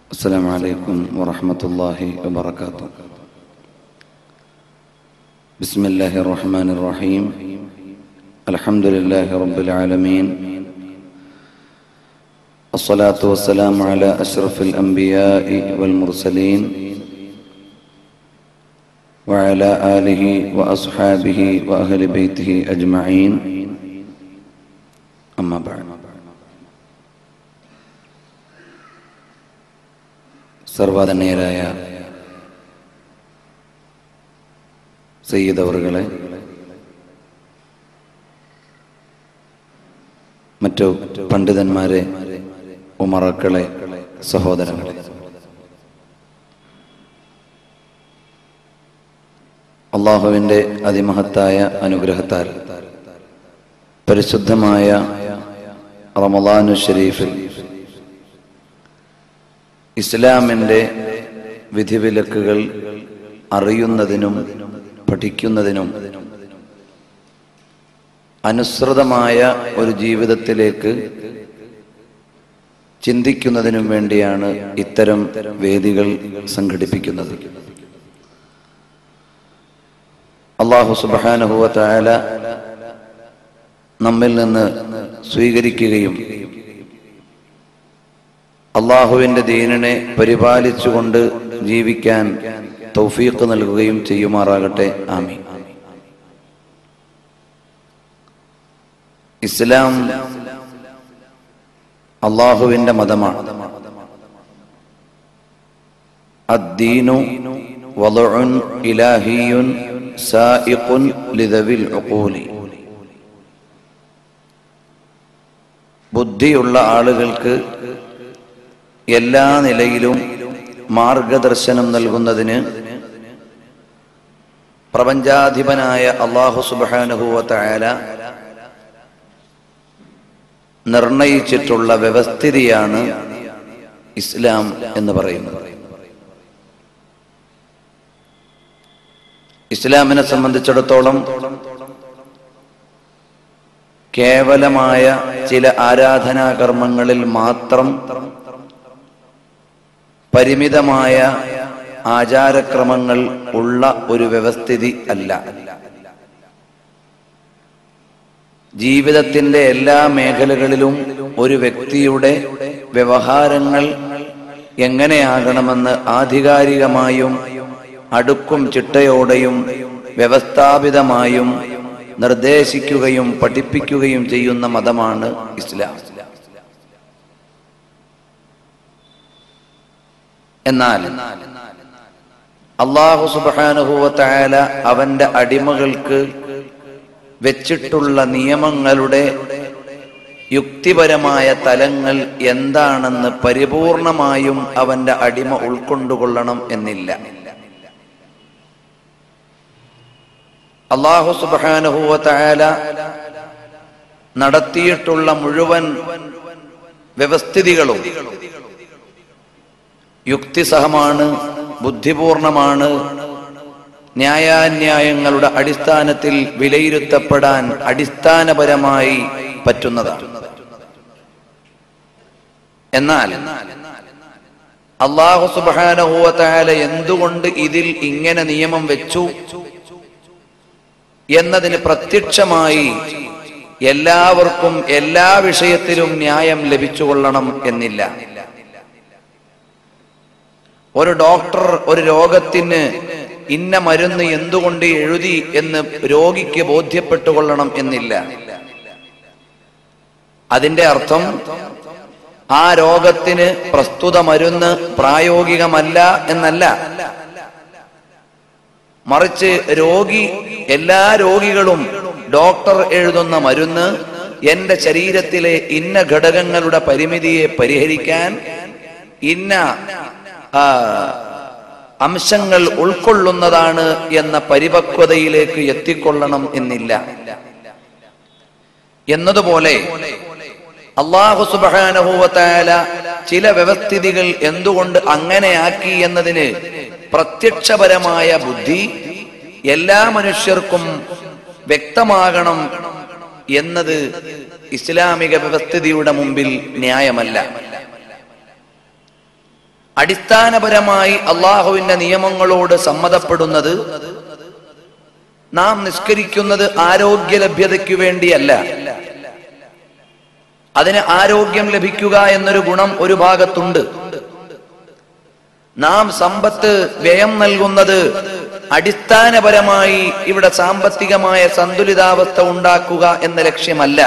السلام عليكم ورحمة الله وبركاته بسم الله الرحمن الرحيم الحمد لله رب العالمين الصلاة والسلام على أشرف الأنبياء والمرسلين وعلى آله وأصحابه وأهل بيته أجمعين أما بعد സർവാധനീയരായ സയ്യിദ് അവറുകളെ മറ്റു പണ്ഡിതന്മാരെ ഉമറക്കളെ സഹോദരങ്ങളെ അള്ളാഹുവിൻ്റെ അതിമഹത്തായ അനുഗ്രഹത്താൽ പരിശുദ്ധമായ റമദാനു ഷരീഫിൽ ഇസ്ലാമിൻ്റെ വിധിവിലക്കുകൾ അറിയുന്നതിനും പഠിക്കുന്നതിനും അനുസൃതമായ ഒരു ജീവിതത്തിലേക്ക് ചിന്തിക്കുന്നതിനും വേണ്ടിയാണ് ഇത്തരം വേദികൾ സംഘടിപ്പിക്കുന്നത് അള്ളാഹു സുബാനുഹുവ തായാല നമ്മിൽ നിന്ന് സ്വീകരിക്കുകയും അള്ളാഹുവിന്റെ ദീനിനെ പരിപാലിച്ചുകൊണ്ട് ജീവിക്കാൻ തൗഫീഖ് നൽകുകയും ചെയ്യുമാറാകട്ടെ ആമി ഇസ്ലാം അള്ളാഹുവിന്റെ മതമാണ് അദ്ദീനു വദഉൻ ഇലാഹിയുൻ സായിഖുൻ ലിദവിൽ ഉഖൂലി ബുദ്ധിയുള്ള ആളുകൾക്ക് എല്ലാ നിലയിലും മാർഗദർശനം നൽകുന്നതിന് പ്രപഞ്ചാധിപനായ അള്ളാഹു സുബാനുഹുവ തയാല നിർണയിച്ചിട്ടുള്ള വ്യവസ്ഥിതിയാണ് ഇസ്ലാം എന്ന് പറയുന്നത് ഇസ്ലാമിനെ സംബന്ധിച്ചിടത്തോളം കേവലമായ ചില ആരാധനാകർമ്മങ്ങളിൽ മാത്രം പരിമിതമായ ആചാരക്രമങ്ങൾ ഉള്ള ഒരു വ്യവസ്ഥിതി അല്ല ജീവിതത്തിന്റെ എല്ലാ മേഖലകളിലും ഒരു വ്യക്തിയുടെ വ്യവഹാരങ്ങൾ എങ്ങനെയാകണമെന്ന് ആധികാരികമായും അടുക്കും ചിട്ടയോടെയും വ്യവസ്ഥാപിതമായും നിർദ്ദേശിക്കുകയും പഠിപ്പിക്കുകയും ചെയ്യുന്ന മതമാണ് ഇസ്ലാം എന്നാൽ അള്ളാഹു സുബാനുഭൂവത്തായാല അവന്റെ അടിമകൾക്ക് വെച്ചിട്ടുള്ള നിയമങ്ങളുടെ യുക്തിപരമായ തലങ്ങൾ എന്താണെന്ന് പരിപൂർണമായും അവന്റെ അടിമ ഉൾക്കൊണ്ടുകൊള്ളണം എന്നില്ല അള്ളാഹു സുബാനുഭൂവത്തായാല നടത്തിയിട്ടുള്ള മുഴുവൻ വ്യവസ്ഥിതികളും യുക്തിസഹമാണ് ബുദ്ധിപൂർണമാണ് ന്യായാന്യായങ്ങളുടെ അടിസ്ഥാനത്തിൽ വിലയിരുത്തപ്പെടാൻ അടിസ്ഥാനപരമായി പറ്റുന്നതാണ് എന്നാൽ അള്ളാഹു സുബാനഹുവല എന്തുകൊണ്ട് ഇതിൽ ഇങ്ങനെ നിയമം വെച്ചു എന്നതിന് പ്രത്യക്ഷമായി എല്ലാവർക്കും എല്ലാ വിഷയത്തിലും ന്യായം ലഭിച്ചുകൊള്ളണം എന്നില്ല ഒരു ഡോക്ടർ ഒരു രോഗത്തിന് ഇന്ന മരുന്ന് എന്തുകൊണ്ട് എഴുതി എന്ന് രോഗിക്ക് ബോധ്യപ്പെട്ടുകൊള്ളണം എന്നില്ല അതിന്റെ അർത്ഥം ആ രോഗത്തിന് പ്രസ്തുത മരുന്ന് പ്രായോഗികമല്ല എന്നല്ല മറിച്ച് രോഗി എല്ലാ രോഗികളും ഡോക്ടർ എഴുതുന്ന മരുന്ന് എന്റെ ശരീരത്തിലെ ഇന്ന ഘടകങ്ങളുടെ പരിമിതിയെ പരിഹരിക്കാൻ ഇന്ന അംശങ്ങൾ ഉൾക്കൊള്ളുന്നതാണ് എന്ന പരിപക്വതയിലേക്ക് എത്തിക്കൊള്ളണം എന്നില്ല എന്നതുപോലെ അള്ളാഹു സുബാനഹൂവത്തായ ചില വ്യവസ്ഥിതികൾ എന്തുകൊണ്ട് അങ്ങനെയാക്കി എന്നതിന് പ്രത്യക്ഷപരമായ ബുദ്ധി എല്ലാ മനുഷ്യർക്കും വ്യക്തമാകണം എന്നത് ഇസ്ലാമിക വ്യവസ്ഥിതിയുടെ മുമ്പിൽ ന്യായമല്ല അടിസ്ഥാനപരമായി അള്ളാഹുവിന്റെ നിയമങ്ങളോട് സമ്മതപ്പെടുന്നത് നാം നിസ്കരിക്കുന്നത് ആരോഗ്യ ലഭ്യതയ്ക്കു വേണ്ടിയല്ല അതിന് ആരോഗ്യം ലഭിക്കുക എന്നൊരു ഗുണം ഒരു ഭാഗത്തുണ്ട് നാം സമ്പത്ത് വ്യയം നൽകുന്നത് അടിസ്ഥാനപരമായി ഇവിടെ സാമ്പത്തികമായ സന്തുലിതാവസ്ഥ ഉണ്ടാക്കുക എന്ന ലക്ഷ്യമല്ല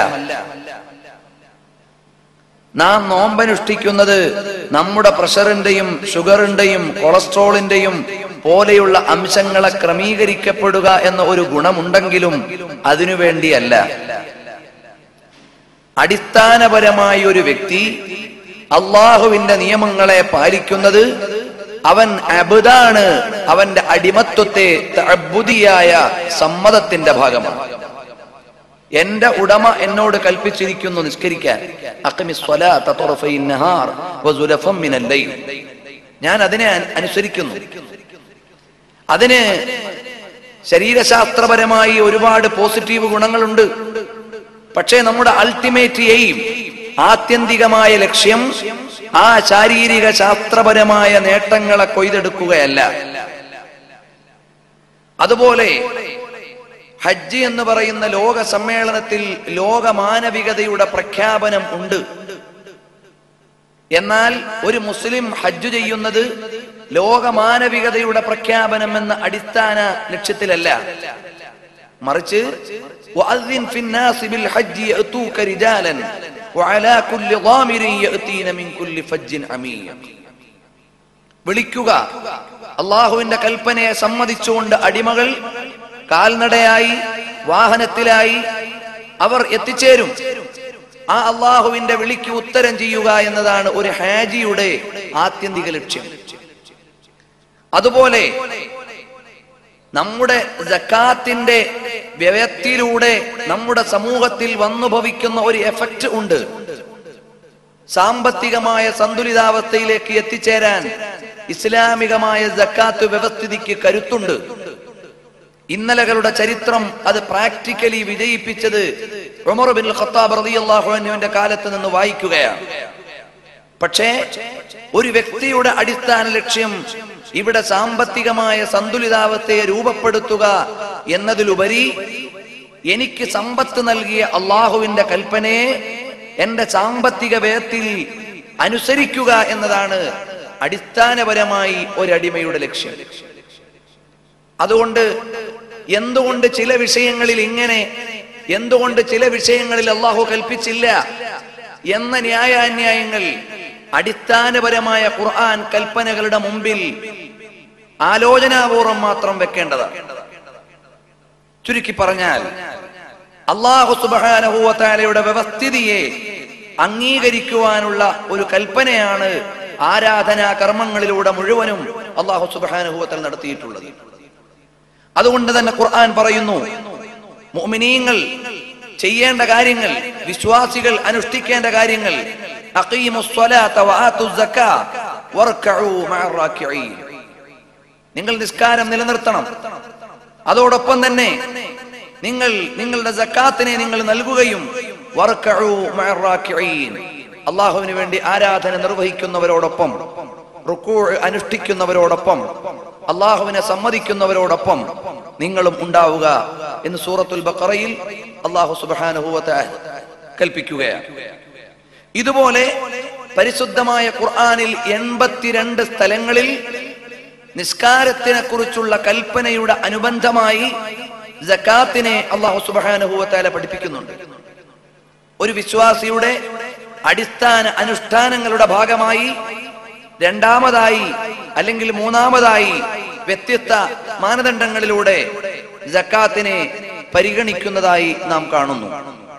നാം നോമ്പനുഷ്ഠിക്കുന്നത് നമ്മുടെ പ്രഷറിന്റെയും ഷുഗറിന്റെയും കൊളസ്ട്രോളിന്റെയും പോലെയുള്ള അംശങ്ങളെ ക്രമീകരിക്കപ്പെടുക എന്ന ഒരു ഗുണമുണ്ടെങ്കിലും അതിനു വേണ്ടിയല്ല അടിസ്ഥാനപരമായി ഒരു വ്യക്തി അള്ളാഹുവിന്റെ നിയമങ്ങളെ പാലിക്കുന്നത് അവൻ അബുദാണ് അവന്റെ അടിമത്വത്തെ തഅബ്ബുദിയായ സമ്മതത്തിന്റെ ഭാഗമാണ് എന്റെ ഉടമ എന്നോട് കൽപ്പിച്ചിരിക്കുന്നു നിസ്കരിക്കാൻ അഖിമിസ് സ്വലാത്ത തുറഫൈൻ നഹാർ വസുലഫം മിനൽ ലൈൽ ഞാൻ അതിനെ അന- അനുസരിക്കുന്നു അതിന് ശരീരശാസ്ത്രപരമായി ഒരുപാട് പോസിറ്റീവ് ഗുണങ്ങളുണ്ട് പക്ഷേ നമ്മുടെ അൾട്ടിമേറ്റ് എയിം ആത്യന്തികമായ ലക്ഷ്യം ആ ശാരീരിക ശാസ്ത്രപരമായ നേട്ടങ്ങളെ കൊയ്തെടുക്കുകയല്ല അതുപോലെ ഹജ്ജ് എന്ന് പറയുന്ന ലോക സമ്മേളനത്തിൽ ലോക മാനവികതയുടെ പ്രഖ്യാപനം ഉണ്ട് എന്നാൽ ഒരു മുസ്ലിം ഹജ്ജ് ചെയ്യുന്നത് ലോക മാനവികതയുടെ പ്രഖ്യാപനം എന്ന അടിസ്ഥാന ലക്ഷ്യത്തിലല്ല മറിച്ച് وأذن في الناس بالحج يأتوك رجالا وعلى كل ضامر يأتين من كل فج عميق വിളിക്കുക അള്ളാഹുവിന്റെ കൽപ്പനയെ സമ്മതിച്ചുകൊണ്ട് അടിമകൾ കാൽനടയായി വാഹനത്തിലായി അവർ എത്തിച്ചേരും ആ അള്ളാഹുവിന്റെ വിളിക്ക് ഉത്തരം ചെയ്യുക എന്നതാണ് ഒരു ഹാജിയുടെ ആത്യന്തിക ലക്ഷ്യം അതുപോലെ നമ്മുടെ ജക്കാത്തിന്റെ വ്യയത്തിലൂടെ നമ്മുടെ സമൂഹത്തിൽ വന്നുഭവിക്കുന്ന ഒരു എഫക്റ്റ് ഉണ്ട് സാമ്പത്തികമായ സന്തുലിതാവസ്ഥയിലേക്ക് എത്തിച്ചേരാൻ ഇസ്ലാമികമായ ജക്കാത്ത് വ്യവസ്ഥിതിക്ക് കരുത്തുണ്ട് ഇന്നലകളുടെ ചരിത്രം അത് പ്രാക്ടിക്കലി വിജയിപ്പിച്ചത് ഉമർ ബിൻ ഖത്താബ് റളിയല്ലാഹു അൻഹുവിന്റെ കാലത്ത് നിന്ന് വായിക്കുകയാണ് പക്ഷേ ഒരു വ്യക്തിയുടെ അടിസ്ഥാന ലക്ഷ്യം ഇവിടെ സാമ്പത്തികമായ സന്തുലിതാവസ്ഥയെ രൂപപ്പെടുത്തുക എന്നതിലുപരി എനിക്ക് സമ്പത്ത് നൽകിയ അള്ളാഹുവിന്റെ കൽപ്പനയെ എന്റെ സാമ്പത്തിക വ്യയത്തിൽ അനുസരിക്കുക എന്നതാണ് അടിസ്ഥാനപരമായി ഒരടിമയുടെ ലക്ഷ്യം അതുകൊണ്ട് എന്തുകൊണ്ട് ചില വിഷയങ്ങളിൽ ഇങ്ങനെ എന്തുകൊണ്ട് ചില വിഷയങ്ങളിൽ അള്ളാഹു കൽപ്പിച്ചില്ല എന്ന ന്യായാന്യായങ്ങൾ അടിസ്ഥാനപരമായ ഖുർആൻ കൽപ്പനകളുടെ മുമ്പിൽ ആലോചനാപൂർവം മാത്രം വെക്കേണ്ടതാണ് ചുരുക്കി പറഞ്ഞാൽ അള്ളാഹു സുബാനഹുവത്താലയുടെ വ്യവസ്ഥിതിയെ അംഗീകരിക്കുവാനുള്ള ഒരു കൽപ്പനയാണ് ആരാധനാ കർമ്മങ്ങളിലൂടെ മുഴുവനും അള്ളാഹു സുബാനഹുവത്തൽ നടത്തിയിട്ടുള്ളത് അതുകൊണ്ട് തന്നെ ഖുർആൻ പറയുന്നു മുഅ്മിനീങ്ങൾ ചെയ്യേണ്ട കാര്യങ്ങൾ വിശ്വാസികൾ അനുഷ്ഠിക്കേണ്ട കാര്യങ്ങൾ അഖീമുസ് സ്വലാത്ത വആത്തുസ് സക്കാ വർക്കഉ മഅർ റാക്കിഈൻ നിങ്ങൾ നിസ്കാരം നിലനിർത്തണം അതോടൊപ്പം തന്നെ നിങ്ങൾ നിങ്ങളുടെ സക്കാത്തിനെ നിങ്ങൾ നൽകുകയും വർക്കഉ മഅർ റാക്കിഈൻ അള്ളാഹുവിന് വേണ്ടി ആരാധന നിർവഹിക്കുന്നവരോടൊപ്പം റുക്കൂ അനുഷ്ഠിക്കുന്നവരോടൊപ്പം അള്ളാഹുവിനെ സമ്മതിക്കുന്നവരോടൊപ്പം നിങ്ങളും ഉണ്ടാവുക എന്ന് സൂറത്തുൽ ബഖറയിൽ അള്ളാഹു സുബാനുഭവത്തെ കൽപ്പിക്കുകയാണ് ഇതുപോലെ പരിശുദ്ധമായ ഖുർആനിൽ എൺപത്തിരണ്ട് സ്ഥലങ്ങളിൽ നിസ്കാരത്തിനെ കുറിച്ചുള്ള കൽപ്പനയുടെ അനുബന്ധമായി ജക്കാത്തിനെ അള്ളാഹു സുബാനുഭവത്താല പഠിപ്പിക്കുന്നുണ്ട് ഒരു വിശ്വാസിയുടെ അടിസ്ഥാന അനുഷ്ഠാനങ്ങളുടെ ഭാഗമായി രണ്ടാമതായി അല്ലെങ്കിൽ മൂന്നാമതായി വ്യത്യസ്ത മാനദണ്ഡങ്ങളിലൂടെ ജക്കാത്തിനെ പരിഗണിക്കുന്നതായി നാം കാണുന്നു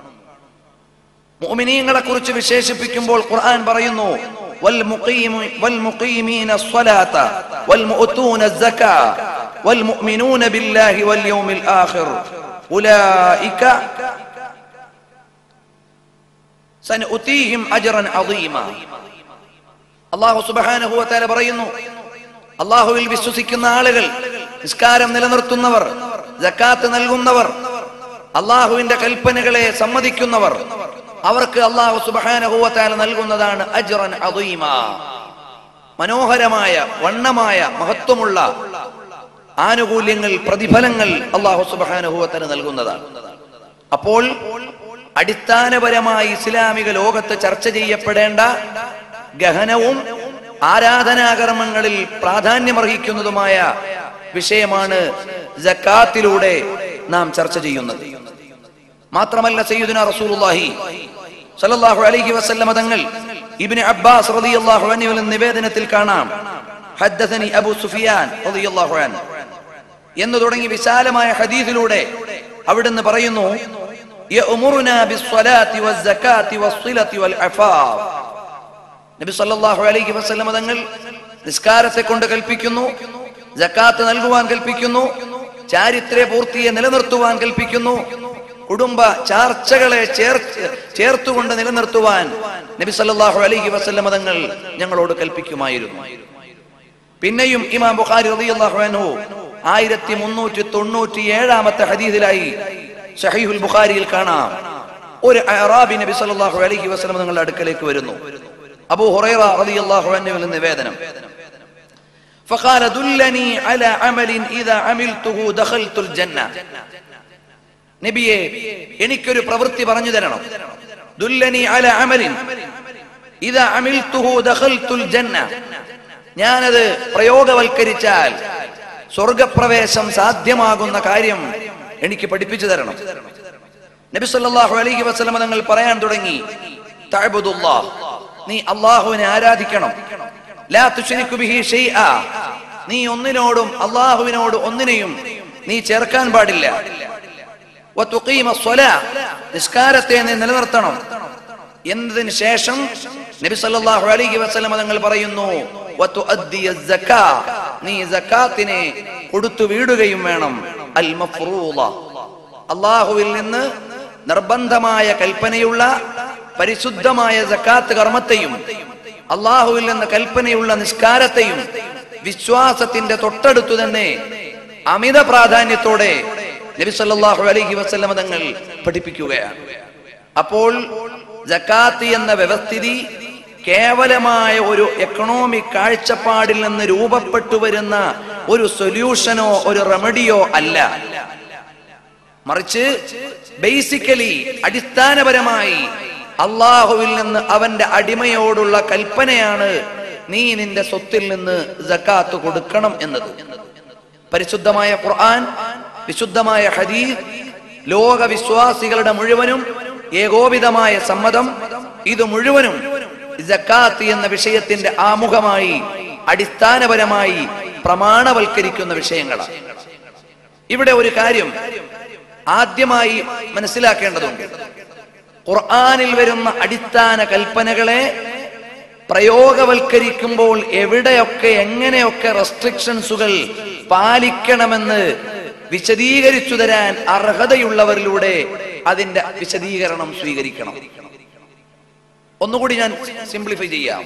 മുഅ്മിനീങ്ങളെ കുറിച്ച് വിശേഷിപ്പിക്കുമ്പോൾ ഖുർആൻ പറയുന്നു والمقيم- والمقيمين الصلاة والمؤتون الزكاة والمؤمنون بالله واليوم الآخر أولئك سنؤتيهم أجرا عظيما അള്ളാഹു സുബാനുഭവത്താല പറയുന്നു അള്ളാഹുവിൽ വിശ്വസിക്കുന്ന ആളുകൾ നിസ്കാരം നിലനിർത്തുന്നവർ ജക്കാത്ത് നൽകുന്നവർ അള്ളാഹുവിന്റെ കൽപ്പനകളെ സമ്മതിക്കുന്നവർ അവർക്ക് അള്ളാഹു സുബാനുഭവത്താല നൽകുന്നതാണ് അജ്റൻ അദീമ മനോഹരമായ വണ്ണമായ മഹത്വമുള്ള ആനുകൂല്യങ്ങൾ പ്രതിഫലങ്ങൾ അള്ളാഹു സുബാനുഭവത്തിന് നൽകുന്നതാണ് അപ്പോൾ അടിസ്ഥാനപരമായി ഇസ്ലാമിക ലോകത്ത് ചർച്ച ചെയ്യപ്പെടേണ്ട ഗഹനവും ആരാധനാകർമ്മങ്ങളിൽ പ്രാധാന്യമർഹിക്കുന്നതുമായ വിഷയമാണ് ജക്കാത്തിലൂടെ നാം ചർച്ച ചെയ്യുന്നത് മാത്രമല്ല സയ്യിദുന റസൂലുള്ളാഹി സല്ലല്ലാഹു അലൈഹി വസല്ലമ തങ്ങൾ ഇബ്നു അബ്ബാസ് റളിയല്ലാഹു അൻഹു എന്ന നിവേദനത്തിൽ കാണാം ഹദ്ദസനി അബൂ സുഫിയാൻ റളിയല്ലാഹു അൻഹു എന്ന് തുടങ്ങി വിശാലമായ ഹദീസിലൂടെ അവിടുന്ന് പറയുന്നു യഅ്മുറുനാ ബിസ്സലാത്തി വസ്സകാത്തി വസ്സിലത്തി വൽഅഫാഫ് നബി സല്ലല്ലാഹു അലൈഹി വസല്ലമ തങ്ങൾ നിസ്കാരത്തെ കൊണ്ട് കൽപ്പിക്കുന്നു ജക്കാത്ത് നൽകുവാൻ കൽപ്പിക്കുന്നു ചാരിത്ര്യ പൂർത്തിയെ നിലനിർത്തുവാൻ കൽപ്പിക്കുന്നു കുടുംബ ചാർച്ചകളെ ചേർത്ത് ചേർത്തുകൊണ്ട് നിലനിർത്തുവാൻ നബി സല്ലല്ലാഹു അലൈഹി വസല്ലമ തങ്ങൾ ഞങ്ങളോട് കൽപ്പിക്കുമായിരുന്നു പിന്നെയും ഇമാം ബുഖാരി റളിയല്ലാഹു അൻഹു ആയിരത്തി മുന്നൂറ്റി തൊണ്ണൂറ്റി ഏഴാമത്തെ ഹദീസിലായി സഹീഹുൽ ബുഖാരിയിൽ കാണാം ഒരു അറാബി നബി സല്ലല്ലാഹു അലൈഹി വസല്ലം നിങ്ങളുടെ അടുക്കലേക്ക് വരുന്നു അബൂ ഹുറൈറ റളിയല്ലാഹു അൻഹു എന്ന നിവേദനം فقال دلني على عمل اذا عملته دخلت الجنه നബിയെ എനിക്കൊരു പ്രവൃത്തി പറഞ്ഞു തരണം ദുല്ലനി അല അമലിൻ ഇതാ അമിൽത്തുഹു ദഖൽത്തുൽ ജന്ന ഞാനത് പ്രയോഗവൽക്കരിച്ചാൽ സ്വർഗപ്രവേശം സാധ്യമാകുന്ന കാര്യം എനിക്ക് പഠിപ്പിച്ചു തരണം നബി സല്ലല്ലാഹു അലൈഹി വസല്ലമ തങ്ങൾ പറയാൻ തുടങ്ങി തഅബുദുല്ലാഹ് നീ അള്ളാഹുവിനെ ആരാധിക്കണം ലാ തുശ്രികു ബിഹി ഷൈആ നീ ഒന്നിനോടും അള്ളാഹുവിനോട് ഒന്നിനെയും നീ ചേർക്കാൻ പാടില്ല വതുഖീമ സ്വലാ നിസ്കാരത്തെ നീ നിലനിർത്തണം എന്നതിന് ശേഷം നബി സല്ലല്ലാഹു അലൈഹി വസല്ലമ തങ്ങൾ പറയുന്നു വതുഅദ്ദിയ സക്കാ നീ സക്കാത്തിനെ കൊടുത്തു വീടുകയും വേണം അൽ മഫ്റൂള അള്ളാഹുവിൽ നിന്ന് നിർബന്ധമായ കൽപ്പനയുള്ള പരിശുദ്ധമായ സക്കാത്ത് കർമ്മത്തെയും അള്ളാഹുവിൽ നിന്ന് കൽപ്പനയുള്ള നിസ്കാരത്തെയും വിശ്വാസത്തിന്റെ തൊട്ടടുത്തു തന്നെ അമിത പ്രാധാന്യത്തോടെ നബി സല്ലല്ലാഹു അലൈഹി വസല്ലമ തങ്ങൾ പഠിപ്പിക്കുകയാണ് അപ്പോൾ ജക്കാത്ത് എന്ന വ്യവസ്ഥിതി കേവലമായ ഒരു എക്കണോമിക് കാഴ്ചപ്പാടിൽ നിന്ന് രൂപപ്പെട്ടു വരുന്ന ഒരു സൊല്യൂഷനോ ഒരു റെമഡിയോ അല്ല മറിച്ച് ബേസിക്കലി അടിസ്ഥാനപരമായി അള്ളാഹുവിൽ നിന്ന് അവന്റെ അടിമയോടുള്ള കൽപ്പനയാണ് നീ നിന്റെ സ്വത്തിൽ നിന്ന് ജക്കാത്ത് കൊടുക്കണം എന്നത് പരിശുദ്ധമായ ഖുർആൻ വിശുദ്ധമായ ഹദീസ് ലോക വിശ്വാസികളുടെ മുഴുവനും ഏകോപിതമായ സമ്മതം ഇത് മുഴുവനും ജക്കാത്ത് എന്ന വിഷയത്തിന്റെ ആമുഖമായി അടിസ്ഥാനപരമായി പ്രമാണവൽക്കരിക്കുന്ന വിഷയങ്ങളാണ് ഇവിടെ ഒരു കാര്യം ആദ്യമായി മനസ്സിലാക്കേണ്ടതുണ്ട് ഖുർആനിൽ വരുന്ന അടിസ്ഥാന കൽപ്പനകളെ പ്രയോഗവൽക്കരിക്കുമ്പോൾ എവിടെയൊക്കെ എങ്ങനെയൊക്കെ റെസ്ട്രിക്ഷൻസുകൾ പാലിക്കണമെന്ന് വിശദീകരിച്ചു തരാൻ അർഹതയുള്ളവരിലൂടെ അതിന്റെ വിശദീകരണം സ്വീകരിക്കണം ഒന്നുകൂടി ഞാൻ സിംപ്ലിഫൈ ചെയ്യാം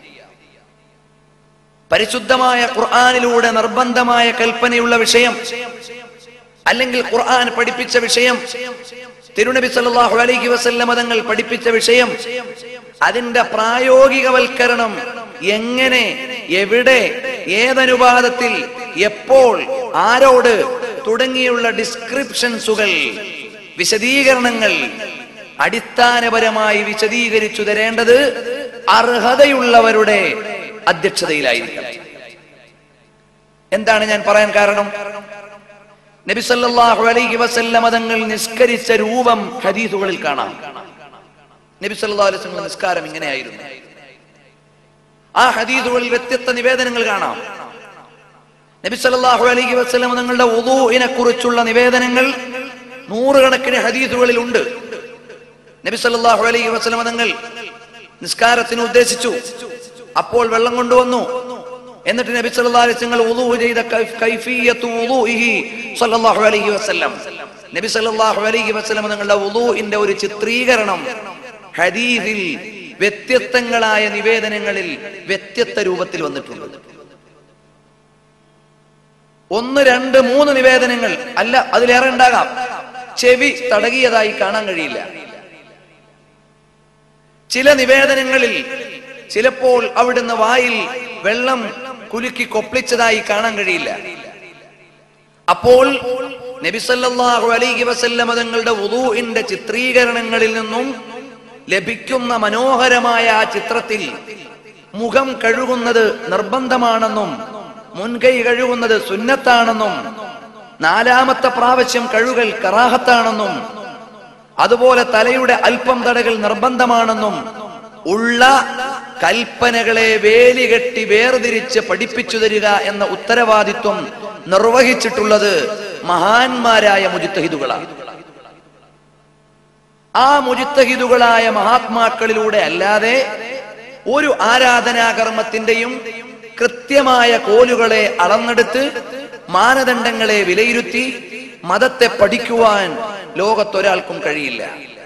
പരിശുദ്ധമായ ഖുർആനിലൂടെ നിർബന്ധമായ കൽപ്പനയുള്ള വിഷയം അല്ലെങ്കിൽ ഖുർആൻ പഠിപ്പിച്ച വിഷയം തിരുനബി സല്ലല്ലാഹു അലൈഹി വസല്ലമ തങ്ങൾ പഠിപ്പിച്ച വിഷയം അതിന്റെ പ്രായോഗികവൽക്കരണം എങ്ങനെ എവിടെ ഏതനുപാതത്തിൽ എപ്പോൾ ആരോട് തുടങ്ങിയുള്ള ഡിസ്ക്രിപ്ഷൻസുകൾ വിശദീകരണങ്ങൾ അടിസ്ഥാനപരമായി വിശദീകരിച്ചു തരേണ്ടത് അർഹതയുള്ളവരുടെ അധ്യക്ഷതയിലായിരിക്കണം എന്താണ് ഞാൻ പറയാൻ കാരണം നബി സല്ലല്ലാഹു അലൈഹി വസല്ലമ തങ്ങൾ നിസ്കരിച്ച രൂപം ഹദീസുകളിൽ കാണാം നബി സല്ലല്ലാഹു അലൈഹി വസല്ലം നിസ്കാരം ഇങ്ങനെയായിരുന്നു ആ ഹദീസുകളിൽ വ്യത്യസ്ത നിവേദനങ്ങൾ കാണാം നബി സല്ലല്ലാഹു അലൈഹി വസല്ലം തങ്ങളുടെ ഉദൂഇനെ കുറിച്ചുള്ള നിവേദനങ്ങൾ നൂറുകണക്കിന് ഹദീസുകളിൽ ഉണ്ട് നബി സല്ലല്ലാഹു അലൈഹി വസല്ലം തങ്ങൾ നിസ്കാരത്തിന് ഉദ്ദേശിച്ചു അപ്പോൾ വെള്ളം കൊണ്ടുവന്നു എന്നിട്ട് നബി സല്ലല്ലാഹു അലൈഹി വസല്ലം വുളൂ ചെയ്ത കൈഫ്- കൈഫിയത്തു വുളൂഇഹി സല്ലല്ലാഹു അലൈഹി വസല്ലം നബി സല്ലല്ലാഹു അലൈഹി വസല്ലം തങ്ങളുടെ വുളൂഇന്റെ ഒരു ചിത്രീകരണം ഹദീസിൽ വ്യത്യസ്തങ്ങളായ നിവേദനങ്ങളിൽ വ്യത്യസ്ത രൂപത്തിൽ വന്നിട്ടുണ്ട് ഒന്ന് രണ്ട് മൂന്ന് നിവേദനങ്ങൾ അല്ല അതിലേറെ ഉണ്ടാകാം ചെവി തടകിയതായി കാണാൻ കഴിയില്ല ചില നിവേദനങ്ങളിൽ ചിലപ്പോൾ അവിടുന്ന് വായിൽ വെള്ളം കുലുക്കി കൊപ്പിച്ചതായി കാണാൻ കഴിയില്ല അപ്പോൾ നബിസല്ലാഹു അലൈഹി വസല്ലമ തങ്ങളുടെ വുദൂഇന്റെ ചിത്രീകരണങ്ങളിൽ നിന്നും ലഭിക്കുന്ന മനോഹരമായ ആ ചിത്രത്തിൽ മുഖം കഴുകുന്നത് നിർബന്ധമാണെന്നും മുൻകൈ കഴുകുന്നത് സുന്നത്താണെന്നും നാലാമത്തെ പ്രാവശ്യം കഴുകൽ കറാഹത്താണെന്നും അതുപോലെ തലയുടെ അല്പം തടകൾ നിർബന്ധമാണെന്നും ഉള്ള കൽപ്പനകളെ വേലികെട്ടി വേർതിരിച്ച് പഠിപ്പിച്ചു തരിക എന്ന ഉത്തരവാദിത്വം നിർവഹിച്ചിട്ടുള്ളത് മഹാന്മാരായ മുജിത്തഹിദുകളാണ് ആ മുജിത്തഹിദുകളായ മഹാത്മാക്കളിലൂടെ അല്ലാതെ ഒരു ആരാധനാകർമ്മത്തിന്റെയും കൃത്യമായ കോലുകളെ അളന്നെടുത്ത് മാനദണ്ഡങ്ങളെ വിലയിരുത്തി മതത്തെ പഠിക്കുവാൻ ലോകത്തൊരാൾക്കും കഴിയില്ല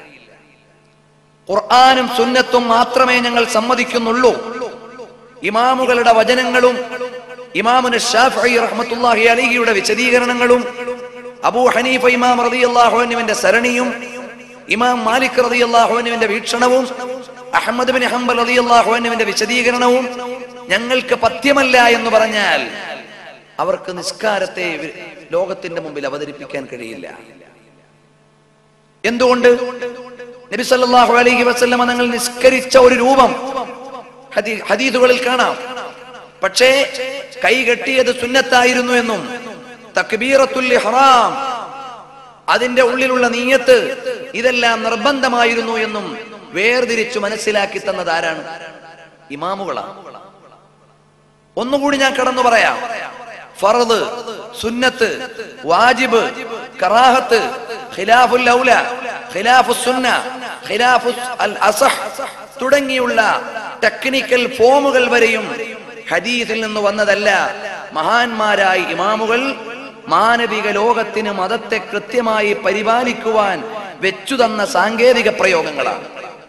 ഖുർആാനും സുന്നത്തും മാത്രമേ ഞങ്ങൾ സമ്മതിക്കുന്നുള്ളൂ ഇമാമുകളുടെ വചനങ്ങളും ഇമാമുന് ഷാഫി റഹ്മത്തുല്ലാഹി അലിഹിയുടെ വിശദീകരണങ്ങളും അബൂ ഹനീഫ ഇമാം റളിയല്ലാഹുവിന്റെ സരണിയും ഇമാം മാലിക് റളിയല്ലാഹുവിന്റെ വീക്ഷണവും അഹമ്മദ് ബിൻ ഹംബൽ റളിയല്ലാഹുവിന്റെ വിശദീകരണവും ഞങ്ങൾക്ക് പഥ്യമല്ല എന്ന് പറഞ്ഞാൽ അവർക്ക് നിസ്കാരത്തെ വി- ലോകത്തിന്റെ മുമ്പിൽ അവതരിപ്പിക്കാൻ കഴിയില്ല എന്തുകൊണ്ട് നബി സല്ലല്ലാഹു അലൈഹി വസല്ലമ തങ്ങൾ നിസ്കരിച്ച ഒരു രൂപം ഹദീ- ഹദീസുകളിൽ കാണാം പക്ഷേ കൈ കെട്ടിയത് സുന്നത്തായിരുന്നു എന്നും തക്ബീറത്തുൽ ഇഹ്റാം അതിന്റെ ഉള്ളിലുള്ള നീയത്ത് ഇതെല്ലാം നിർബന്ധമായിരുന്നു എന്നും വേർതിരിച്ചു മനസ്സിലാക്കി തന്നത് ആരാണ് ഇമാമുകളാണ് ഒന്നുകൂടി ഞാൻ കടന്നു പറയാം ഫറദ് സുന്നത്ത് വാജിബ് കറാഹത്ത് ഖിലാഫുൽ ഔല ഖിലാഫു സുന്ന ഖിലാഫു അൽ അസഹ് തുടങ്ങിയുള്ള ടെക്നിക്കൽ ഫോമുകൾ വരെയും ഹദീസിൽ നിന്ന് വന്നതല്ല മഹാന്മാരായ ഇമാമുകൾ മാനവിക ലോകത്തിന് മതത്തെ കൃത്യമായി പരിപാലിക്കുവാൻ വെച്ചു തന്ന സാങ്കേതിക പ്രയോഗങ്ങളാണ്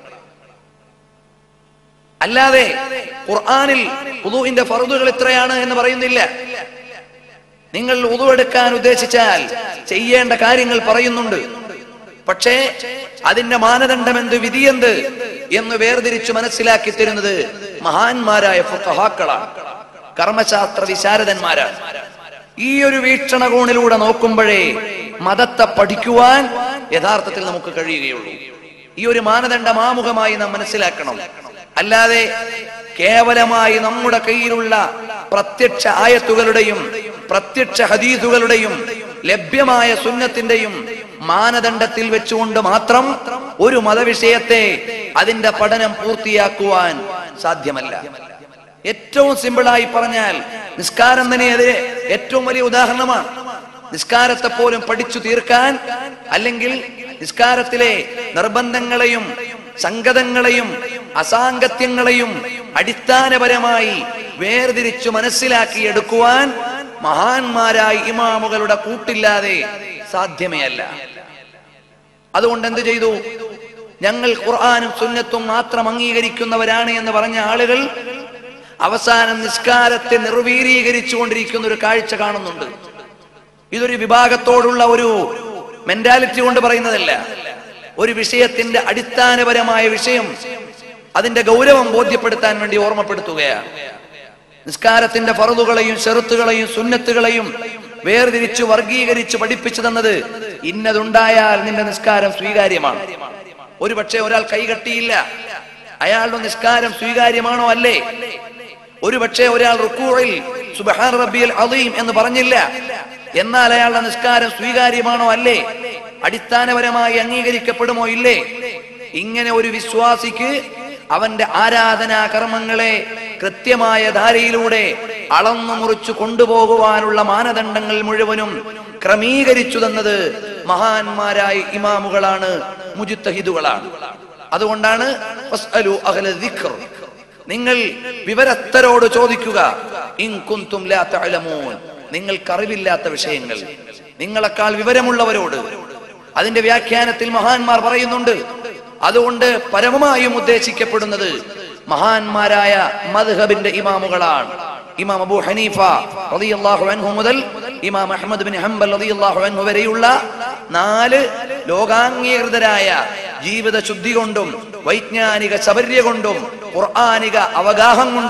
അല്ലാതെ ഖുർആനിൽ ഉദുവിന്റെ ഫറുദുകൾ ഇത്രയാണ് എന്ന് പറയുന്നില്ല നിങ്ങൾ ഉദു എടുക്കാൻ ഉദ്ദേശിച്ചാൽ ചെയ്യേണ്ട കാര്യങ്ങൾ പറയുന്നുണ്ട് പക്ഷേ അതിന്റെ മാനദണ്ഡം എന്ത് വിധിയെന്ത് എന്ന് വേർതിരിച്ചു മനസ്സിലാക്കി തരുന്നത് മഹാന്മാരായ ഫുഖഹാക്കളാണ് കർമ്മശാസ്ത്ര വിശാരദന്മാരാണ് ഈ ഒരു വീക്ഷണകോണിലൂടെ നോക്കുമ്പോഴേ മതത്തെ പഠിക്കുവാൻ യഥാർത്ഥത്തിൽ നമുക്ക് കഴിയുകയുള്ളൂ ഈ ഒരു മാനദണ്ഡം ആമുഖമായി നാം മനസ്സിലാക്കണം അല്ലാതെ കേവലമായി നമ്മുടെ കയ്യിലുള്ള പ്രത്യക്ഷ ആയത്തുകളുടെയും പ്രത്യക്ഷ ഹദീസുകളുടെയും ലഭ്യമായ സുന്നത്തിന്റെയും മാനദണ്ഡത്തിൽ വെച്ചുകൊണ്ട് മാത്രം ഒരു മതവിഷയത്തെ അതിന്റെ പഠനം പൂർത്തിയാക്കുവാൻ സാധ്യമല്ല ഏറ്റവും സിമ്പിളായി പറഞ്ഞാൽ നിസ്കാരം തന്നെ അതിന് ഏറ്റവും വലിയ ഉദാഹരണമാണ് നിസ്കാരത്തെ പോലും പഠിച്ചു തീർക്കാൻ അല്ലെങ്കിൽ നിസ്കാരത്തിലെ നിർബന്ധങ്ങളെയും സംഗതങ്ങളെയും അസാങ്കത്യങ്ങളെയും അടിസ്ഥാനപരമായി വേർതിരിച്ചു മനസ്സിലാക്കിയെടുക്കുവാൻ മഹാന്മാരായ ഇമാമുകളുടെ കൂട്ടില്ലാതെ സാധ്യമേ അല്ല അതുകൊണ്ട് എന്ത് ചെയ്തു ഞങ്ങൾ ഖുർആാനും സുന്നത്തും മാത്രം അംഗീകരിക്കുന്നവരാണ് എന്ന് പറഞ്ഞ ആളുകൾ അവസാനം നിസ്കാരത്തെ നിർവീരീകരിച്ചു കൊണ്ടിരിക്കുന്ന ഒരു കാഴ്ച കാണുന്നുണ്ട് ഇതൊരു വിഭാഗത്തോടുള്ള ഒരു മെന്റാലിറ്റി കൊണ്ട് പറയുന്നതല്ല ഒരു വിഷയത്തിന്റെ അടിസ്ഥാനപരമായ വിഷയം അതിന്റെ ഗൗരവം ബോധ്യപ്പെടുത്താൻ വേണ്ടി ഓർമ്മപ്പെടുത്തുകയാണ് നിസ്കാരത്തിന്റെ ഫറതുകളെയും ഷെറുത്തുകളെയും സുന്നത്തുകളെയും വേർതിരിച്ചു വർഗീകരിച്ചു പഠിപ്പിച്ചു തന്നത് ഇന്നതുണ്ടായാൽ നിന്റെ നിസ്കാരം സ്വീകാര്യമാണ് ഒരു പക്ഷേ ഒരാൾ കൈകട്ടിയില്ല അയാളുടെ നിസ്കാരം സ്വീകാര്യമാണോ അല്ലേ ഒരു പക്ഷേ ഒരാൾ റുക്കൂറിൽ സുബഹാൻ റബ്ബിയൽ അലീം എന്ന് പറഞ്ഞില്ല എന്നാൽ അയാളുടെ നിസ്കാരം സ്വീകാര്യമാണോ അല്ലേ അടിസ്ഥാനപരമായി അംഗീകരിക്കപ്പെടുമോ ഇല്ലേ ഇങ്ങനെ ഒരു വിശ്വാസിക്ക് അവന്റെ ആരാധനാ കർമ്മങ്ങളെ കൃത്യമായ ധാരയിലൂടെ അളന്നു മുറിച്ചു കൊണ്ടുപോകുവാനുള്ള മാനദണ്ഡങ്ങൾ മുഴുവനും ക്രമീകരിച്ചു തന്നത് മഹാന്മാരായ ഇമാമുകളാണ് മുജിത്തഹിദുകളാണ് അതുകൊണ്ടാണ് ഫസ്അലു അഹ്ല ദിക്ർ. നിങ്ങൾ വിവരത്തരോട് ചോദിക്കുക ഇൻ കുന്തും ലാ തഅലമൂൻ നിങ്ങൾക്കറിവില്ലാത്ത വിഷയങ്ങൾ നിങ്ങളെക്കാൾ വിവരമുള്ളവരോട് അതിന്റെ വ്യാഖ്യാനത്തിൽ മഹാന്മാർ പറയുന്നുണ്ട് അതുകൊണ്ട് പരമമായും ഉദ്ദേശിക്കപ്പെടുന്നത് മഹാന്മാരായ മദ്ഹബിന്റെ ഇമാമുകളാണ് ഇമാം അബൂ ഹനീഫ റളിയല്ലാഹു അൻഹു മുതൽ ഇമാം അഹ്മദ് ബിൻ ഹംബൽ റളിയല്ലാഹു അൻഹു വരെയുള്ള നാല് ലോകാംഗീകൃതരായ ജീവിത ശുദ്ധി കൊണ്ടും വൈജ്ഞാനിക ശബര്യ കൊണ്ടും ഖുർആാനിക അവഗാഹം കൊണ്ടും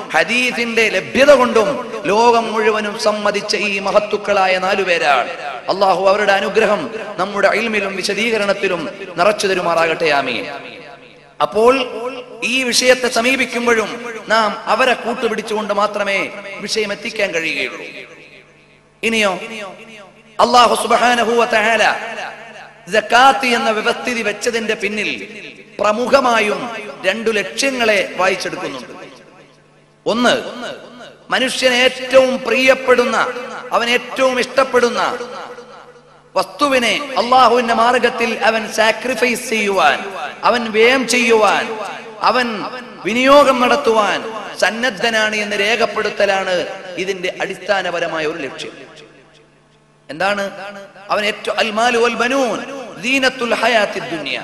ഹദീസിന്റെ ലഭ്യത കൊണ്ടും ലോകം മുഴുവനും സമ്മതിച്ച ഈ മഹത്തുക്കളായ നാലുപേരാണ് അള്ളാഹു അവരുടെ അനുഗ്രഹം നമ്മുടെ ഇൽമിലും വിശദീകരണത്തിലും നിറച്ചു തരുമാറാകട്ടെ ആമീൻ അപ്പോൾ ഈ വിഷയത്തെ സമീപിക്കുമ്പോഴും നാം അവരെ കൂട്ടുപിടിച്ചുകൊണ്ട് മാത്രമേ വിഷയം എത്തിക്കാൻ കഴിയുകയുള്ളൂ ഇനിയോ അള്ളാഹു സുബാനഹുവ തഹാല ജക്കാത്ത് എന്ന വ്യവസ്ഥിതി വെച്ചതിന്റെ പിന്നിൽ പ്രമുഖമായും രണ്ടു ലക്ഷ്യങ്ങളെ വായിച്ചെടുക്കുന്നുണ്ട് ഒന്ന് മനുഷ്യന് ഏറ്റവും പ്രിയപ്പെടുന്ന അവൻ ഏറ്റവും ഇഷ്ടപ്പെടുന്ന വസ്തുവിനെ അള്ളാഹുവിന്റെ മാർഗത്തിൽ അവൻ സാക്രിഫൈസ് ചെയ്യുവാൻ അവൻ വ്യയം ചെയ്യുവാൻ അവൻ വിനിയോഗം നടത്തുവാൻ സന്നദ്ധനാണ് എന്ന് രേഖപ്പെടുത്തലാണ് ഇതിന്റെ അടിസ്ഥാനപരമായ ഒരു ലക്ഷ്യം എന്താണ് അവൻ ഏറ്റവും അൽമാലു വൽ ബനൂൻ ദീനത്തുൽ ഹയാത്തി ദുനിയ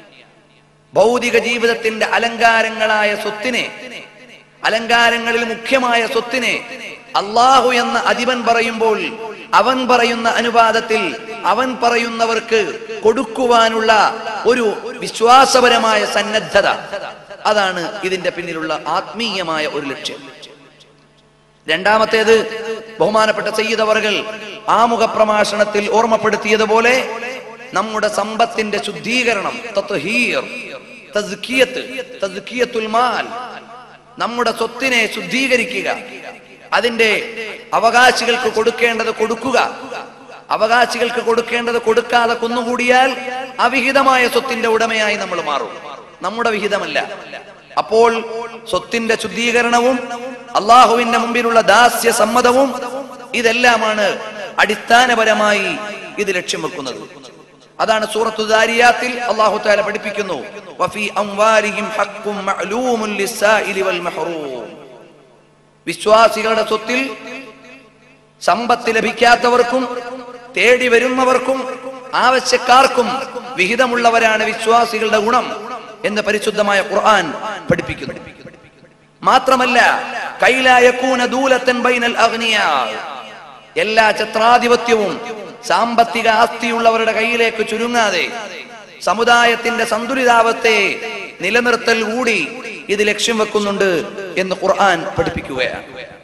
ഭൗതിക ജീവിതത്തിന്റെ അലങ്കാരങ്ങളായ സ്വത്തിനെ അലങ്കാരങ്ങളിൽ മുഖ്യമായ സ്വത്തിനെ അള്ളാഹു എന്ന അധിപൻ പറയുമ്പോൾ അവൻ പറയുന്ന അനുവാദത്തിൽ അവൻ പറയുന്നവർക്ക് കൊടുക്കുവാനുള്ള ഒരു വിശ്വാസപരമായ സന്നദ്ധത അതാണ് ഇതിന്റെ പിന്നിലുള്ള ആത്മീയമായ ഒരു ലക്ഷ്യം രണ്ടാമത്തേത് ബഹുമാനപ്പെട്ട സയ്യിദ് അവർകൾ ആമുഖ പ്രഭാഷണത്തിൽ ഓർമ്മപ്പെടുത്തിയതുപോലെ നമ്മുടെ സമ്പത്തിന്റെ ശുദ്ധീകരണം തത്ഹീർ തസ്കിയത്ത് തസ്കിയത്തുൽ മാൽ നമ്മുടെ സ്വത്തിനെ ശുദ്ധീകരിക്കുക അതിന്റെ അവകാശികൾക്ക് കൊടുക്കേണ്ടത് കൊടുക്കുക അവകാശികൾക്ക് കൊടുക്കേണ്ടത് കൊടുക്കാതെ കുന്നുകൂടിയാൽ അവിഹിതമായ സ്വത്തിന്റെ ഉടമയായി നമ്മൾ മാറും നമ്മുടെ വിഹിതമല്ല അപ്പോൾ സ്വത്തിന്റെ ശുദ്ധീകരണവും അള്ളാഹുവിന്റെ മുമ്പിലുള്ള ദാസ്യ സമ്മതവും ഇതെല്ലാമാണ് അടിസ്ഥാനപരമായി ഇത് ലക്ഷ്യം വെക്കുന്നത് അതാണ് സൂറത്തു ദാരിയാത്തിൽ അള്ളാഹു താല പഠിപ്പിക്കുന്നു വഫി അംവാലിഹിം ഹഖ്ഖും മഅലൂമുൻ ലിസ്സായിലി വൽ മഹ്റൂം വിശ്വാസികളുടെ സ്വത്തിൽ സമ്പത്ത് ലഭിക്കാത്തവർക്കും തേടി വരുന്നവർക്കും ആവശ്യക്കാർക്കും വിഹിതമുള്ളവരാണ് വിശ്വാസികളുടെ ഗുണം എന്ന് പരിശുദ്ധമായ ഖുർആൻ പഠിപ്പിക്കുന്നു മാത്രമല്ല കൈലായക്കൂന ദൂലത്തൻ ബൈനൽ അഗ്നിയ എല്ലാ ഛത്രാധിപത്യവും സാമ്പത്തിക ആസ്തിയുള്ളവരുടെ കയ്യിലേക്ക് ചുരുങ്ങാതെ സമുദായത്തിന്റെ സന്തുലിതാവത്തെ നിലനിർത്തൽ കൂടി ഇത് ലക്ഷ്യം വെക്കുന്നുണ്ട് എന്ന് ഖുർആൻ പഠിപ്പിക്കുകയാണ്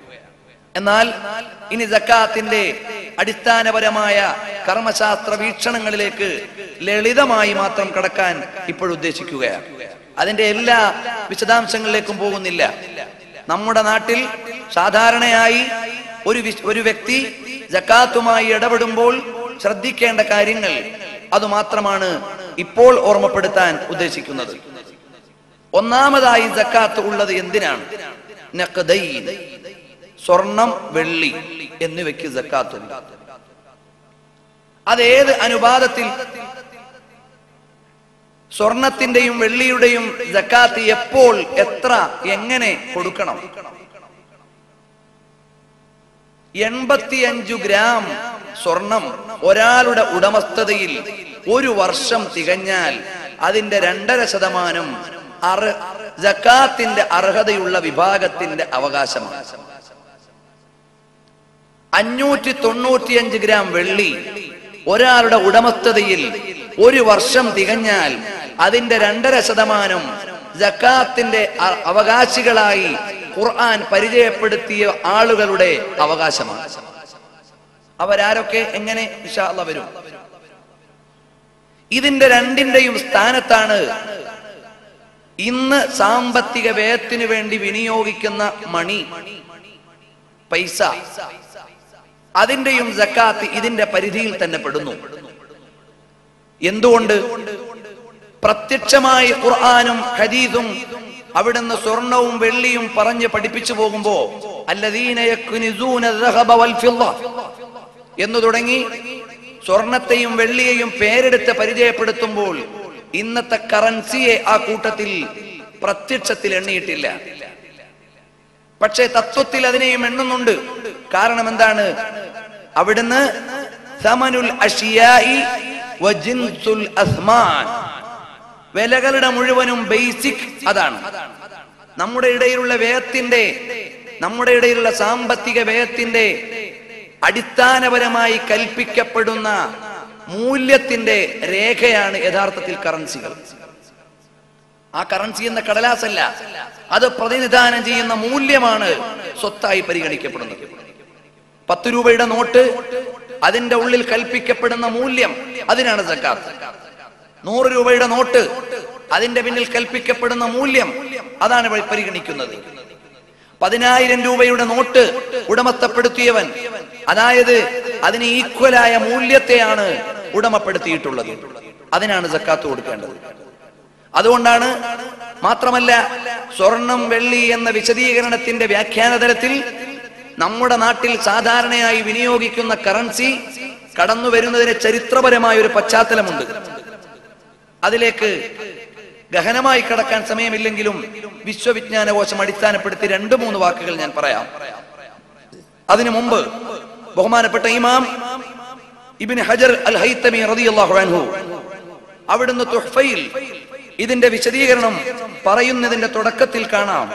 എന്നാൽ ഇനി ജക്കാത്തിന്റെ അടിസ്ഥാനപരമായ കർമ്മശാസ്ത്ര വീക്ഷണങ്ങളിലേക്ക് ലളിതമായി മാത്രം കടക്കാൻ ഇപ്പോഴുദ്ദേശിക്കുകയാണ് അതിന്റെ എല്ലാ വിശദാംശങ്ങളിലേക്കും പോകുന്നില്ല നമ്മുടെ നാട്ടിൽ സാധാരണയായി ഒരു വിശ്- ഒരു വ്യക്തി ജക്കാത്തുമായി ഇടപെടുമ്പോൾ ശ്രദ്ധിക്കേണ്ട കാര്യങ്ങൾ അതുമാത്രമാണ് ഇപ്പോൾ ഓർമ്മപ്പെടുത്താൻ ഉദ്ദേശിക്കുന്നത് ഒന്നാമതായി ജക്കാത്ത് ഉള്ളത് എന്തിനാണ് നഖദൈൻ സ്വർണം വെള്ളി എന്നിവയ്ക്ക് ജക്കാത്തുണ്ട് അതേത് അനുപാതത്തിൽ സ്വർണത്തിന്റെയും വെള്ളിയുടെയും ജക്കാത്ത് എപ്പോൾ എത്ര എങ്ങനെ കൊടുക്കണം എൺപത്തിയഞ്ചു ഗ്രാം സ്വർണം ഒരാളുടെ ഉടമസ്ഥതയിൽ ഒരു വർഷം തികഞ്ഞാൽ അതിന്റെ രണ്ടര ശതമാനം അർ- ജക്കാത്തിന്റെ അർഹതയുള്ള വിഭാഗത്തിന്റെ അവകാശമാണ് അഞ്ഞൂറ്റി തൊണ്ണൂറ്റിയഞ്ച് ഗ്രാം വെള്ളി ഒരാളുടെ ഉടമസ്ഥതയിൽ ഒരു വർഷം തികഞ്ഞാൽ അതിന്റെ രണ്ടര ശതമാനം ജക്കാത്തിന്റെ അ- അവകാശികളായി ഖുർആൻ പരിചയപ്പെടുത്തിയ ആളുകളുടെ അവകാശമാണ് അവരാരൊക്കെ എങ്ങനെ ഇൻഷാ അല്ലാഹ് വരും ഇതിന്റെ രണ്ടിന്റെയും സ്ഥാനത്താണ് ഇന്ന് സാമ്പത്തിക വ്യയത്തിന് വേണ്ടി വിനിയോഗിക്കുന്ന മണി പൈസ അതിന്റെയും ജക്കാത്ത് ഇതിന്റെ പരിധിയിൽ തന്നെ പെടുന്നു എന്തുകൊണ്ട് പ്രത്യക്ഷമായി ഖുർആാനും ഹദീദും അവിടുന്ന് സ്വർണവും വെള്ളിയും പറഞ്ഞ് പഠിപ്പിച്ചു പോകുമ്പോ അല്ലദീന യക്നിസൂന الذهب والفضة എന്ന് തുടങ്ങി സ്വർണത്തെയും വെള്ളിയെയും പേരെടുത്ത് പരിചയപ്പെടുത്തുമ്പോൾ ഇന്നത്തെ കറൻസിയെ ആ കൂട്ടത്തിൽ പ്രത്യക്ഷത്തിൽ എണ്ണിയിട്ടില്ല പക്ഷേ തത്വത്തിൽ അതിനെയും എണ്ണുന്നുണ്ട് കാരണം എന്താണ് അവിടുന്ന് സമനുൽ അഷിയായി വജിൻസുൽ അസ്മാൻ വിലകളുടെ മുഴുവനും ബേസിക് അതാണ് നമ്മുടെ ഇടയിലുള്ള വ്യയത്തിന്റെ നമ്മുടെ ഇടയിലുള്ള സാമ്പത്തിക വ്യയത്തിന്റെ അടിസ്ഥാനപരമായി കൽപ്പിക്കപ്പെടുന്ന മൂല്യത്തിന്റെ രേഖയാണ് യഥാർത്ഥത്തിൽ കറൻസികൾ ആ കറൻസി എന്ന കടലാസല്ല അത് പ്രതിനിധാനം ചെയ്യുന്ന മൂല്യമാണ് സ്വത്തായി പരിഗണിക്കപ്പെടുന്നത് പത്ത് രൂപയുടെ നോട്ട് അതിന്റെ ഉള്ളിൽ കൽപ്പിക്കപ്പെടുന്ന മൂല്യം അതിനാണ് സക്കാത്ത് നൂറ് രൂപയുടെ നോട്ട് അതിന്റെ പിന്നിൽ കൽപ്പിക്കപ്പെടുന്ന മൂല്യം അതാണ് ഇവിടെ പരിഗണിക്കുന്നത് പതിനായിരം രൂപയുടെ നോട്ട് ഉടമസ്ഥപ്പെടുത്തിയവൻ അതായത് അതിന് ഈക്വലായ മൂല്യത്തെയാണ് ഉടമപ്പെടുത്തിയിട്ടുള്ളത് അതിനാണ് സക്കാത്ത് കൊടുക്കേണ്ടത് അതുകൊണ്ടാണ് മാത്രമല്ല സ്വർണം വെള്ളി എന്ന വിശദീകരണത്തിന്റെ വ്യാഖ്യാന തലത്തിൽ നമ്മുടെ നാട്ടിൽ സാധാരണയായി വിനിയോഗിക്കുന്ന കറൻസി കടന്നു വരുന്നതിന് ചരിത്രപരമായ ഒരു പശ്ചാത്തലമുണ്ട് അതിലേക്ക് ഗഹനമായി കടക്കാൻ സമയമില്ലെങ്കിലും വിശ്വവിജ്ഞാനകോശം അടിസ്ഥാനപ്പെടുത്തി രണ്ട് മൂന്ന് വാക്കുകൾ ഞാൻ പറയാം അതിനു മുമ്പ് ബഹുമാനപ്പെട്ട ഇമാം ഇബിൻ ഹജർ അൽ ഹൈത്തമി റളിയല്ലാഹു അൻഹു അവിടുന്ന് തുഹ്ഫയിൽ ഇതിന്റെ വിശദീകരണം പറയുന്നതിന്റെ തുടക്കത്തിൽ കാണാം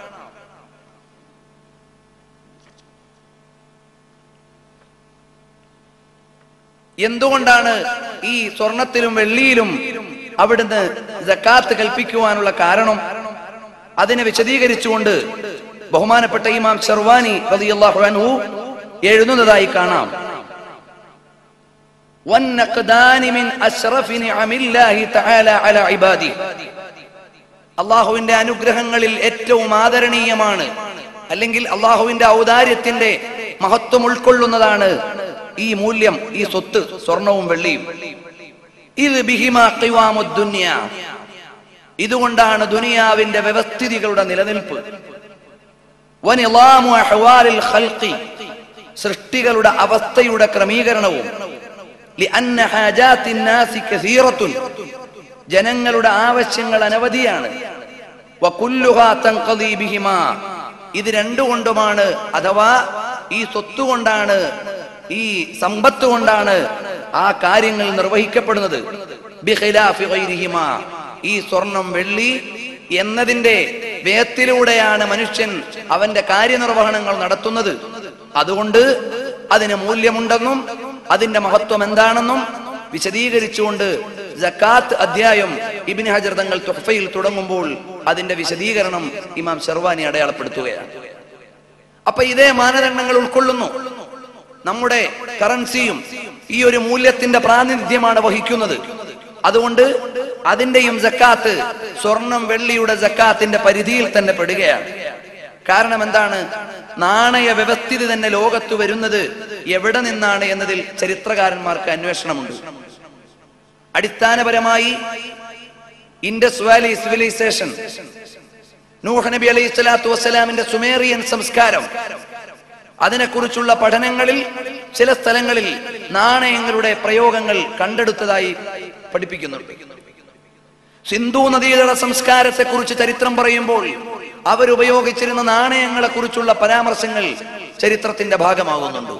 എന്തുകൊണ്ടാണ് ഈ സ്വർണത്തിലും വെള്ളിയിലും അവിടുന്ന് ജക്കാത്ത് കൽപ്പിക്കുവാനുള്ള കാരണം അതിനെ വിശദീകരിച്ചുകൊണ്ട് ബഹുമാനപ്പെട്ട ഇമാം ഷർവാനി റളിയല്ലാഹു അൻഹു എഴുതുന്നതായി കാണാം والنقدان من أشرف نعم الله تعالى على عباده അള്ളാഹുവിന്റെ അനുഗ്രഹങ്ങളിൽ ഏറ്റവും ആദരണീയമാണ് അല്ലെങ്കിൽ അള്ളാഹുവിന്റെ ഔദാര്യത്തിന്റെ മഹത്വം ഉൾക്കൊള്ളുന്നതാണ് ഈ മൂല്യം ഈ സ്വത്ത് സ്വർണവും വെള്ളിയും ഇത് ബിഹിമാ ഖിവാമുദ്ദുന്യ ഇതുകൊണ്ടാണ് ദുനിയാവിന്റെ വ്യവസ്ഥിതികളുടെ നിലനിൽപ്പ് വനിളാമു അഹ്വാലിൽ ഖൽഖി സൃഷ്ടികളുടെ അവസ്ഥയുടെ ക്രമീകരണവും لأن حاجات الناس كثيرة ജനങ്ങളുടെ ആവശ്യങ്ങൾ അനവധിയാണ് വകുല്ലുഹാ തൻഖദി ബിഹിമാ ഇത് രണ്ടുകൊണ്ടുമാണ് അഥവാ ഈ സ്വത്ത് കൊണ്ടാണ് ഈ സമ്പത്ത് കൊണ്ടാണ് ആ കാര്യങ്ങൾ നിർവഹിക്കപ്പെടുന്നത് ബിഖിലാഫി ഗൈരിഹിമാ ഈ സ്വർണം വെള്ളി എന്നതിന്റെ വേത്തിലൂടെയാണ് മനുഷ്യൻ അവന്റെ കാര്യനിർവഹണങ്ങൾ നടത്തുന്നത് അതുകൊണ്ട് അതിന് മൂല്യമുണ്ടെന്നും അതിന്റെ മഹത്വം എന്താണെന്നും വിശദീകരിച്ചുകൊണ്ട് ജക്കാത്ത് അധ്യായം ഇബിൻ ഹജർ തങ്ങൾ തുഹഫയിൽ തുടങ്ങുമ്പോൾ അതിന്റെ വിശദീകരണം ഇമാം ഷെർവാനി അടയാളപ്പെടുത്തുകയാണ് അപ്പൊ ഇതേ മാനദണ്ഡങ്ങൾ ഉൾക്കൊള്ളുന്നു നമ്മുടെ കറൻസിയും ഈ ഒരു മൂല്യത്തിന്റെ പ്രാതിനിധ്യമാണ് വഹിക്കുന്നത് അതുകൊണ്ട് അതിന്റെയും ജക്കാത്ത് സ്വർണം വെള്ളിയുടെ ജക്കാത്തിന്റെ പരിധിയിൽ തന്നെ പെടുകയാണ് കാരണം എന്താണ് നാണയ വ്യവസ്ഥിതി തന്നെ ലോകത്ത് വരുന്നത് എവിടെ നിന്നാണ് എന്നതിൽ ചരിത്രകാരന്മാർക്ക് അന്വേഷണമുണ്ട് അടിസ്ഥാനപരമായി ഇൻഡസ് വാലി സിവിലൈസേഷൻ നൂഹ് നബി അലൈഹി സ്വലാത്തു വസ്സലാമിന്റെ സുമേറിയൻ സംസ്കാരം അതിനെക്കുറിച്ചുള്ള പഠനങ്ങളിൽ ചില സ്ഥലങ്ങളിൽ നാണയങ്ങളുടെ പ്രയോഗങ്ങൾ കണ്ടെടുത്തതായി പഠിപ്പിക്കുന്നുണ്ട് സിന്ധു നദീതട സംസ്കാരത്തെ കുറിച്ച് ചരിത്രം പറയുമ്പോൾ അവരുപയോഗിച്ചിരുന്ന നാണയങ്ങളെ കുറിച്ചുള്ള പരാമർശങ്ങൾ ചരിത്രത്തിന്റെ ഭാഗമാകുന്നുണ്ട്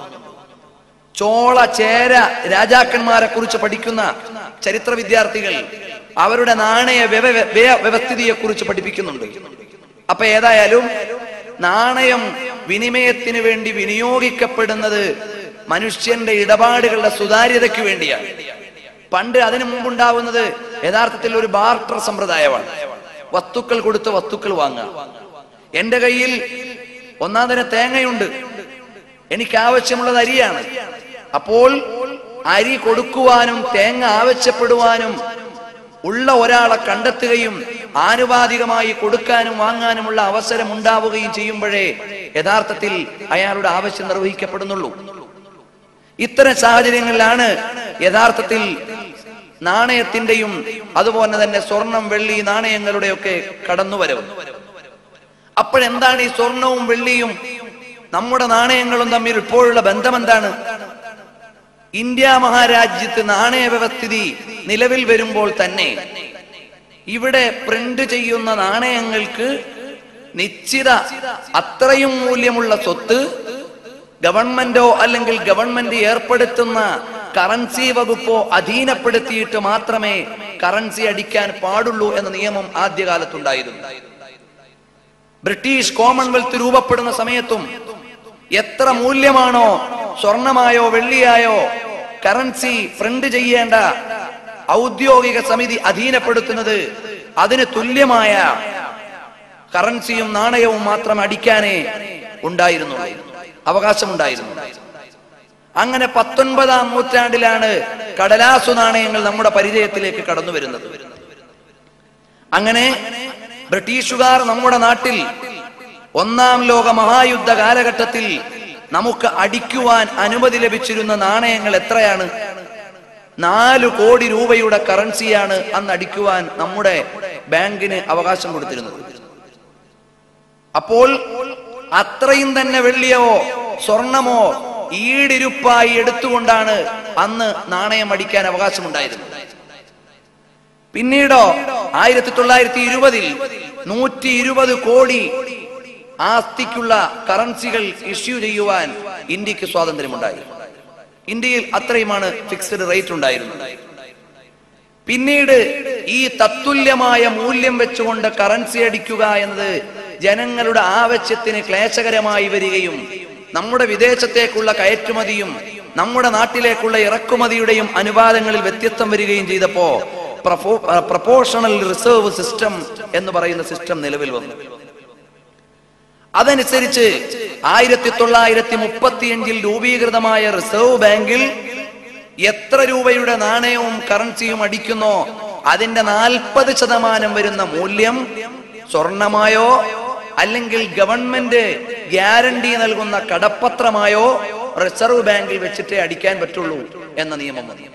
ചോള ചേര രാജാക്കന്മാരെ കുറിച്ച് പഠിക്കുന്ന ചരിത്ര വിദ്യാർത്ഥികൾ അവരുടെ നാണയ വ്യവ- വ്യയ- വ്യവസ്ഥിതിയെ കുറിച്ച് പഠിപ്പിക്കുന്നുണ്ട് അപ്പൊ ഏതായാലും നാണയം വിനിമയത്തിന് വേണ്ടി വിനിയോഗിക്കപ്പെടുന്നത് മനുഷ്യന്റെ ഇടപാടുകളുടെ സുതാര്യതയ്ക്ക് വേണ്ടിയാണ് പണ്ട് അതിനു മുമ്പുണ്ടാവുന്നത് യഥാർത്ഥത്തിൽ ഒരു ബാർട്ടർ സമ്പ്രദായമാണ് വസ്തുക്കൾ കൊടുത്ത് വസ്തുക്കൾ വാങ്ങുക എന്റെ കയ്യിൽ ഒന്നാം തരം തേങ്ങയുണ്ട് എനിക്ക് ആവശ്യമുള്ളത് അരിയാണ് അപ്പോൾ അരി കൊടുക്കുവാനും തേങ്ങ ആവശ്യപ്പെടുവാനും ഉള്ള ഒരാളെ കണ്ടെത്തുകയും ആനുപാതികമായി കൊടുക്കാനും വാങ്ങാനുമുള്ള അവസരം ഉണ്ടാവുകയും ചെയ്യുമ്പോഴേ യഥാർത്ഥത്തിൽ അയാളുടെ ആവശ്യം നിർവഹിക്കപ്പെടുന്നുള്ളൂ ഇത്തരം സാഹചര്യങ്ങളിലാണ് യഥാർത്ഥത്തിൽ നാണയത്തിന്റെയും അതുപോലെ തന്നെ സ്വർണം വെള്ളി നാണയങ്ങളുടെയൊക്കെ കടന്നുവരവ് അപ്പോഴെന്താണ് ഈ സ്വർണവും വെള്ളിയും നമ്മുടെ നാണയങ്ങളും തമ്മിൽ ഇപ്പോഴുള്ള ബന്ധം എന്താണ് ഇന്ത്യ മഹാരാജ്യത്ത് നാണയ വ്യവസ്ഥിതി നിലവിൽ വരുമ്പോൾ തന്നെ ഇവിടെ പ്രിന്റ് ചെയ്യുന്ന നാണയങ്ങൾക്ക് നിശ്ചിത അത്രയും മൂല്യമുള്ള സ്വത്ത് ഗവൺമെന്റോ അല്ലെങ്കിൽ ഗവൺമെന്റ് ഏർപ്പെടുത്തുന്ന കറൻസി വകുപ്പോ അധീനപ്പെടുത്തിയിട്ട് മാത്രമേ കറൻസി അടിക്കാൻ പാടുള്ളൂ എന്ന നിയമം ആദ്യകാലത്തുണ്ടായിരുന്നു ബ്രിട്ടീഷ് കോമൺവെൽത്ത് രൂപപ്പെടുന്ന സമയത്തും എത്ര മൂല്യമാണോ സ്വർണമായോ വെള്ളിയായോ കറൻസി പ്രിന്റ് ചെയ്യേണ്ട ഔദ്യോഗിക സമിതി അധീനപ്പെടുത്തുന്നത് അതിന് തുല്യമായ കറൻസിയും നാണയവും മാത്രം അടിക്കാനേ ഉണ്ടായിരുന്നുള്ളൂ അവകാശമുണ്ടായിരുന്നു അങ്ങനെ പത്തൊൻപതാം നൂറ്റാണ്ടിലാണ് കടലാസു നാണയങ്ങൾ നമ്മുടെ പരിചയത്തിലേക്ക് കടന്നു വരുന്നത് അങ്ങനെ ബ്രിട്ടീഷുകാർ നമ്മുടെ നാട്ടിൽ ഒന്നാം ലോക മഹായുദ്ധ കാലഘട്ടത്തിൽ നമുക്ക് അടിക്കുവാൻ അനുമതി ലഭിച്ചിരുന്ന നാണയങ്ങൾ എത്രയാണ് നാലു കോടി രൂപയുടെ കറൻസിയാണ് അന്ന് അടിക്കുവാൻ നമ്മുടെ ബാങ്കിന് അവകാശം കൊടുത്തിരുന്നത് അപ്പോൾ അത്രയും തന്നെ വെള്ളിയോ സ്വർണമോ ഈടിരുപ്പായി എടുത്തുകൊണ്ടാണ് അന്ന് നാണയം അടിക്കാൻ അവകാശമുണ്ടായിരുന്നത് പിന്നീടോ ആയിരത്തി തൊള്ളായിരത്തി ഇരുപതിൽ നൂറ്റി ഇരുപത് കോടി ആസ്തിക്കുള്ള കറൻസികൾ ഇഷ്യൂ ചെയ്യുവാൻ ഇന്ത്യക്ക് സ്വാതന്ത്ര്യമുണ്ടായി ഇന്ത്യയിൽ അത്രയുമാണ് ഫിക്സ്ഡ് റേറ്റ് ഉണ്ടായിരുന്നത് പിന്നീട് ഈ തത്തുല്യമായ മൂല്യം വെച്ചുകൊണ്ട് കറൻസി അടിക്കുക എന്നത് ജനങ്ങളുടെ ആവശ്യത്തിന് ക്ലേശകരമായി വരികയും നമ്മുടെ വിദേശത്തേക്കുള്ള കയറ്റുമതിയും നമ്മുടെ നാട്ടിലേക്കുള്ള ഇറക്കുമതിയുടെയും അനുപാതങ്ങളിൽ വ്യത്യസ്തം വരികയും ചെയ്തപ്പോ പ്രപ്പോർഷണൽ റിസർവ് സിസ്റ്റം എന്ന് പറയുന്ന സിസ്റ്റം നിലവിൽ വന്നു അതനുസരിച്ച് ആയിരത്തി തൊള്ളായിരത്തി മുപ്പത്തിയഞ്ചിൽ രൂപീകൃതമായ റിസർവ് ബാങ്കിൽ എത്ര രൂപയുടെ നാണയവും കറൻസിയും അടിക്കുന്നോ അതിന്റെ നാൽപ്പത് ശതമാനം വരുന്ന മൂല്യം സ്വർണമായോ അല്ലെങ്കിൽ ഗവൺമെന്റ് ഗ്യാരണ്ടി നൽകുന്ന കടപ്പത്രമായോ റിസർവ് ബാങ്കിൽ വെച്ചിട്ടേ അടിക്കാൻ പറ്റുള്ളൂ എന്ന നിയമം വന്നു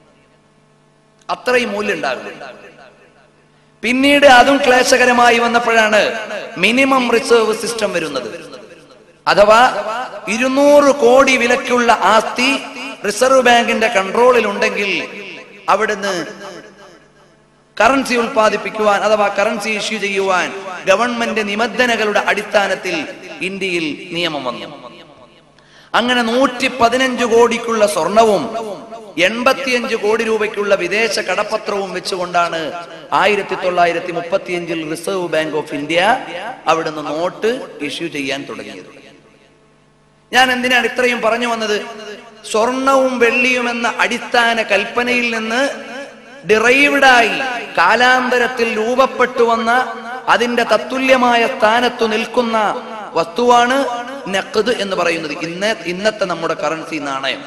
അത്രയും മൂല്യം ഉണ്ടാകും പിന്നീട് അതും ക്ലേശകരമായി വന്നപ്പോഴാണ് മിനിമം റിസർവ് സിസ്റ്റം വരുന്നത് അഥവാ ഇരുന്നൂറ് കോടി വിലക്കുള്ള ആസ്തി റിസർവ് ബാങ്കിന്റെ കൺട്രോളിൽ ഉണ്ടെങ്കിൽ അവിടുന്ന് കറൻസി ഉൽപ്പാദിപ്പിക്കുവാൻ അഥവാ കറൻസി ഇഷ്യൂ ചെയ്യുവാൻ ഗവൺമെന്റ് നിബന്ധനകളുടെ അടിസ്ഥാനത്തിൽ ഇന്ത്യയിൽ നിയമം വന്നു അങ്ങനെ നൂറ്റി പതിനഞ്ച് കോടിക്കുള്ള സ്വർണവും എൺപത്തിയഞ്ച് കോടി രൂപയ്ക്കുള്ള വിദേശ കടപ്പത്രവും വെച്ചുകൊണ്ടാണ് ആയിരത്തി തൊള്ളായിരത്തി മുപ്പത്തിയഞ്ചിൽ റിസർവ് ബാങ്ക് ഓഫ് ഇന്ത്യ അവിടുന്ന് നോട്ട് ഇഷ്യൂ ചെയ്യാൻ തുടങ്ങിയത് ഞാൻ എന്തിനാണ് ഇത്രയും പറഞ്ഞു വന്നത് സ്വർണവും വെള്ളിയും എന്ന അടിസ്ഥാന കൽപ്പനയിൽ നിന്ന് ഡിറൈവ്ഡായി കാലാന്തരത്തിൽ രൂപപ്പെട്ടു വന്ന അതിന്റെ തത്തുല്യമായ സ്ഥാനത്തു നിൽക്കുന്ന വസ്തുവാണ് നഖദ് എന്ന് പറയുന്നത് ഇന്ന് ഇന്നത്തെ നമ്മുടെ കറൻസി നാണയം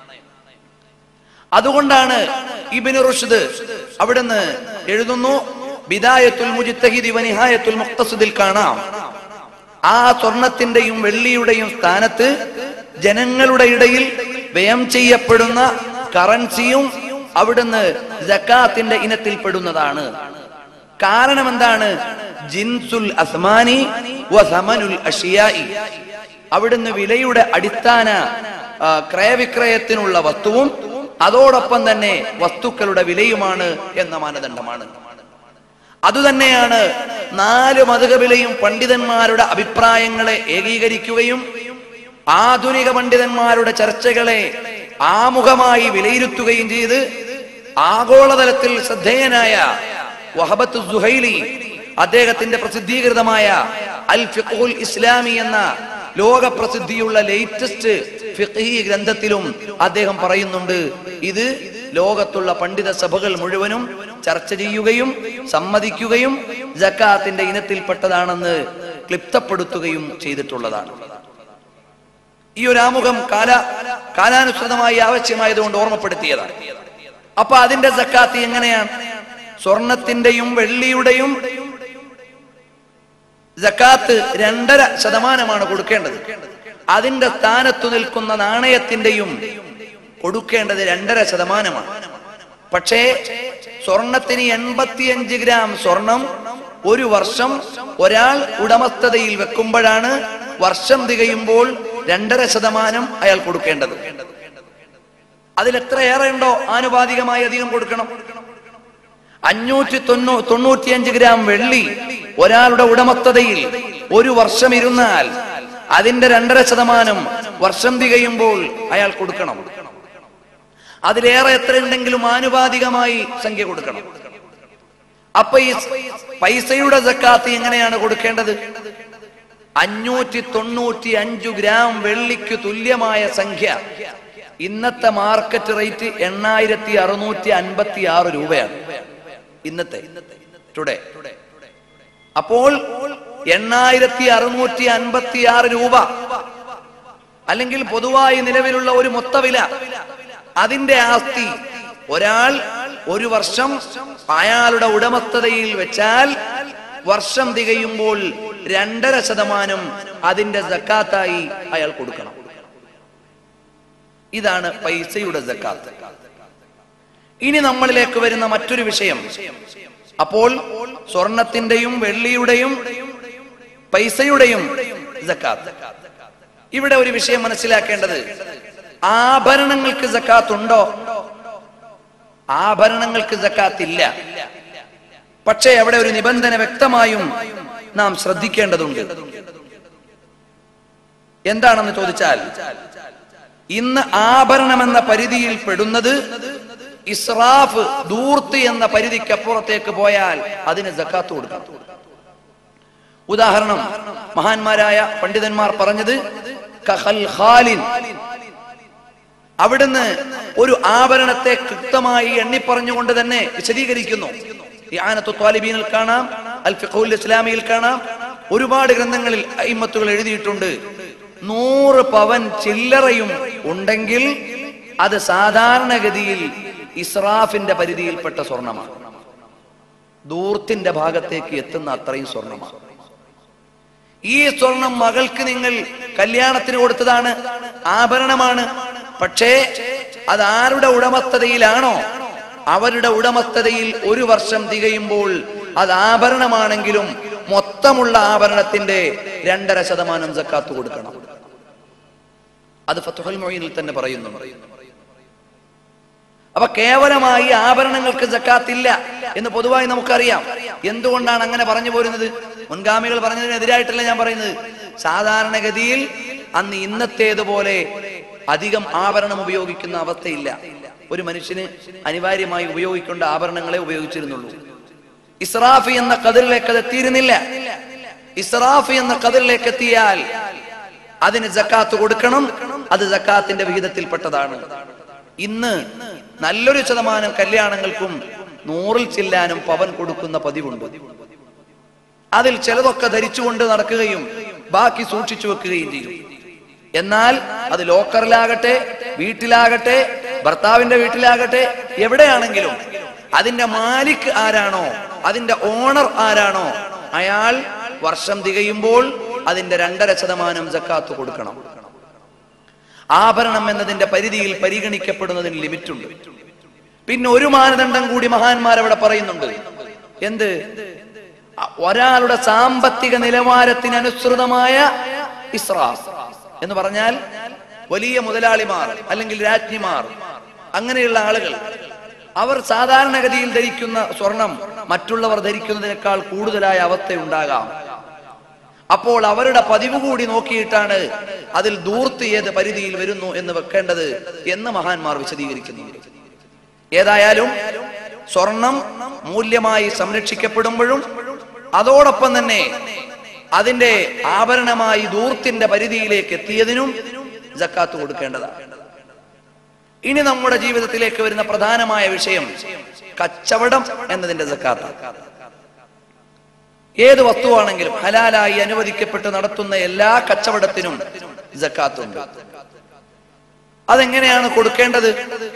അതുകൊണ്ടാണ് ഇബിന് റുഷ്ദ് അവിടുന്ന് എഴുതുന്നു ബിദായത്തുൽ മുജിത്തഹിദി വനിഹായത്തുൽ മുക്തസുദിൽ കാണാം ആ സ്വർണത്തിന്റെയും വെള്ളിയുടെയും സ്ഥാനത്ത് ജനങ്ങളുടെ ഇടയിൽ വ്യയം ചെയ്യപ്പെടുന്ന കറൻസിയും അവിടുന്ന് ജക്കാത്തിന്റെ ഇനത്തിൽപ്പെടുന്നതാണ് കാരണം എന്താണ് ജിൻസുൽ അസ്മാനി വസമനുൽ അഷിയായി അവിടുന്ന് വിലയുടെ അടിസ്ഥാന ആ, ക്രയവിക്രയത്തിനുള്ള വസ്തുവും അതോടൊപ്പം തന്നെ വസ്തുക്കളുടെ വിലയുമാണ് എന്ന മാനദണ്ഡമാണ് അതുതന്നെയാണ് നാല് മതകവിലെയും പണ്ഡിതന്മാരുടെ അഭിപ്രായങ്ങളെ ഏകീകരിക്കുകയും ആധുനിക പണ്ഡിതന്മാരുടെ ചർച്ചകളെ ആമുഖമായി വിലയിരുത്തുകയും ചെയ്ത് ആഗോളതലത്തിൽ ശ്രദ്ധേയനായ വഹബത്ത് സുഹൈലി അദ്ദേഹത്തിന്റെ പ്രസിദ്ധീകൃതമായ അൽ ഫിഖുൽ ഇസ്ലാമി എന്ന ലോക പ്രസിദ്ധിയുള്ള ലേറ്റസ്റ്റ് ഫിഖ്ഹി ഗ്രന്ഥത്തിലും അദ്ദേഹം പറയുന്നുണ്ട് ഇത് ലോകത്തുള്ള പണ്ഡിത സഭകൾ മുഴുവനും ചർച്ച ചെയ്യുകയും സമ്മതിക്കുകയും ജക്കാത്തിന്റെ ഇനത്തിൽപ്പെട്ടതാണെന്ന് ക്ലിപ്തപ്പെടുത്തുകയും ചെയ്തിട്ടുള്ളതാണ് ഈ ഒരു ആമുഖം കാല കാലാനുസൃതമായി ആവശ്യമായതുകൊണ്ട് ഓർമ്മപ്പെടുത്തിയതാണ് അപ്പൊ അതിന്റെ സക്കാത്ത് എങ്ങനെയാണ് സ്വർണത്തിന്റെയും വെള്ളിയുടെയും ജക്കാത്ത് രണ്ടര ശതമാനമാണ് കൊടുക്കേണ്ടത് അതിന്റെ സ്ഥാനത്തു നിൽക്കുന്ന നാണയത്തിന്റെയും കൊടുക്കേണ്ടത് രണ്ടര ശതമാനമാണ് പക്ഷേ സ്വർണത്തിന് എൺപത്തിയഞ്ച് ഗ്രാം സ്വർണം ഒരു വർഷം ഒരാൾ ഉടമസ്ഥതയിൽ വെക്കുമ്പോഴാണ് വർഷം തികയുമ്പോൾ രണ്ടര ശതമാനം അയാൾ കൊടുക്കേണ്ടത് അതിൽ എത്രയേറെ ഉണ്ടോ ആനുപാതികമായി അധികം കൊടുക്കണം അഞ്ഞൂറ്റി തൊണ്ണൂ തൊണ്ണൂറ്റിയഞ്ച് ഗ്രാം വെള്ളി ഒരാളുടെ ഉടമസ്ഥതയിൽ ഒരു വർഷം ഇരുന്നാൽ അതിന്റെ രണ്ടര ശതമാനം വർഷം തികയുമ്പോൾ അയാൾ കൊടുക്കണം അതിലേറെ എത്രയുണ്ടെങ്കിലും ആനുപാതികമായി സംഖ്യ കൊടുക്കണം അപ്പൊ ഈ പൈസയുടെ സക്കാത്ത് എങ്ങനെയാണ് കൊടുക്കേണ്ടത് അഞ്ഞൂറ്റി തൊണ്ണൂറ്റി അഞ്ചു ഗ്രാം വെള്ളിക്ക് തുല്യമായ സംഖ്യ ഇന്നത്തെ മാർക്കറ്റ് റേറ്റ് എണ്ണായിരത്തി അറുന്നൂറ്റി അൻപത്തി ആറ് രൂപയാണ് ഇന്നത്തെ ടുഡേ അപ്പോൾ എണ്ണായിരത്തി അറുന്നൂറ്റി അൻപത്തി ആറ് രൂപ അല്ലെങ്കിൽ പൊതുവായി നിലവിലുള്ള ഒരു മൊത്തവില അതിന്റെ ആസ്തി ഒരാൾ ഒരു വർഷം അയാളുടെ ഉടമസ്ഥതയിൽ വെച്ചാൽ വർഷം തികയുമ്പോൾ രണ്ടര ശതമാനം അതിന്റെ ജക്കാത്തായി അയാൾ കൊടുക്കണം ഇതാണ് പൈസയുടെ ജക്കാത്ത് ഇനി നമ്മളിലേക്ക് വരുന്ന മറ്റൊരു വിഷയം അപ്പോൾ സ്വർണത്തിന്റെയും വെള്ളിയുടെയും പൈസയുടെയും ജക്കാത്ത് ഇവിടെ ഒരു വിഷയം മനസ്സിലാക്കേണ്ടത് ആഭരണങ്ങൾക്ക് ജക്കാത്ത് ഉണ്ടോ ആഭരണങ്ങൾക്ക് ജക്കാത്ത് ഇല്ല പക്ഷേ അവിടെ ഒരു നിബന്ധന വ്യക്തമായും നാം ശ്രദ്ധിക്കേണ്ടതുണ്ട് എന്താണെന്ന് ചോദിച്ചാൽ ഇന്ന് ആഭരണം എന്ന പരിധിയിൽ പെടുന്നത് ഇസ്രാഫ് ദൂർത്ത് എന്ന പരിധിക്കപ്പുറത്തേക്ക് പോയാൽ അതിന് ജക്കാത്ത് കൊടുക്കണം ഉദാഹരണം മഹാന്മാരായ പണ്ഡിതന്മാർ പറഞ്ഞത് കഹൽ ഖാലിൻ അവിടുന്ന് ഒരു ആഭരണത്തെ കൃത്യമായി എണ്ണിപ്പറഞ്ഞുകൊണ്ട് തന്നെ വിശദീകരിക്കുന്നു ഇആനത്തു ത്വാലിബീനിൽ കാണാം അൽ ഫിഖുൽ ഇസ്ലാമിയിൽ കാണാം ഒരുപാട് ഗ്രന്ഥങ്ങളിൽ അയിമത്തുകൾ എഴുതിയിട്ടുണ്ട് നൂറ് പവൻ ചില്ലറയും ഉണ്ടെങ്കിൽ അത് സാധാരണഗതിയിൽ ഇസ്രാഫിന്റെ പരിധിയിൽപ്പെട്ട സ്വർണമാണ് ദൂർത്തിന്റെ ഭാഗത്തേക്ക് എത്തുന്ന അത്രയും സ്വർണമാണ് ഈ സ്വർണം മകൾക്ക് നിങ്ങൾ കല്യാണത്തിന് കൊടുത്തതാണ് ആഭരണമാണ് പക്ഷേ അത് ആരുടെ ഉടമസ്ഥതയിലാണോ അവരുടെ ഉടമസ്ഥതയിൽ ഒരു വർഷം തികയുമ്പോൾ അത് ആഭരണമാണെങ്കിലും മൊത്തമുള്ള ആഭരണത്തിന്റെ രണ്ടര ശതമാനം ജക്കാത്ത് കൊടുക്കണം അത് ഫത്തുഹൽ മൊയ്നിൽ തന്നെ പറയുന്നു അപ്പൊ കേവലമായി ആഭരണങ്ങൾക്ക് ജക്കാത്ത് ഇല്ല എന്ന് പൊതുവായി നമുക്കറിയാം എന്തുകൊണ്ടാണ് അങ്ങനെ പറഞ്ഞു പോരുന്നത് മുൻഗാമികൾ പറഞ്ഞതിനെതിരായിട്ടല്ല ഞാൻ പറയുന്നത് സാധാരണഗതിയിൽ അന്ന് ഇന്നത്തേതുപോലെ അധികം ആഭരണം ഉപയോഗിക്കുന്ന അവസ്ഥയില്ല ഒരു മനുഷ്യന് അനിവാര്യമായി ഉപയോഗിക്കേണ്ട ആഭരണങ്ങളെ ഉപയോഗിച്ചിരുന്നുള്ളൂ ഇസ്രാഫി എന്ന കതിറിലേക്ക് അത് എത്തിയിരുന്നില്ല ഇസ്രാഫി എന്ന കതിറിലേക്ക് എത്തിയാൽ അതിന് ജക്കാത്ത് കൊടുക്കണം അത് ജക്കാത്തിന്റെ വിഹിതത്തിൽപ്പെട്ടതാണ് ഇന്ന് നല്ലൊരു ശതമാനം കല്യാണങ്ങൾക്കും നൂറിൽ ചെല്ലാനും പവൻ കൊടുക്കുന്ന പതിവുണ്ട് അതിൽ ചിലതൊക്കെ ധരിച്ചുകൊണ്ട് നടക്കുകയും ബാക്കി സൂക്ഷിച്ചു വെക്കുകയും ചെയ്യും എന്നാൽ അത് ലോക്കറിലാകട്ടെ വീട്ടിലാകട്ടെ ഭർത്താവിന്റെ വീട്ടിലാകട്ടെ എവിടെയാണെങ്കിലും അതിന്റെ മാലിക് ആരാണോ അതിന്റെ ഓണർ ആരാണോ അയാൾ വർഷം തികയുമ്പോൾ അതിന്റെ രണ്ടര ശതമാനം ജക്കാത്ത് കൊടുക്കണം ആഭരണം എന്നതിന്റെ പരിധിയിൽ പരിഗണിക്കപ്പെടുന്നതിന് ലിമിറ്റുണ്ട് പിന്നെ ഒരു മാനദണ്ഡം കൂടി മഹാന്മാർ അവിടെ പറയുന്നുണ്ട് എന്ത് അ- ഒരാളുടെ സാമ്പത്തിക നിലവാരത്തിനനുസൃതമായ ഇസ്രാഫ് എന്ന് പറഞ്ഞാൽ വലിയ മുതലാളിമാർ അല്ലെങ്കിൽ രാജ്ഞിമാർ അങ്ങനെയുള്ള ആളുകൾ അവർ സാധാരണഗതിയിൽ ധരിക്കുന്ന സ്വർണം മറ്റുള്ളവർ ധരിക്കുന്നതിനേക്കാൾ കൂടുതലായ അവസ്ഥയുണ്ടാകാം അപ്പോൾ അവരുടെ പതിവ് കൂടി നോക്കിയിട്ടാണ് അതിൽ ദൂർത്ത് ഏത് പരിധിയിൽ വരുന്നു എന്ന് വെക്കേണ്ടത് എന്ന് മഹാന്മാർ വിശദീകരിക്കുന്നു ഏതായാലും സ്വർണം മൂല്യമായി സംരക്ഷിക്കപ്പെടുമ്പോഴും അതോടൊപ്പം തന്നെ അതിന്റെ ആഭരണമായി ദൂർത്തിന്റെ പരിധിയിലേക്ക് എത്തിയതിനും ജക്കാത്ത് കൊടുക്കേണ്ടതാണ് ഇനി നമ്മുടെ ജീവിതത്തിലേക്ക് വരുന്ന പ്രധാനമായ വിഷയം കച്ചവടം എന്നതിന്റെ ജക്കാത്താണ് ഏത് വസ്തുവാണെങ്കിലും ഹലാലായി അനുവദിക്കപ്പെട്ട് നടത്തുന്ന എല്ലാ കച്ചവടത്തിനും ജക്കാത്തുണ്ട് അതെങ്ങനെയാണ് കൊടുക്കേണ്ടത്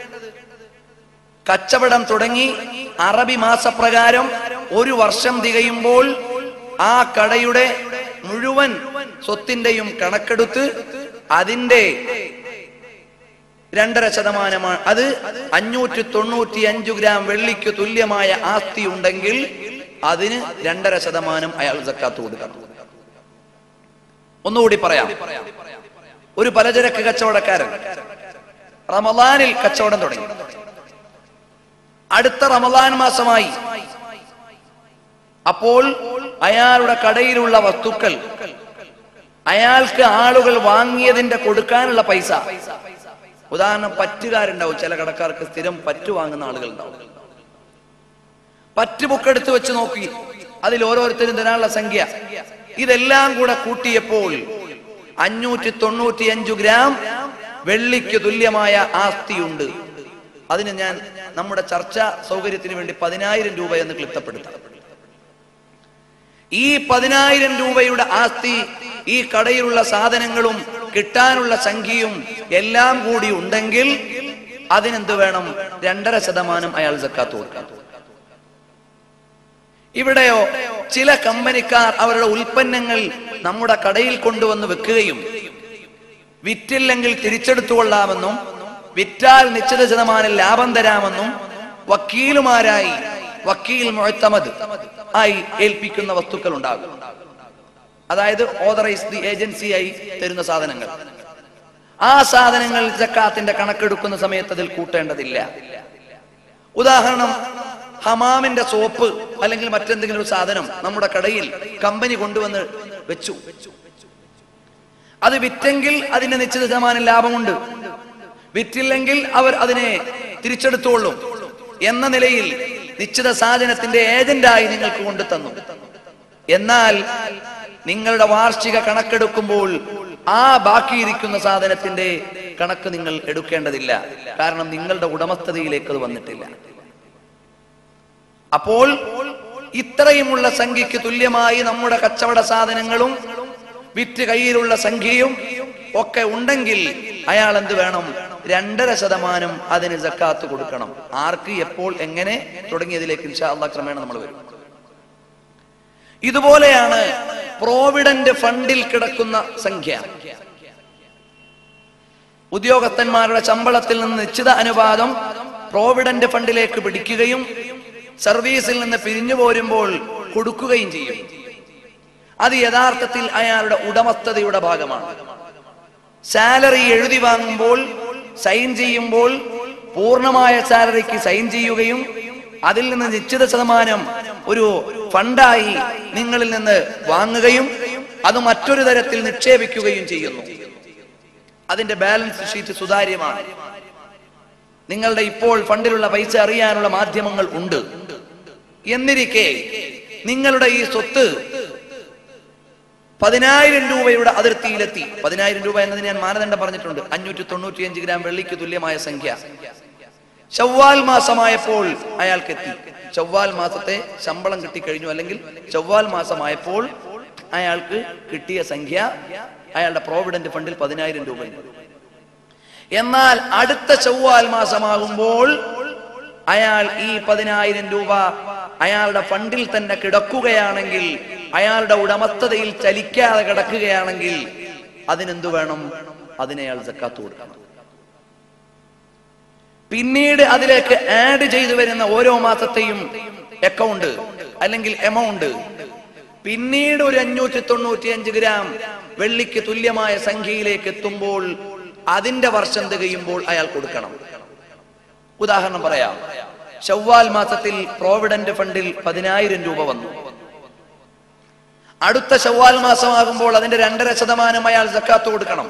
കച്ചവടം തുടങ്ങി അറബി മാസപ്രകാരം ഒരു വർഷം തികയുമ്പോൾ ആ കടയുടെ മുഴുവൻ സ്വത്തിന്റെയും കണക്കെടുത്ത് അതിന്റെ രണ്ടര ശതമാനമാണ് അത് അഞ്ഞൂറ്റി തൊണ്ണൂറ്റി അഞ്ചു ഗ്രാം വെള്ളിക്ക് തുല്യമായ ആസ്തി ഉണ്ടെങ്കിൽ അതിന് രണ്ടര ശതമാനം അയാൾ ജക്കാത്ത് കൊടുക്കണം ഒന്നുകൂടി പറയാം ഒരു പലചരക്ക് കച്ചവടക്കാരൻ റമദാനിൽ കച്ചവടം തുടങ്ങി അടുത്ത റമദാൻ മാസമായി അപ്പോൾ അയാളുടെ കടയിലുള്ള വസ്തുക്കൾ അയാൾക്ക് ആളുകൾ വാങ്ങിയതിന്റെ കൊടുക്കാനുള്ള പൈസ ഉദാഹരണം പറ്റുകാരുണ്ടാവും ചില കടക്കാർക്ക് സ്ഥിരം പറ്റു വാങ്ങുന്ന ആളുകൾ ഉണ്ടാവും പറ്റ് ബുക്ക് എടുത്ത് വെച്ച് നോക്കി അതിൽ ഓരോരുത്തരും തരാനുള്ള സംഖ്യ ഇതെല്ലാം കൂടെ കൂട്ടിയപ്പോൾ അഞ്ഞൂറ്റി തൊണ്ണൂറ്റി അഞ്ചു ഗ്രാം വെള്ളിക്ക് തുല്യമായ ആസ്തിയുണ്ട് അതിന് ഞാൻ നമ്മുടെ ചർച്ചാ സൗകര്യത്തിന് വേണ്ടി പതിനായിരം രൂപ എന്ന് ക്ലിപ്തപ്പെടുത്താം ഈ പതിനായിരം രൂപയുടെ ആസ്തി ഈ കടയിലുള്ള സാധനങ്ങളും കിട്ടാനുള്ള സംഖ്യയും എല്ലാം കൂടി ഉണ്ടെങ്കിൽ അതിനെന്ത് വേണം രണ്ടര ശതമാനം അയാൾ സക്കാത്ത് കൊടുക്കണം ഇവിടെയോ ചില കമ്പനിക്കാർ അവരുടെ ഉൽപ്പന്നങ്ങൾ നമ്മുടെ കടയിൽ കൊണ്ടുവന്ന് വെക്കുകയും വിറ്റില്ലെങ്കിൽ തിരിച്ചെടുത്തുകൊള്ളാമെന്നും വിറ്റാൽ നിശ്ചിത ശതമാനം ലാഭം തരാമെന്നും വക്കീലുമാരായി വക്കീൽ മുഴത്തമത് ആയി ഏൽപ്പിക്കുന്ന വസ്തുക്കൾ ഉണ്ടാകും അതായത് ഓതറൈസ്ഡ് ഏജൻസിയായി തരുന്ന സാധനങ്ങൾ ആ സാധനങ്ങൾ ജക്കാത്തിന്റെ കണക്കെടുക്കുന്ന സമയത്ത് അതിൽ കൂട്ടേണ്ടതില്ല ഉദാഹരണം ഹമാമിന്റെ സോപ്പ് അല്ലെങ്കിൽ മറ്റെന്തെങ്കിലും ഒരു സാധനം നമ്മുടെ കടയിൽ കമ്പനി കൊണ്ടുവന്ന് വെച്ചു അത് വിറ്റെങ്കിൽ അതിന് നിശ്ചിത ശതമാനം ലാഭമുണ്ട് വിറ്റില്ലെങ്കിൽ അവർ അതിനെ തിരിച്ചെടുത്തോളും എന്ന നിലയിൽ നിശ്ചിത സാധനത്തിന്റെ ഏജന്റായി നിങ്ങൾക്ക് കൊണ്ടു തന്നു എന്നാൽ നിങ്ങളുടെ വാർഷിക കണക്കെടുക്കുമ്പോൾ ആ ബാക്കിയിരിക്കുന്ന സാധനത്തിന്റെ കണക്ക് നിങ്ങൾ എടുക്കേണ്ടതില്ല കാരണം നിങ്ങളുടെ ഉടമസ്ഥതയിലേക്ക് അത് വന്നിട്ടില്ല അപ്പോൾ ഇത്രയുമുള്ള സംഖ്യക്ക് തുല്യമായി നമ്മുടെ കച്ചവട സാധനങ്ങളും വിറ്റ് കയ്യിലുള്ള സംഖ്യയും ഒക്കെ ഉണ്ടെങ്കിൽ അയാൾ എന്ത് വേണം രണ്ടര ശതമാനം അതിന് ജക്കാത്ത് കൊടുക്കണം ആർക്ക് എപ്പോൾ എങ്ങനെ തുടങ്ങിയതിലേക്ക് ഇൻഷാ അള്ളാഹ് ക്രമേണ നമ്മൾ വരും ഇതുപോലെയാണ് പ്രോവിഡന്റ് ഫണ്ടിൽ കിടക്കുന്ന സംഖ്യ ഉദ്യോഗസ്ഥന്മാരുടെ ശമ്പളത്തിൽ നിന്ന് നിശ്ചിത അനുപാതം പ്രോവിഡന്റ് ഫണ്ടിലേക്ക് പിടിക്കുകയും സർവീസിൽ നിന്ന് പിരിഞ്ഞു പോരുമ്പോൾ കൊടുക്കുകയും ചെയ്യും അത് യഥാർത്ഥത്തിൽ അയാളുടെ ഉടമസ്ഥതയുടെ ഭാഗമാണ് സാലറി എഴുതി വാങ്ങുമ്പോൾ സൈൻ ചെയ്യുമ്പോൾ പൂർണ്ണമായ സാലറിക്ക് സൈൻ ചെയ്യുകയും അതിൽ നിന്ന് നിശ്ചിത ശതമാനം ഒരു ഫണ്ടായി നിങ്ങളിൽ നിന്ന് വാങ്ങുകയും അത് മറ്റൊരു തരത്തിൽ നിക്ഷേപിക്കുകയും ചെയ്യുന്നു അതിന്റെ ബാലൻസ് ഷീറ്റ് സുതാര്യമാണ് നിങ്ങളുടെ ഇപ്പോൾ ഫണ്ടിലുള്ള പൈസ അറിയാനുള്ള മാധ്യമങ്ങൾ ഉണ്ട് എന്നിരിക്കെ നിങ്ങളുടെ ഈ സ്വത്ത് പതിനായിരം രൂപയുടെ അതിർത്തിയിലെത്തി പതിനായിരം രൂപ എന്നതിന് ഞാൻ മാനദണ്ഡം പറഞ്ഞിട്ടുണ്ട് അഞ്ഞൂറ്റി തൊണ്ണൂറ്റിയഞ്ച് ഗ്രാം വെള്ളിക്ക് തുല്യമായ സംഖ്യ ചൊവ്വാൽ മാസമായപ്പോൾ അയാൾക്ക് എത്തി ചൊവ്വാൽ മാസത്തെ ശമ്പളം കിട്ടിക്കഴിഞ്ഞു അല്ലെങ്കിൽ ചൊവ്വാൽ മാസമായപ്പോൾ അയാൾക്ക് കിട്ടിയ സംഖ്യ അയാളുടെ പ്രോവിഡന്റ് ഫണ്ടിൽ പതിനായിരം രൂപയുണ്ട് എന്നാൽ അടുത്ത ചൊവ്വാൽ മാസമാകുമ്പോൾ അയാൾ ഈ പതിനായിരം രൂപ അയാളുടെ ഫണ്ടിൽ തന്നെ കിടക്കുകയാണെങ്കിൽ അയാളുടെ ഉടമസ്ഥതയിൽ ചലിക്കാതെ കിടക്കുകയാണെങ്കിൽ അതിനെന്തു വേണം അതിനെ അയാൾ സക്കാത്ത് കൊടുക്കണം പിന്നീട് അതിലേക്ക് ആഡ് ചെയ്തു വരുന്ന ഓരോ മാസത്തെയും അക്കൗണ്ട് അല്ലെങ്കിൽ എമൗണ്ട് പിന്നീട് ഒരു അഞ്ഞൂറ്റി തൊണ്ണൂറ്റി അഞ്ച് ഗ്രാം വെള്ളിക്ക് തുല്യമായ സംഖ്യയിലേക്ക് എത്തുമ്പോൾ അതിന്റെ വർഷം തികയുമ്പോൾ അയാൾ കൊടുക്കണം ഉദാഹരണം പറയാം ചൊവ്വാൽ മാസത്തിൽ പ്രോവിഡന്റ് ഫണ്ടിൽ പതിനായിരം രൂപ വന്നു അടുത്ത ചൊവ്വാൽ മാസമാകുമ്പോൾ അതിന്റെ രണ്ടര ശതമാനം അയാൾ സക്കാത്ത് കൊടുക്കണം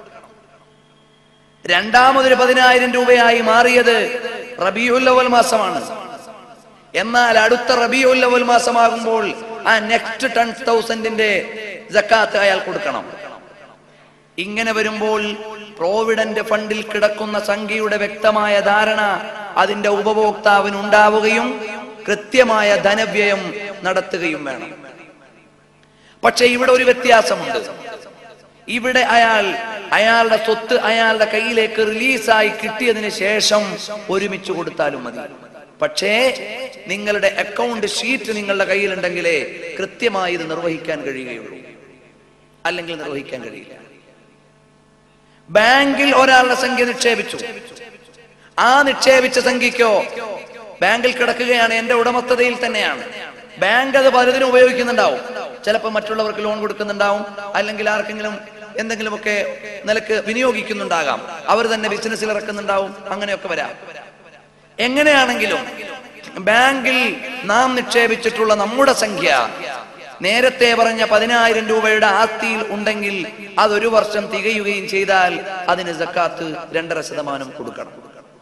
രണ്ടാമതൊരു പതിനായിരം രൂപയായി മാറിയത് റബിയുല്ലവൽ മാസമാണ് എന്നാൽ അടുത്ത റബിയുല്ലവൽ മാസമാകുമ്പോൾ ആ നെക്സ്റ്റ് ടെൻ തൗസൻഡിന്റെ ജക്കാത്ത് അയാൾ കൊടുക്കണം ഇങ്ങനെ വരുമ്പോൾ പ്രോവിഡന്റ് ഫണ്ടിൽ കിടക്കുന്ന സംഖ്യയുടെ വ്യക്തമായ ധാരണ അതിന്റെ ഉപഭോക്താവിന് ഉണ്ടാവുകയും കൃത്യമായ ധനവ്യയം നടത്തുകയും വേണം പക്ഷെ ഇവിടെ ഒരു വ്യത്യാസമുണ്ട് ഇവിടെ അയാൾ അയാളുടെ സ്വത്ത് അയാളുടെ കയ്യിലേക്ക് റിലീസായി കിട്ടിയതിന് ശേഷം ഒരുമിച്ച് കൊടുത്താലും മതി പക്ഷേ നിങ്ങളുടെ അക്കൗണ്ട് ഷീറ്റ് നിങ്ങളുടെ കയ്യിലുണ്ടെങ്കിലേ കൃത്യമായി ഇത് നിർവഹിക്കാൻ കഴിയുകയുള്ളൂ അല്ലെങ്കിൽ നിർവഹിക്കാൻ കഴിയില്ല ബാങ്കിൽ ഒരാളുടെ സംഖ്യ നിക്ഷേപിച്ചു ആ നിക്ഷേപിച്ച സംഖ്യക്കോ ബാങ്കിൽ കിടക്കുകയാണ് എന്റെ ഉടമസ്ഥതയിൽ തന്നെയാണ് ബാങ്ക് അത് പലതിനും ഉപയോഗിക്കുന്നുണ്ടാവും ചിലപ്പോൾ മറ്റുള്ളവർക്ക് ലോൺ കൊടുക്കുന്നുണ്ടാവും അല്ലെങ്കിൽ ആർക്കെങ്കിലും എന്തെങ്കിലുമൊക്കെ നിലക്ക് വിനിയോഗിക്കുന്നുണ്ടാകാം അവർ തന്നെ ബിസിനസ്സിൽ ഇറക്കുന്നുണ്ടാവും അങ്ങനെയൊക്കെ വരാം എങ്ങനെയാണെങ്കിലും ബാങ്കിൽ നാം നിക്ഷേപിച്ചിട്ടുള്ള നമ്മുടെ സംഖ്യ നേരത്തെ പറഞ്ഞ പതിനായിരം രൂപയുടെ ആസ്തിയിൽ ഉണ്ടെങ്കിൽ അതൊരു വർഷം തികയുകയും ചെയ്താൽ അതിന് സക്കാത്ത് രണ്ടര ശതമാനം കൊടുക്കണം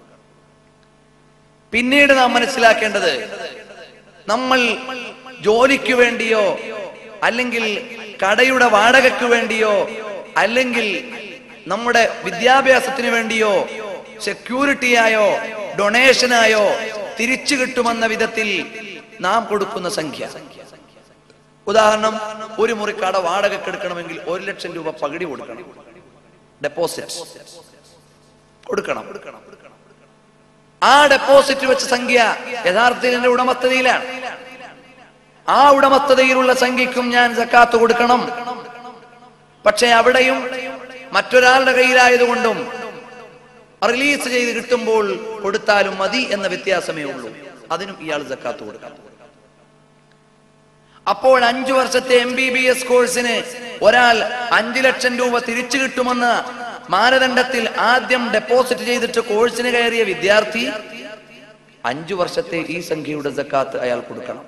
പിന്നീട് നാം മനസ്സിലാക്കേണ്ടത് നമ്മൾ ജോലിക്ക് വേണ്ടിയോ അല്ലെങ്കിൽ കടയുടെ വാടകയ്ക്ക് വേണ്ടിയോ അല്ലെങ്കിൽ നമ്മുടെ വിദ്യാഭ്യാസത്തിന് വേണ്ടിയോ സെക്യൂരിറ്റിയായോ ഡൊണേഷനായോ തിരിച്ചു കിട്ടുമെന്ന വിധത്തിൽ നാം കൊടുക്കുന്ന സംഖ്യ ഉദാഹരണം ഒരു മുറി കട വാടകയ്ക്ക് എടുക്കണമെങ്കിൽ ഒരു ലക്ഷം രൂപ പകുതി കൊടുക്കണം ഡെപ്പോസിറ്റ് കൊടുക്കണം ആ ഡെപ്പോസിറ്റ് വെച്ച സംഖ്യ യഥാർത്ഥത്തിൽ എന്റെ ഉടമസ്ഥതയിലാണ് ആ ഉടമസ്ഥതയിലുള്ള സംഖ്യക്കും ഞാൻ സക്കാത്ത് കൊടുക്കണം പക്ഷെ അവിടെയും മറ്റൊരാളുടെ കയ്യിലായതുകൊണ്ടും റിലീസ് ചെയ്ത് കിട്ടുമ്പോൾ കൊടുത്താലും മതി എന്ന വ്യത്യാസമേ ഉള്ളൂ അതിനും ഇയാൾ സക്കാത്ത് കൊടുക്കണം അപ്പോൾ അഞ്ചു വർഷത്തെ എം ബി ബി എസ് കോഴ്സിന് ഒരാൾ അഞ്ചു ലക്ഷം രൂപ തിരിച്ചു കിട്ടുമെന്ന മാനദണ്ഡത്തിൽ ആദ്യം ഡെപ്പോസിറ്റ് ചെയ്തിട്ട് കോഴ്സിന് കയറിയ വിദ്യാർത്ഥി അഞ്ചു വർഷത്തെ ഈ സംഖ്യയുടെ സക്കാത്ത് അയാൾ കൊടുക്കണം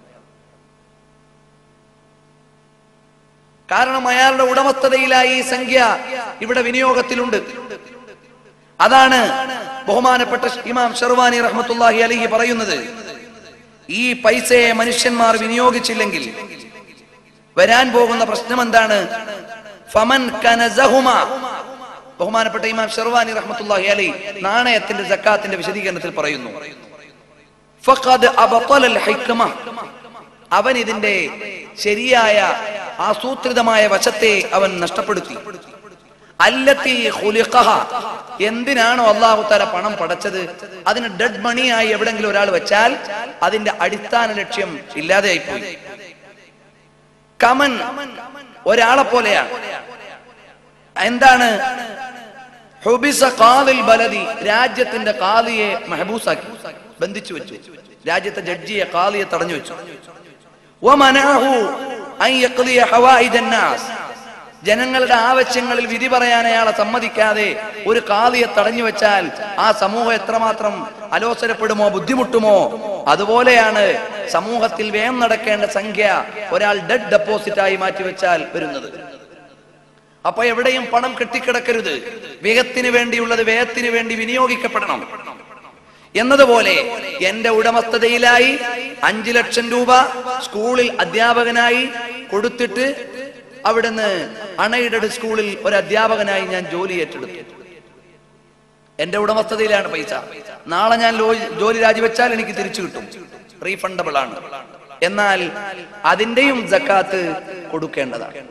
കാരണം അയാളുടെ ഉടമസ്ഥതയിലായി ഈ സംഖ്യ ഇവിടെ വിനിയോഗത്തിലുണ്ട് അതാണ് ബഹുമാനപ്പെട്ട ഇമാം ഷെർവാനി റഹ്മത്തുല്ലാഹി അലിഹി പറയുന്നത് ഈ പൈസയെ മനുഷ്യന്മാർ വിനിയോഗിച്ചില്ലെങ്കിൽ വരാൻ പോകുന്ന പ്രശ്നം എന്താണ് ഫമൻ കനസഹുമ ബഹുമാനപ്പെട്ട ഇമാം ഷെർവാനി റഹ്മത്തുല്ലാഹി അലി നാണയത്തിന്റെ ജക്കാത്തിന്റെ വിശദീകരണത്തിൽ പറയുന്നു ഫഖദ് അബത്തലൽ ഹിക്മ അവൻ ഇതിന്റെ ശരിയായ ആസൂത്രിതമായ വശത്തെ അവൻ നഷ്ടപ്പെടുത്തി അല്ലത്തി ഖുലിഖഹ എന്തിനാണോ അള്ളാഹു തല പണം പടച്ചത് അതിന് ഡെഡ് മണിയായി എവിടെങ്കിലും ഒരാൾ വെച്ചാൽ അതിന്റെ അടിസ്ഥാന ലക്ഷ്യം ഇല്ലാതെയായി പോയി കമൻ ഒരാളെ പോലെയാണ് എന്താണ് ഹുബിസ ഖാദിൽ ബലദി രാജ്യത്തിന്റെ കാലിയെ മെഹബൂസാക്കി ബന്ധിച്ചു വെച്ചു രാജ്യത്തെ ജഡ്ജിയെ കാലിയെ തടഞ്ഞു വെച്ചു വമനഅഹു അൻ യഖ്ദിയ ഹവായിജ الناس ജനങ്ങളുടെ ആവശ്യങ്ങളിൽ വിധി പറയാൻ അയാളെ സമ്മതിക്കാതെ ഒരു കാതിയെ തടഞ്ഞു വെച്ചാൽ ആ സമൂഹം എത്രമാത്രം അലോസരപ്പെടുമോ ബുദ്ധിമുട്ടുമോ അതുപോലെയാണ് സമൂഹത്തിൽ വേം നടക്കേണ്ട സംഖ്യ ഒരാൾ ഡെഡ് ഡെപ്പോസിറ്റ് ആയി മാറ്റിവെച്ചാൽ വരുന്നത് അപ്പൊ എവിടെയും പണം കെട്ടിക്കിടക്കരുത് വേഗത്തിന് വേണ്ടിയുള്ളത് വേഗത്തിന് വേണ്ടി വിനിയോഗിക്കപ്പെടണം എന്നതുപോലെ എന്റെ ഉടമസ്ഥതയിലായി അഞ്ചു ലക്ഷം രൂപ സ്കൂളിൽ അധ്യാപകനായി കൊടുത്തിട്ട് അവിടുന്ന് അണയിടട് സ്കൂളിൽ ഒരു അധ്യാപകനായി ഞാൻ ജോലി ഏറ്റെടുത്തു എന്റെ ഉടമസ്ഥതയിലാണ് പൈസ നാളെ ഞാൻ ലോ- ജോലി രാജിവെച്ചാൽ എനിക്ക് തിരിച്ചു കിട്ടും റീഫണ്ടബിൾ ആണ് എന്നാൽ അതിന്റെയും ജക്കാത്ത് കൊടുക്കേണ്ടതാണ്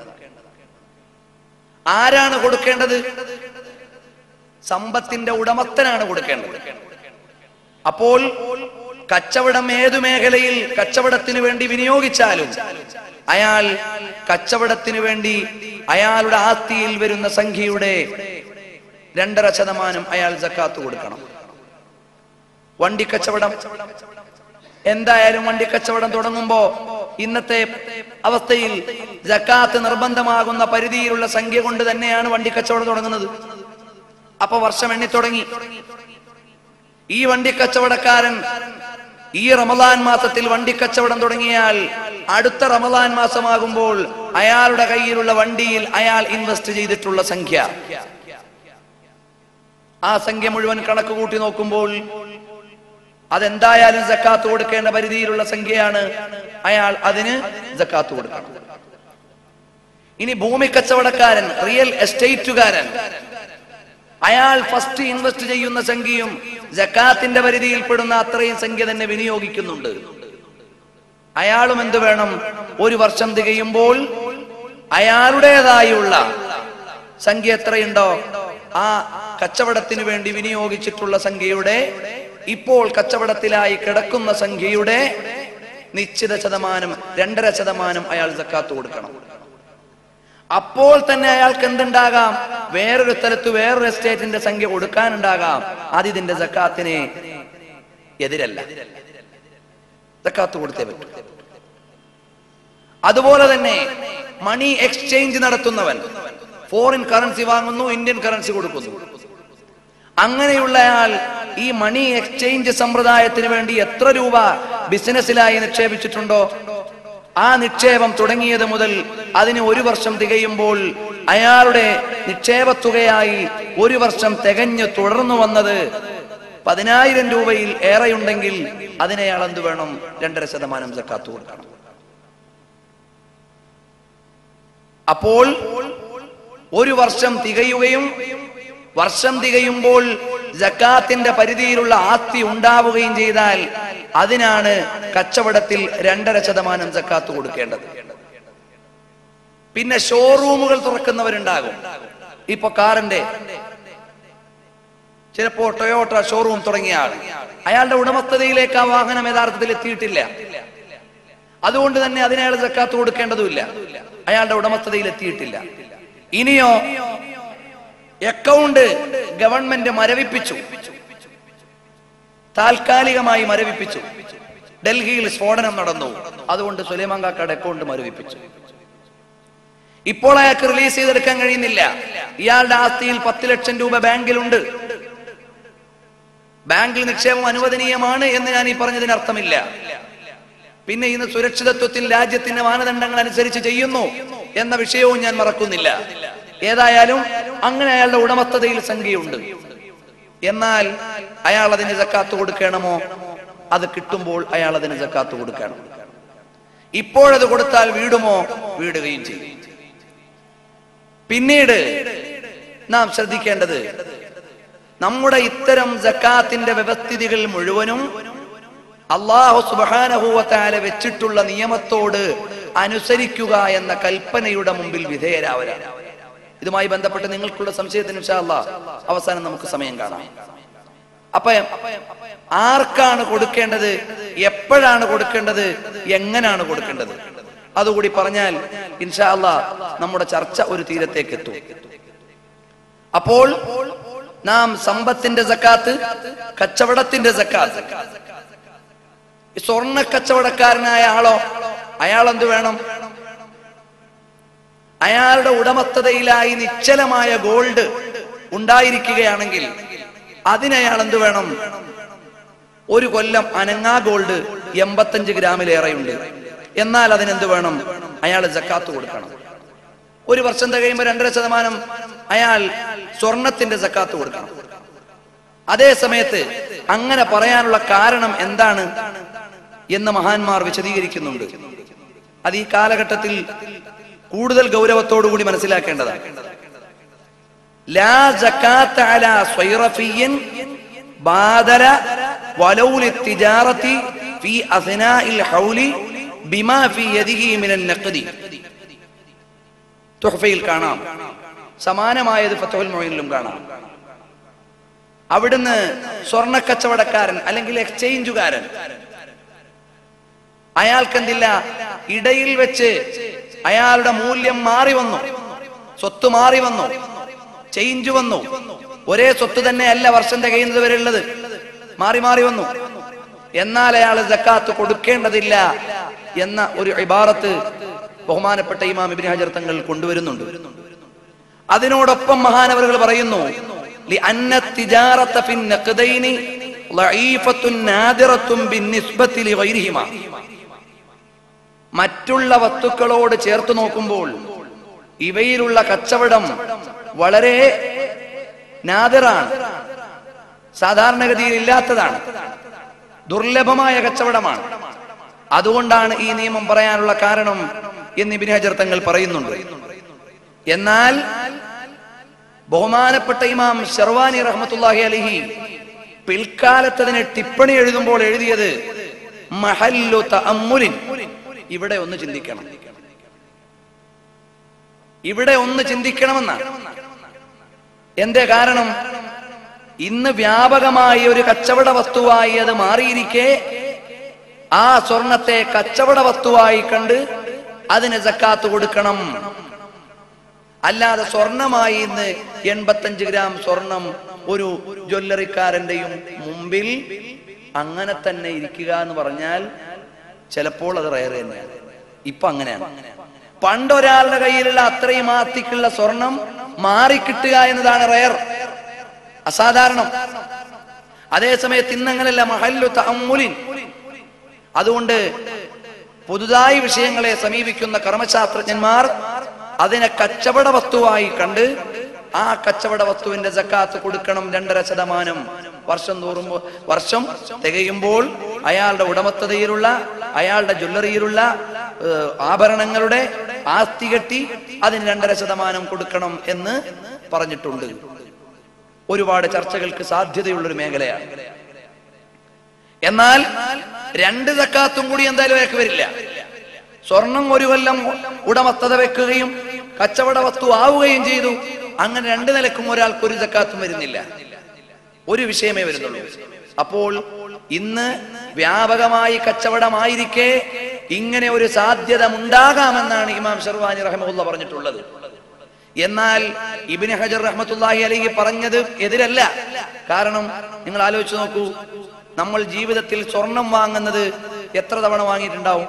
ആരാണ് കൊടുക്കേണ്ടത് സമ്പത്തിന്റെ ഉടമസ്ഥനാണ് കൊടുക്കേണ്ടത് അപ്പോൾ കച്ചവടം ഏതു മേഖലയിൽ കച്ചവടത്തിന് വേണ്ടി വിനിയോഗിച്ചാലും അയാൾ കച്ചവടത്തിന് വേണ്ടി അയാളുടെ ആസ്തിയിൽ വരുന്ന സംഖ്യയുടെ രണ്ടര ശതമാനം അയാൾ ജക്കാത്ത് കൊടുക്കണം വണ്ടി കച്ചവടം എന്തായാലും വണ്ടി കച്ചവടം തുടങ്ങുമ്പോ ഇന്നത്തെ അവസ്ഥയിൽ ജക്കാത്ത് നിർബന്ധമാകുന്ന പരിധിയിലുള്ള സംഖ്യ കൊണ്ട് തന്നെയാണ് വണ്ടി കച്ചവടം തുടങ്ങുന്നത് അപ്പൊ വർഷം എണ്ണി തുടങ്ങി ഈ വണ്ടി കച്ചവടക്കാരൻ ഈ റമദാൻ മാസത്തിൽ വണ്ടി കച്ചവടം തുടങ്ങിയാൽ അടുത്ത റമദാൻ മാസമാകുമ്പോൾ അയാളുടെ കയ്യിലുള്ള വണ്ടിയിൽ അയാൾ ഇൻവെസ്റ്റ് ചെയ്തിട്ടുള്ള സംഖ്യ ആ സംഖ്യ മുഴുവൻ കണക്ക് കൂട്ടി നോക്കുമ്പോൾ അതെന്തായാലും ജക്കാത്ത് കൊടുക്കേണ്ട പരിധിയിലുള്ള സംഖ്യയാണ് അയാൾ അതിന് ജക്കാത്ത് കൊടുക്കണം ഇനി ഭൂമി കച്ചവടക്കാരൻ റിയൽ എസ്റ്റേറ്റുകാരൻ അയാൾ ഫസ്റ്റ് ഇൻവെസ്റ്റ് ചെയ്യുന്ന സംഖ്യയും ജക്കാത്തിന്റെ പരിധിയിൽപ്പെടുന്ന അത്രയും സംഖ്യ തന്നെ വിനിയോഗിക്കുന്നുണ്ട് അയാളും എന്ത് വേണം ഒരു വർഷം തികയുമ്പോൾ അയാളുടേതായുള്ള സംഖ്യ എത്രയുണ്ടോ ആ കച്ചവടത്തിന് വേണ്ടി വിനിയോഗിച്ചിട്ടുള്ള സംഖ്യയുടെ ഇപ്പോൾ കച്ചവടത്തിലായി കിടക്കുന്ന സംഖ്യയുടെ നിശ്ചിത ശതമാനം രണ്ടര ശതമാനം അയാൾ ജക്കാത്ത് കൊടുക്കണം അപ്പോൾ തന്നെ അയാൾക്ക് എന്തുണ്ടാകാം വേറൊരു സ്ഥലത്ത് വേറൊരു എസ്റ്റേറ്റിന്റെ സംഖ്യ കൊടുക്കാനുണ്ടാകാം അത് ഇതിന്റെ ജക്കാത്തിന് എതിരല്ല ജക്കാത്ത് കൊടുത്തേ പറ്റൂ അതുപോലെ തന്നെ മണി എക്സ്ചേഞ്ച് നടത്തുന്നവൻ ഫോറിൻ കറൻസി വാങ്ങുന്നു ഇന്ത്യൻ കറൻസി കൊടുക്കുന്നു അങ്ങനെയുള്ളയാൾ ഈ മണി എക്സ്ചേഞ്ച് സമ്പ്രദായത്തിന് വേണ്ടി എത്ര രൂപ ബിസിനസ്സിലായി നിക്ഷേപിച്ചിട്ടുണ്ടോ ആ നിക്ഷേപം തുടങ്ങിയത് മുതൽ അതിന് ഒരു വർഷം തികയുമ്പോൾ അയാളുടെ നിക്ഷേപത്തുകയായി ഒരു വർഷം തികഞ്ഞു തുടർന്നു വന്നത് പതിനായിരം രൂപയിൽ ഏറെയുണ്ടെങ്കിൽ അതിനെ അയാൾ എന്ത് വേണം രണ്ടര ശതമാനം സക്കാത്ത് കൊടുക്കണം അപ്പോൾ ഒരു വർഷം തികയുകയും വർഷം തികയുമ്പോൾ ജക്കാത്തിന്റെ പരിധിയിലുള്ള ആസ്തി ഉണ്ടാവുകയും ചെയ്താൽ അതിനാണ് കച്ചവടത്തിൽ രണ്ടര ശതമാനം ജക്കാത്ത് കൊടുക്കേണ്ടത് പിന്നെ ഷോറൂമുകൾ തുറക്കുന്നവരുണ്ടാകും ഇപ്പൊ കാറിന്റെ ചിലപ്പോ ടൊയോട്ട ഷോറൂം തുടങ്ങിയ ആൾ അയാളുടെ ഉടമസ്ഥതയിലേക്ക് ആ വാഹനം യഥാർത്ഥത്തിൽ എത്തിയിട്ടില്ല അതുകൊണ്ട് തന്നെ അതിന് അയാൾ സക്കാത്ത് കൊടുക്കേണ്ടതുമില്ല അയാളുടെ ഉടമസ്ഥതയിൽ എത്തിയിട്ടില്ല ഇനിയോ അക്കൗണ്ട് ഗവൺമെന്റ് മരവിപ്പിച്ചു താൽക്കാലികമായി മരവിപ്പിച്ചു ഡൽഹിയിൽ സ്ഫോടനം നടന്നു അതുകൊണ്ട് സുലൈമാൻ കാക്കയുടെ അക്കൗണ്ട് മരവിപ്പിച്ചു ഇപ്പോൾ അയാൾക്ക് റിലീസ് ചെയ്തെടുക്കാൻ കഴിയുന്നില്ല ഇയാളുടെ ആസ്തിയിൽ പത്ത് ലക്ഷം രൂപ ബാങ്കിലുണ്ട് ബാങ്കിൽ നിക്ഷേപം അനുവദനീയമാണ് എന്ന് ഞാൻ ഈ പറഞ്ഞതിന് അർത്ഥമില്ല പിന്നെ ഇന്ന് സുരക്ഷിതത്വത്തിൽ രാജ്യത്തിന്റെ മാനദണ്ഡങ്ങൾ അനുസരിച്ച് ചെയ്യുന്നു എന്ന വിഷയവും ഞാൻ മറക്കുന്നില്ല ഏതായാലും അങ്ങനെ അയാളുടെ ഉടമസ്ഥതയിൽ സംഖ്യയുണ്ട് എന്നാൽ അയാൾ അതിന് ജക്കാത്ത് കൊടുക്കണമോ അത് കിട്ടുമ്പോൾ അയാൾ അതിന് ജക്കാത്ത് കൊടുക്കണം ഇപ്പോഴത് കൊടുത്താൽ വീടുമോ വീടുകയും ചെയ്യും പിന്നീട് നാം ശ്രദ്ധിക്കേണ്ടത് നമ്മുടെ ഇത്തരം ജക്കാത്തിന്റെ വ്യവസ്ഥിതികൾ മുഴുവനും അള്ളാഹു സുബാനഹൂവത്താല വെച്ചിട്ടുള്ള നിയമത്തോട് അനുസരിക്കുക എന്ന കൽപ്പനയുടെ മുമ്പിൽ വിധേയരാവരാണ് ഇതുമായി ബന്ധപ്പെട്ട് നിങ്ങൾക്കുള്ള സംശയത്തിന് ഇൻഷാ അല്ലാഹ് അവസാനം നമുക്ക് സമയം കാണാം അപ്പൊ ആർക്കാണ് കൊടുക്കേണ്ടത് എപ്പോഴാണ് കൊടുക്കേണ്ടത് എങ്ങനെയാണ് കൊടുക്കേണ്ടത് അതുകൂടി പറഞ്ഞാൽ ഇൻഷാ അല്ലാഹ് നമ്മുടെ ചർച്ച ഒരു തീരത്തേക്ക് എത്തും അപ്പോൾ നാം സമ്പത്തിന്റെ സക്കാത്ത് കച്ചവടത്തിന്റെ സക്കാത്ത് ഈ സ്വർണ്ണ കച്ചവടക്കാരനായ ആളോ അയാൾ എന്ത് വേണം അയാളുടെ ഉടമസ്ഥതയിലായി നിശ്ചലമായ ഗോൾഡ് ഉണ്ടായിരിക്കുകയാണെങ്കിൽ അതിനയാൾ എന്ത് വേണം ഒരു കൊല്ലം അനങ്ങാ ഗോൾഡ് എൺപത്തഞ്ച് ഗ്രാമിലേറെയുണ്ട് എന്നാൽ അതിനെന്ത് വേണം അയാൾ ജക്കാത്ത് കൊടുക്കണം ഒരു വർഷം തികയുമ്പോൾ രണ്ടര ശതമാനം അയാൾ സ്വർണത്തിന്റെ ജക്കാത്ത് കൊടുക്കണം അതേ സമയത്ത് അങ്ങനെ പറയാനുള്ള കാരണം എന്താണ് എന്ന് മഹാന്മാർ വിശദീകരിക്കുന്നുണ്ട് അത് ഈ കാലഘട്ടത്തിൽ കൂടുതൽ ഗൗരവത്തോടുകൂടി മനസ്സിലാക്കേണ്ടതാണ് ലാ ജക്കാത്ത അലാ സ്വൈറഫിയ്യൻ ബാദല വലൗലി തിജാറത്തി ഫി അസ്നാഇൽ ഹൗലി ബിമാ ഫി യദിഹി മിനൻ നഖ്ദി തുഹഫയിൽ കാണാം സമാനമായത് ഫത്തുൽ മൊയിനിലും കാണാം അവിടുന്ന് സ്വർണ്ണ കച്ചവടക്കാരൻ അല്ലെങ്കിൽ എക്സ്ചേഞ്ചുകാരൻ അയാൾക്കെന്തില്ല ഇടയിൽ വെച്ച് അയാളുടെ മൂല്യം മാറി വന്നു സ്വത്ത് മാറി വന്നു ചേഞ്ച് വന്നു ഒരേ സ്വത്ത് തന്നെ അല്ല വർഷം തികയുന്നത് വരെ ഉള്ളത് മാറി മാറി വന്നു എന്നാൽ അയാൾ ജക്കാത്ത് കൊടുക്കേണ്ടതില്ല എന്ന ഒരു ഇബാറത്ത് ബഹുമാനപ്പെട്ട ഇമാം ഇബ്നു ഹജർ തങ്ങൾ കൊണ്ടുവരുന്നുണ്ട് അതിനോടൊപ്പം മഹാനവറുകൾ പറയുന്നു لأن التجارة في النقدين ضعيفة نادرة بالنسبة لغيرهما മറ്റുള്ള വസ്തുക്കളോട് ചേർത്ത് നോക്കുമ്പോൾ ഇവയിലുള്ള കച്ചവടം വളരെ നാദിറാണ് സാധാരണഗതിയിൽ ഇല്ലാത്തതാണ് ദുർലഭമായ കച്ചവടമാണ് അതുകൊണ്ടാണ് ഈ നിയമം പറയാനുള്ള കാരണം എന്ന് ഇബിൻ ഹജർ തങ്ങൾ പറയുന്നുണ്ട് എന്നാൽ ബഹുമാനപ്പെട്ട ഇമാം ഷർവാനി റഹ്മത്തുല്ലാഹി അലിഹി പിൽക്കാലത്ത് അതിന് ടിപ്പണി എഴുതുമ്പോൾ എഴുതിയത് മഹല്ലു തഅമ്മുലിൻ ഇവിടെ ഒന്ന് ചിന്തിക്കണം ഇവിടെ ഒന്ന് ചിന്തിക്കണമെന്നാണ് എന്തേ കാരണം ഇന്ന് വ്യാപകമായി ഒരു കച്ചവട വസ്തുവായി അത് മാറിയിരിക്കെ ആ സ്വർണത്തെ കച്ചവട വസ്തുവായി കണ്ട് അതിന് ജക്കാത്ത് കൊടുക്കണം അല്ലാതെ സ്വർണമായി ഇന്ന് എൺപത്തഞ്ച് ഗ്രാം സ്വർണം ഒരു ജ്വല്ലറിക്കാരന്റെയും മുമ്പിൽ അങ്ങനെ തന്നെ ഇരിക്കുക എന്ന് പറഞ്ഞാൽ ചിലപ്പോൾ അത് റയർ തന്നെയാണ് ഇപ്പൊ അങ്ങനെയാണ് പണ്ടൊരാളുടെ കയ്യിലുള്ള അത്രയും ആത്തിക്കുള്ള സ്വർണം മാറിക്കിട്ടുക എന്നതാണ് റയർ അസാധാരണം അതേസമയത്ത് ഇന്നങ്ങനല്ല മഹല്ലു തഅമ്മുലിൻ അതുകൊണ്ട് പുതുതായി വിഷയങ്ങളെ സമീപിക്കുന്ന കർമ്മശാസ്ത്രജ്ഞന്മാർ അതിനെ കച്ചവട വസ്തുവായി കണ്ട് ആ കച്ചവട വസ്തുവിന്റെ ജക്കാത്ത് കൊടുക്കണം രണ്ടര ശതമാനം വർഷം തോറുമ്പോ വർഷം തികയുമ്പോൾ അയാളുടെ ഉടമസ്ഥതയിലുള്ള അയാളുടെ ജ്വല്ലറിയിലുള്ള ഏഹ്, ആഭരണങ്ങളുടെ ആസ്തി കെട്ടി അതിന് രണ്ടര ശതമാനം കൊടുക്കണം എന്ന് പറഞ്ഞിട്ടുണ്ട് ഒരുപാട് ചർച്ചകൾക്ക് സാധ്യതയുള്ളൊരു മേഖലയാണ് എന്നാൽ രണ്ട് സക്കാത്തും കൂടി എന്തായാലും അയാൾക്ക് വരില്ല സ്വർണം ഒരു കൊല്ലം ഉടമസ്ഥത വെക്കുകയും കച്ചവട വസ്തു ആവുകയും ചെയ്തു അങ്ങനെ രണ്ടു നിലക്കും ഒരാൾക്ക് ഒരു ജക്കാത്തും വരുന്നില്ല ഒരു വിഷയമേ വരുന്നുള്ളൂ അപ്പോൾ ഇന്ന് വ്യാപകമായി കച്ചവടമായിരിക്കെ ഇങ്ങനെ ഒരു സാധ്യത ഉണ്ടാകാമെന്നാണ് ഇമാം ഷർവാനി റഹ്മുല്ല പറഞ്ഞിട്ടുള്ളത് എന്നാൽ ഇബിന് ഹജർ റഹ്മത്തുല്ലാഹി അലൈഹി പറഞ്ഞത് എതിരല്ല കാരണം നിങ്ങൾ ആലോചിച്ച് നോക്കൂ നമ്മൾ ജീവിതത്തിൽ സ്വർണം വാങ്ങുന്നത് എത്ര തവണ വാങ്ങിയിട്ടുണ്ടാവും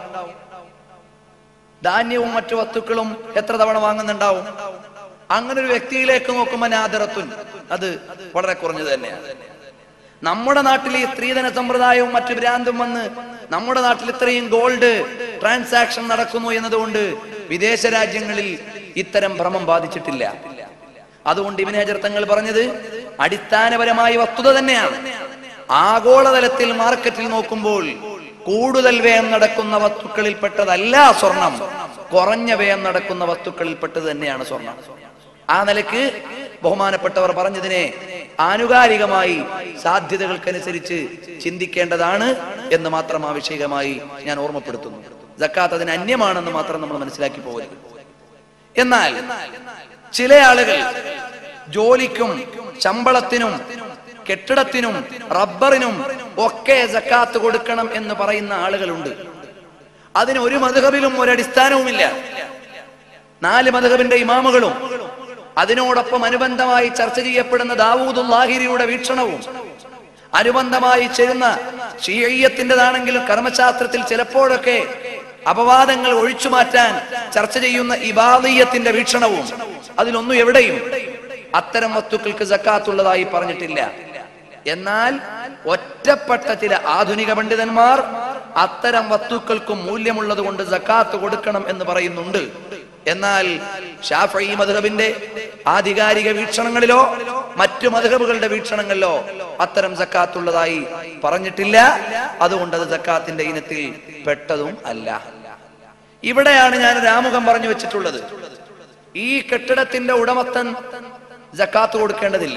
ധാന്യവും മറ്റു വസ്തുക്കളും എത്ര തവണ വാങ്ങുന്നുണ്ടാവും അങ്ങനെ ഒരു വ്യക്തിയിലേക്ക് നോക്കുമ്പോൾ നാദറത്തുൻ അത് വളരെ കുറഞ്ഞത് തന്നെയാണ് നമ്മുടെ നാട്ടിൽ ഈ സ്ത്രീധന സമ്പ്രദായവും മറ്റു ഭ്രാന്തും വന്ന് നമ്മുടെ നാട്ടിൽ ഇത്രയും ഗോൾഡ് ട്രാൻസാക്ഷൻ നടക്കുന്നു എന്നതുകൊണ്ട് വിദേശ രാജ്യങ്ങളിൽ ഇത്തരം ഭ്രമം ബാധിച്ചിട്ടില്ല അതുകൊണ്ട് ഇബിന് ഹജർ തങ്ങൾ പറഞ്ഞത് അടിസ്ഥാനപരമായ വസ്തുത തന്നെയാണ് ആഗോളതലത്തിൽ മാർക്കറ്റിൽ നോക്കുമ്പോൾ കൂടുതൽ വ്യയം നടക്കുന്ന വസ്തുക്കളിൽപ്പെട്ടതല്ല സ്വർണം കുറഞ്ഞ വ്യയം നടക്കുന്ന വസ്തുക്കളിൽപ്പെട്ടത് തന്നെയാണ് സ്വർണം ആ നിലക്ക് ബഹുമാനപ്പെട്ടവർ പറഞ്ഞതിനെ ആനുകാലികമായി സാധ്യതകൾക്കനുസരിച്ച് ചിന്തിക്കേണ്ടതാണ് എന്ന് മാത്രം ആവശ്യകമായി ഞാൻ ഓർമ്മപ്പെടുത്തുന്നു ജക്കാത്ത് അതിന് അന്യമാണെന്ന് മാത്രം നമ്മൾ മനസ്സിലാക്കി പോകരുത് എന്നാൽ ചില ആളുകൾ ജോലിക്കും ശമ്പളത്തിനും കെട്ടിടത്തിനും റബ്ബറിനും ഒക്കെ ജക്കാത്ത് കൊടുക്കണം എന്ന് പറയുന്ന ആളുകളുണ്ട് അതിന് ഒരു മധുഹബിലും ഒരടിസ്ഥാനവുമില്ല നാല് മധുഹബിന്റെ ഇമാമുകളും അതിനോടൊപ്പം അനുബന്ധമായി ചർച്ച ചെയ്യപ്പെടുന്ന ദാവൂദുല്ലാഹിരിയുടെ വീക്ഷണവും അനുബന്ധമായി ചെയ്യുന്ന ഷീയത്തിൻ്റെതാണെങ്കിലും കർമ്മശാസ്ത്രത്തിൽ ചിലപ്പോഴൊക്കെ അപവാദങ്ങൾ ഒഴിച്ചു മാറ്റാൻ ചർച്ച ചെയ്യുന്ന ഇബാദീയത്തിന്റെ വീക്ഷണവും അതിലൊന്നും എവിടെയും അത്തരം വസ്തുക്കൾക്ക് ജക്കാത്തുള്ളതായി പറഞ്ഞിട്ടില്ല എന്നാൽ ഒറ്റപ്പെട്ട ചില ആധുനിക പണ്ഡിതന്മാർ അത്തരം വസ്തുക്കൾക്കും മൂല്യമുള്ളത് കൊണ്ട് ജക്കാത്ത് കൊടുക്കണം എന്ന് പറയുന്നുണ്ട് എന്നാൽ ഷാഫി മധുഹബിന്റെ ആധികാരിക വീക്ഷണങ്ങളിലോ മറ്റു മധുഹബുകളുടെ വീക്ഷണങ്ങളിലോ അത്തരം ജക്കാത്തുള്ളതായി പറഞ്ഞിട്ടില്ല അതുകൊണ്ട് അത് ജക്കാത്തിന്റെ ഇനത്തിൽ പെട്ടതും അല്ല ഇവിടെയാണ് ഞാൻ ഒരു ആമുഖം പറഞ്ഞു വെച്ചിട്ടുള്ളത് ഈ കെട്ടിടത്തിന്റെ ഉടമസ്ഥൻ ജക്കാത്ത് കൊടുക്കേണ്ടതില്ല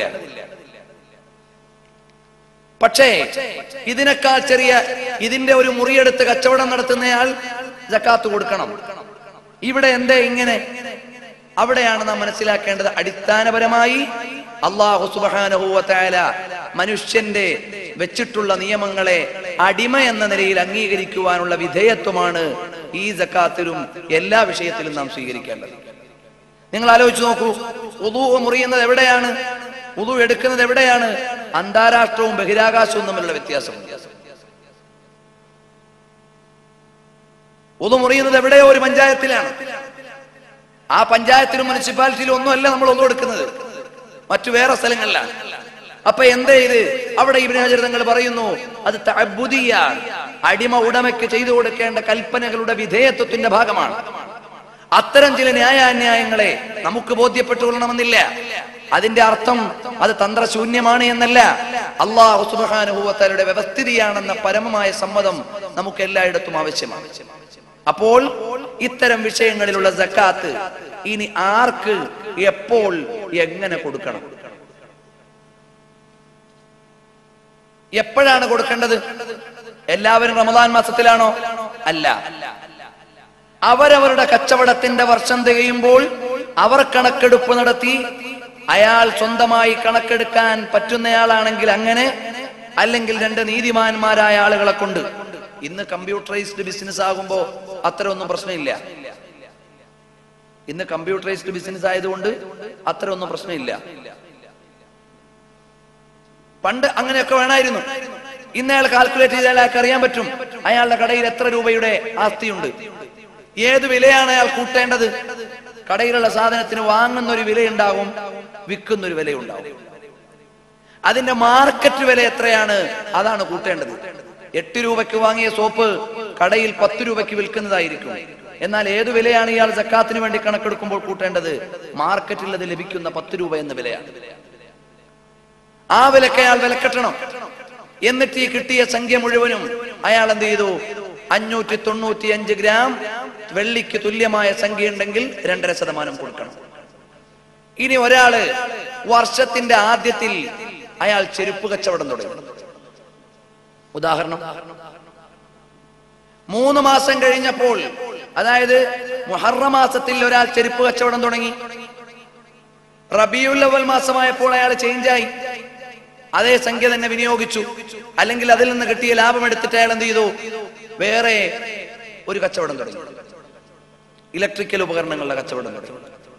പക്ഷേ ഇതിനേക്കാൾ ചെറിയ ഇതിന്റെ ഒരു മുറിയെടുത്ത് കച്ചവടം നടത്തുന്നയാൾ ജക്കാത്ത് കൊടുക്കണം ഇവിടെ എന്തേ ഇങ്ങനെ അവിടെയാണ് നാം മനസ്സിലാക്കേണ്ടത് അടിസ്ഥാനപരമായി അള്ളാഹു സുബാനഹുവല മനുഷ്യന്റെ വെച്ചിട്ടുള്ള നിയമങ്ങളെ അടിമ എന്ന നിലയിൽ അംഗീകരിക്കുവാനുള്ള വിധേയത്വമാണ് ഈ ജക്കാത്തിലും എല്ലാ വിഷയത്തിലും നാം സ്വീകരിക്കേണ്ടത് നിങ്ങൾ ആലോചിച്ച് നോക്കൂ ഉദു മുറിയുന്നത് എവിടെയാണ് ഉദു എടുക്കുന്നത് എവിടെയാണ് അന്താരാഷ്ട്രവും ബഹിരാകാശവും തമ്മിലുള്ള വ്യത്യാസം ഉദു മുറിയുന്നത് എവിടെയോ ഒരു പഞ്ചായത്തിലാണ് ആ പഞ്ചായത്തിലും മുനിസിപ്പാലിറ്റിയിലും ഒന്നുമല്ല നമ്മൾ ഒന്നും എടുക്കുന്നത് മറ്റു വേറെ സ്ഥലങ്ങളിലാണ് അപ്പൊ എന്തേ ഇത് അവിടെ ഇബ്നു ഹജർ തങ്ങൾ പറയുന്നു അത് തഅബ്ബുദിയാണ് അടിമ ഉടമയ്ക്ക് ചെയ്തു കൊടുക്കേണ്ട കൽപ്പനകളുടെ വിധേയത്വത്തിന്റെ ഭാഗമാണ് അത്തരം ചില ന്യായാന്യായങ്ങളെ നമുക്ക് ബോധ്യപ്പെട്ടുകൊള്ളണമെന്നില്ല അതിന്റെ അർത്ഥം അത് തന്ത്രശൂന്യമാണ് എന്നല്ല അള്ളാഹു സുബാനുഭവത്തരുടെ വ്യവസ്ഥിതിയാണെന്ന പരമമായ സമ്മതം നമുക്ക് എല്ലായിടത്തും ആവശ്യമാണ് അപ്പോൾ ഇത്തരം വിഷയങ്ങളിലുള്ള ജക്കാത്ത് ഇനി ആർക്ക് എപ്പോൾ എങ്ങനെ കൊടുക്കണം എപ്പോഴാണ് കൊടുക്കേണ്ടത് എല്ലാവരും റമദാൻ മാസത്തിലാണോ അല്ല അവരവരുടെ കച്ചവടത്തിന്റെ വർഷം തികയുമ്പോൾ അവർ കണക്കെടുപ്പ് നടത്തി അയാൾ സ്വന്തമായി കണക്കെടുക്കാൻ പറ്റുന്നയാളാണെങ്കിൽ അങ്ങനെ അല്ലെങ്കിൽ രണ്ട് നീതിമാന്മാരായ ആളുകളെ കൊണ്ട് ഇന്ന് കമ്പ്യൂട്ടറൈസ്ഡ് ബിസിനസ് ആകുമ്പോ അത്ര ഒന്നും പ്രശ്നമില്ല ഇന്ന് കമ്പ്യൂട്ടറൈസ്ഡ് ബിസിനസ് ആയതുകൊണ്ട് അത്ര ഒന്നും പ്രശ്നമില്ല പണ്ട് അങ്ങനെയൊക്കെ വേണമായിരുന്നു ഇന്ന് അയാൾ കാൽക്കുലേറ്റ് ചെയ്താൽ അയാൾക്ക് അറിയാൻ പറ്റും അയാളുടെ കടയിൽ എത്ര രൂപയുടെ ആസ്തിയുണ്ട് ഏത് വിലയാണ് അയാൾ കൂട്ടേണ്ടത് കടയിലുള്ള സാധനത്തിന് വാങ്ങുന്ന ഒരു വിലയുണ്ടാകും വിൽക്കുന്ന ഒരു വിലയുണ്ടാകും അതിന്റെ മാർക്കറ്റ് വില എത്രയാണ് അതാണ് കൂട്ടേണ്ടത് എട്ട് രൂപയ്ക്ക് വാങ്ങിയ സോപ്പ് കടയിൽ പത്ത് രൂപയ്ക്ക് വിൽക്കുന്നതായിരിക്കും എന്നാൽ ഏത് വിലയാണ് ഇയാൾ ജക്കാത്തിന് വേണ്ടി കണക്കെടുക്കുമ്പോൾ കൂട്ടേണ്ടത് മാർക്കറ്റിൽ അത് ലഭിക്കുന്ന പത്ത് രൂപ എന്ന വിലയാണ് ആ വിലക്ക് അയാൾ വിലക്കെട്ടണം എന്നിട്ട് ഈ കിട്ടിയ സംഖ്യ മുഴുവനും അയാൾ എന്ത് ചെയ്തു അഞ്ഞൂറ്റി തൊണ്ണൂറ്റി അഞ്ച് ഗ്രാം വെള്ളിക്ക് തുല്യമായ സംഖ്യ ഉണ്ടെങ്കിൽ രണ്ടര ശതമാനം കൊടുക്കണം ഇനി ഒരാള് വർഷത്തിന്റെ ആദ്യത്തിൽ അയാൾ ചെരുപ്പ് കച്ചവടം തുടങ്ങി ഉദാഹരണം മൂന്ന് മാസം കഴിഞ്ഞപ്പോൾ അതായത് മുഹറ മാസത്തിൽ ഒരാൾ ചെരുപ്പ് കച്ചവടം തുടങ്ങി റബിയുൽ അവൽ മാസമായപ്പോൾ അയാൾ ചേഞ്ചായി അതേ സംഖ്യ തന്നെ വിനിയോഗിച്ചു അല്ലെങ്കിൽ അതിൽ നിന്ന് കിട്ടിയ ലാഭം എടുത്തിട്ട് അയാൾ എന്ത് ചെയ്തു വേറെ ഒരു കച്ചവടം തുടങ്ങി ഇലക്ട്രിക്കൽ ഉപകരണങ്ങളുടെ കച്ചവടം തുടങ്ങി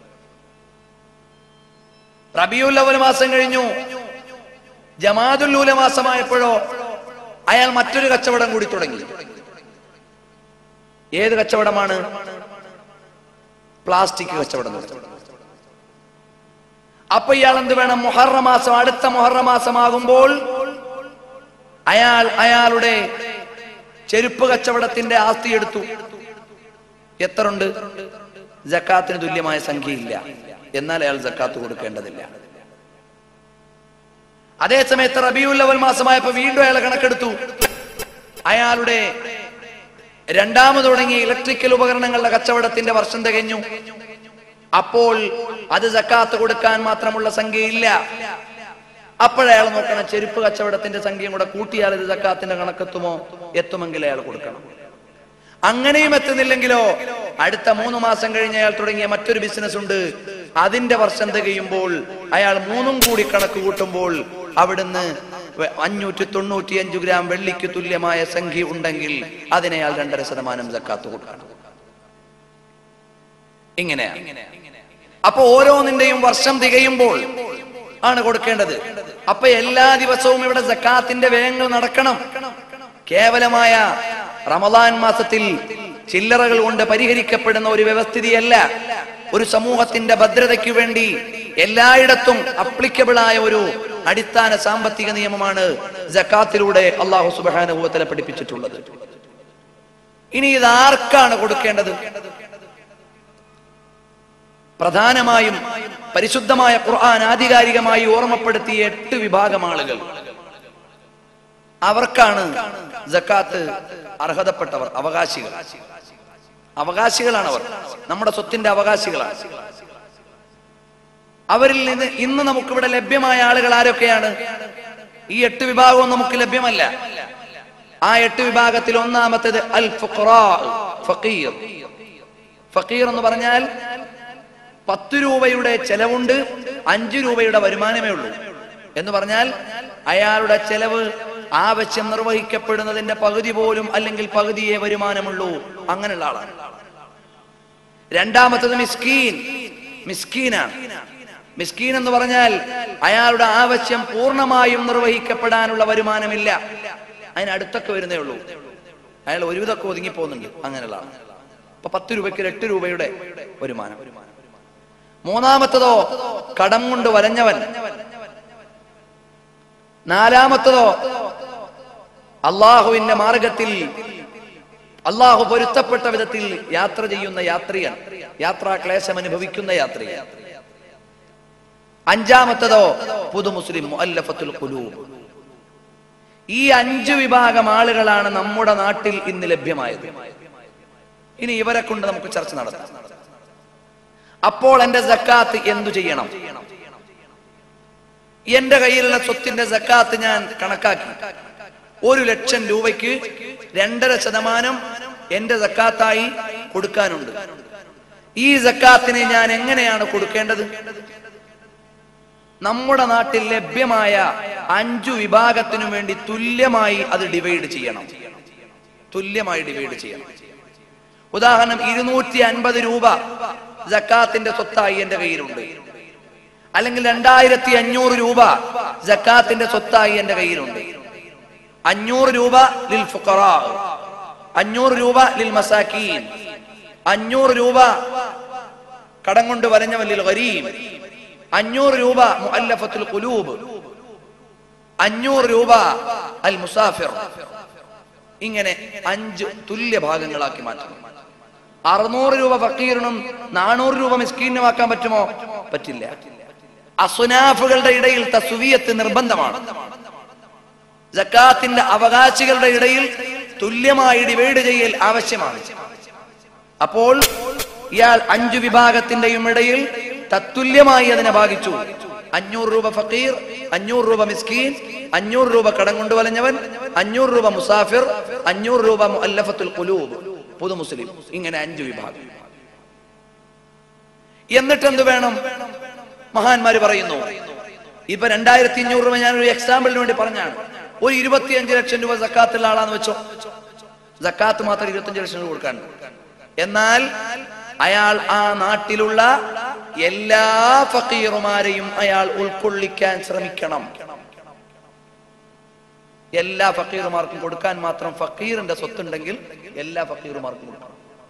റബിയുൽ അവൽ മാസം കഴിഞ്ഞു ജമാദുല്ലൂല മാസമായപ്പോഴോ അയാൾ മറ്റൊരു കച്ചവടം കൂടി തുടങ്ങി ഏത് കച്ചവടമാണ് പ്ലാസ്റ്റിക് കച്ചവടം തുടങ്ങി അപ്പൊ ഇയാൾ എന്ത് വേണം മുഹറ മാസം അടുത്ത മുഹറ മാസമാകുമ്പോൾ അയാൾ അയാളുടെ ചെരുപ്പ് കച്ചവടത്തിന്റെ ആസ്തി എടുത്തു എത്ര ഉണ്ട് ജക്കാത്തിന് തുല്യമായ സംഖ്യയില്ല എന്നാൽ അയാൾ ജക്കാത്ത് കൊടുക്കേണ്ടതില്ല അതേ സമയത്ത് റബിയുൽ അവൽ മാസമായപ്പോ വീണ്ടും അയാൾ കണക്കെടുത്തു അയാളുടെ രണ്ടാമത് തുടങ്ങിയ ഇലക്ട്രിക്കൽ ഉപകരണങ്ങളുടെ കച്ചവടത്തിന്റെ വർഷം തികഞ്ഞു അപ്പോൾ അത് ജക്കാത്ത് കൊടുക്കാൻ മാത്രമുള്ള സംഖ്യയില്ല അപ്പോഴയാൾ നോക്കണം ചെരുപ്പ് കച്ചവടത്തിന്റെ സംഖ്യയും കൂടെ കൂട്ടിയാൽ ഇത് ജക്കാത്തിന്റെ കണക്കെത്തുമോ എത്തുമെങ്കിൽ അയാൾ കൊടുക്കണം അങ്ങനെയും എത്തുന്നില്ലെങ്കിലോ അടുത്ത മൂന്ന് മാസം കഴിഞ്ഞ് അയാൾ തുടങ്ങിയ മറ്റൊരു ബിസിനസ് ഉണ്ട് അതിന്റെ വർഷം തികയുമ്പോൾ അയാൾ മൂന്നും കൂടി കണക്ക് കൂട്ടുമ്പോൾ അവിടുന്ന് വെ- അഞ്ഞൂറ്റി തൊണ്ണൂറ്റി അഞ്ചു ഗ്രാം വെള്ളിക്ക് തുല്യമായ സംഖ്യ ഉണ്ടെങ്കിൽ അതിനെ അയാൾ രണ്ടര ശതമാനം ജക്കാത്ത് കൊടുക്കണം ഇങ്ങനെയാണ് അപ്പൊ ഓരോന്നിന്റെയും വർഷം തികയുമ്പോൾ ആണ് കൊടുക്കേണ്ടത് അപ്പൊ എല്ലാ ദിവസവും ഇവിടെ ജക്കാത്തിന്റെ വ്യയങ്ങൾ നടക്കണം കേവലമായ റമദാൻ മാസത്തിൽ ചില്ലറകൾ കൊണ്ട് പരിഹരിക്കപ്പെടുന്ന ഒരു വ്യവസ്ഥിതിയല്ല ഒരു സമൂഹത്തിന്റെ ഭദ്രതയ്ക്ക് വേണ്ടി എല്ലായിടത്തും അപ്ലിക്കബിൾ ആയ ഒരു അടിസ്ഥാന സാമ്പത്തിക നിയമമാണ് ജക്കാത്തിലൂടെ അള്ളാഹു സുബാനുഭവത്തില പഠിപ്പിച്ചിട്ടുള്ളത് ഇനി ഇത് ആർക്കാണ് കൊടുക്കേണ്ടത് പ്രധാനമായും പരിശുദ്ധമായ ഖുർആൻ ആധികാരികമായി ഓർമ്മപ്പെടുത്തിയ എട്ട് വിഭാഗം ആളുകൾ അവർക്കാണ് ജക്കാത്ത് അർഹതപ്പെട്ടവർ അവകാശികൾ അവകാശികളാണ് അവർ നമ്മുടെ സ്വത്തിന്റെ അവകാശികളാണ് അവരിൽ നിന്ന് ഇന്ന് നമുക്കിവിടെ ലഭ്യമായ ആളുകൾ ആരൊക്കെയാണ് ഈ എട്ട് വിഭാഗവും നമുക്ക് ലഭ്യമല്ല ആ എട്ട് വിഭാഗത്തിൽ ഒന്നാമത്തേത് അൽ ഫുഖറാ, ഫഖീർ ഫക്കീർ എന്ന് പറഞ്ഞാൽ പത്ത് രൂപയുടെ ചെലവുണ്ട് അഞ്ചു രൂപയുടെ വരുമാനമേ ഉള്ളൂ എന്ന് പറഞ്ഞാൽ അയാളുടെ ചെലവ് ആവശ്യം നിർവഹിക്കപ്പെടുന്നതിന്റെ പകുതി പോലും അല്ലെങ്കിൽ പകുതിയെ വരുമാനമുള്ളൂ അങ്ങനെയുള്ള ആളാണ് രണ്ടാമത്തത് മിസ്കീൻ മിസ്കീനാണ് മിസ്കീൻ എന്ന് പറഞ്ഞാൽ അയാളുടെ ആവശ്യം പൂർണ്ണമായും നിർവഹിക്കപ്പെടാനുള്ള വരുമാനമില്ല അതിനടുത്തൊക്കെ വരുന്നേ ഉള്ളൂ അയാൾ ഒരുവിധമൊക്കെ ഒതുങ്ങി പോകുന്നുണ്ട് അങ്ങനെയുള്ള ആളാണ് അപ്പൊ പത്ത് രൂപയ്ക്ക് ഒരു എട്ട് രൂപയുടെ വരുമാനം മൂന്നാമത്തതോ കടം കൊണ്ട് വലഞ്ഞവൻ നാലാമത്തതോ അള്ളാഹുവിന്റെ മാർഗത്തിൽ അള്ളാഹു പൊരുത്തപ്പെട്ട വിധത്തിൽ യാത്ര ചെയ്യുന്ന യാത്രികൻ യാത്രാ ക്ലേശം അനുഭവിക്കുന്ന യാത്രികൻ അഞ്ചാമത്തതോ പുതു മുസ്ലിം മുഅല്ലഫത്തുൽ ഖുലൂബ് ഈ അഞ്ചു വിഭാഗം ആളുകളാണ് നമ്മുടെ നാട്ടിൽ ഇന്ന് ലഭ്യമായത് ഇനി ഇവരെ കൊണ്ട് നമുക്ക് ചർച്ച നടത്താം അപ്പോൾ എന്റെ സക്കാത്ത് എന്തു ചെയ്യണം എന്റെ കയ്യിലുള്ള സ്വത്തിന്റെ സക്കാത്ത് ഞാൻ കണക്കാക്കി ഒരു ലക്ഷം രൂപയ്ക്ക് രണ്ടര ശതമാനം എന്റെ സക്കാത്തായി കൊടുക്കാനുണ്ട് ഈ സക്കാത്തിനെ ഞാൻ എങ്ങനെയാണ് കൊടുക്കേണ്ടത് നമ്മുടെ നാട്ടിൽ ലഭ്യമായ അഞ്ചു വിഭാഗത്തിനു വേണ്ടി തുല്യമായി അത് ഡിവൈഡ് ചെയ്യണം തുല്യമായി ഡിവൈഡ് ചെയ്യണം ഉദാഹരണം ഇരുന്നൂറ്റി അൻപത് രൂപ ജക്കാത്തിന്റെ സ്വത്തായി എന്റെ കയ്യിലുണ്ട് അല്ലെങ്കിൽ രണ്ടായിരത്തി അഞ്ഞൂറ് രൂപ ജക്കാത്തിന്റെ സ്വത്തായി എന്റെ കയ്യിലുണ്ട് അഞ്ഞൂറ് രൂപ ലിൽ ഫുഖറാ അഞ്ഞൂറ് രൂപ ലിൽ മസാക്കീൻ അഞ്ഞൂറ് രൂപ കടം കൊണ്ട് വലഞ്ഞവൻ ലിൽ ഗരീം അഞ്ഞൂറ് രൂപ മുഅല്ലഫത്തുൽ ഖുലൂബ് അഞ്ഞൂറ് രൂപ അൽ മുസാഫിർ ഇങ്ങനെ അഞ്ച് തുല്യ ഭാഗങ്ങളാക്കി മാറ്റണം അറുന്നൂറ് രൂപ ഫക്കീറിനും നാനൂറ് രൂപ മിസ്കീനും ആക്കാൻ പറ്റുമോ പറ്റില്ല അസുനാഫുകളുടെ ഇടയിൽ തസുവിയത്ത് നിർബന്ധമാണ് ജക്കാത്തിന്റെ അവകാശികളുടെ ഇടയിൽ തുല്യമായി ഡിവൈഡ് ചെയ്യൽ ആവശ്യമാണ് അപ്പോൾ ഇയാൾ അഞ്ചു വിഭാഗത്തിന്റെയും ഇടയിൽ തത്തുല്യമായി അതിനെ ഭാഗിച്ചു അഞ്ഞൂറ് രൂപ ഫക്കീർ അഞ്ഞൂറ് രൂപ മിസ്കീൻ അഞ്ഞൂറ് രൂപ കടം കൊണ്ടുവലഞ്ഞവൻ അഞ്ഞൂറ് രൂപ മുസാഫിർ അഞ്ഞൂറ് രൂപ മുഅല്ലഫത്തുൽ ഖുലൂബ് പുതു മുസ്ലിം ഇങ്ങനെ അഞ്ചു വിഭാഗം എന്നിട്ട് എന്ത് വേണം മഹാന്മാര് പറയുന്നു ഇപ്പൊ രണ്ടായിരത്തി അഞ്ഞൂറ് രൂപ ഞാനൊരു എക്സാമ്പിളിന് വേണ്ടി പറഞ്ഞാണ് ഒരു ഇരുപത്തിയഞ്ച് ലക്ഷം രൂപ സക്കാത്തുള്ള ആളാന്ന് വെച്ചോ സക്കാത്ത് മാത്രം ഇരുപത്തിയഞ്ച് ലക്ഷം രൂപ കൊടുക്കാൻ എന്നാൽ അയാൾ ആ നാട്ടിലുള്ള എല്ലാ ഫക്കീറുമാരെയും അയാൾ ഉൾക്കൊള്ളിക്കാൻ ശ്രമിക്കണം എല്ലാ ഫക്കീറുമാർക്കും കൊടുക്കാൻ മാത്രം ഫക്കീറിന്റെ സ്വത്തുണ്ടെങ്കിൽ എല്ലാ ഫക്കീറുമാർക്കും കൊടുക്കണം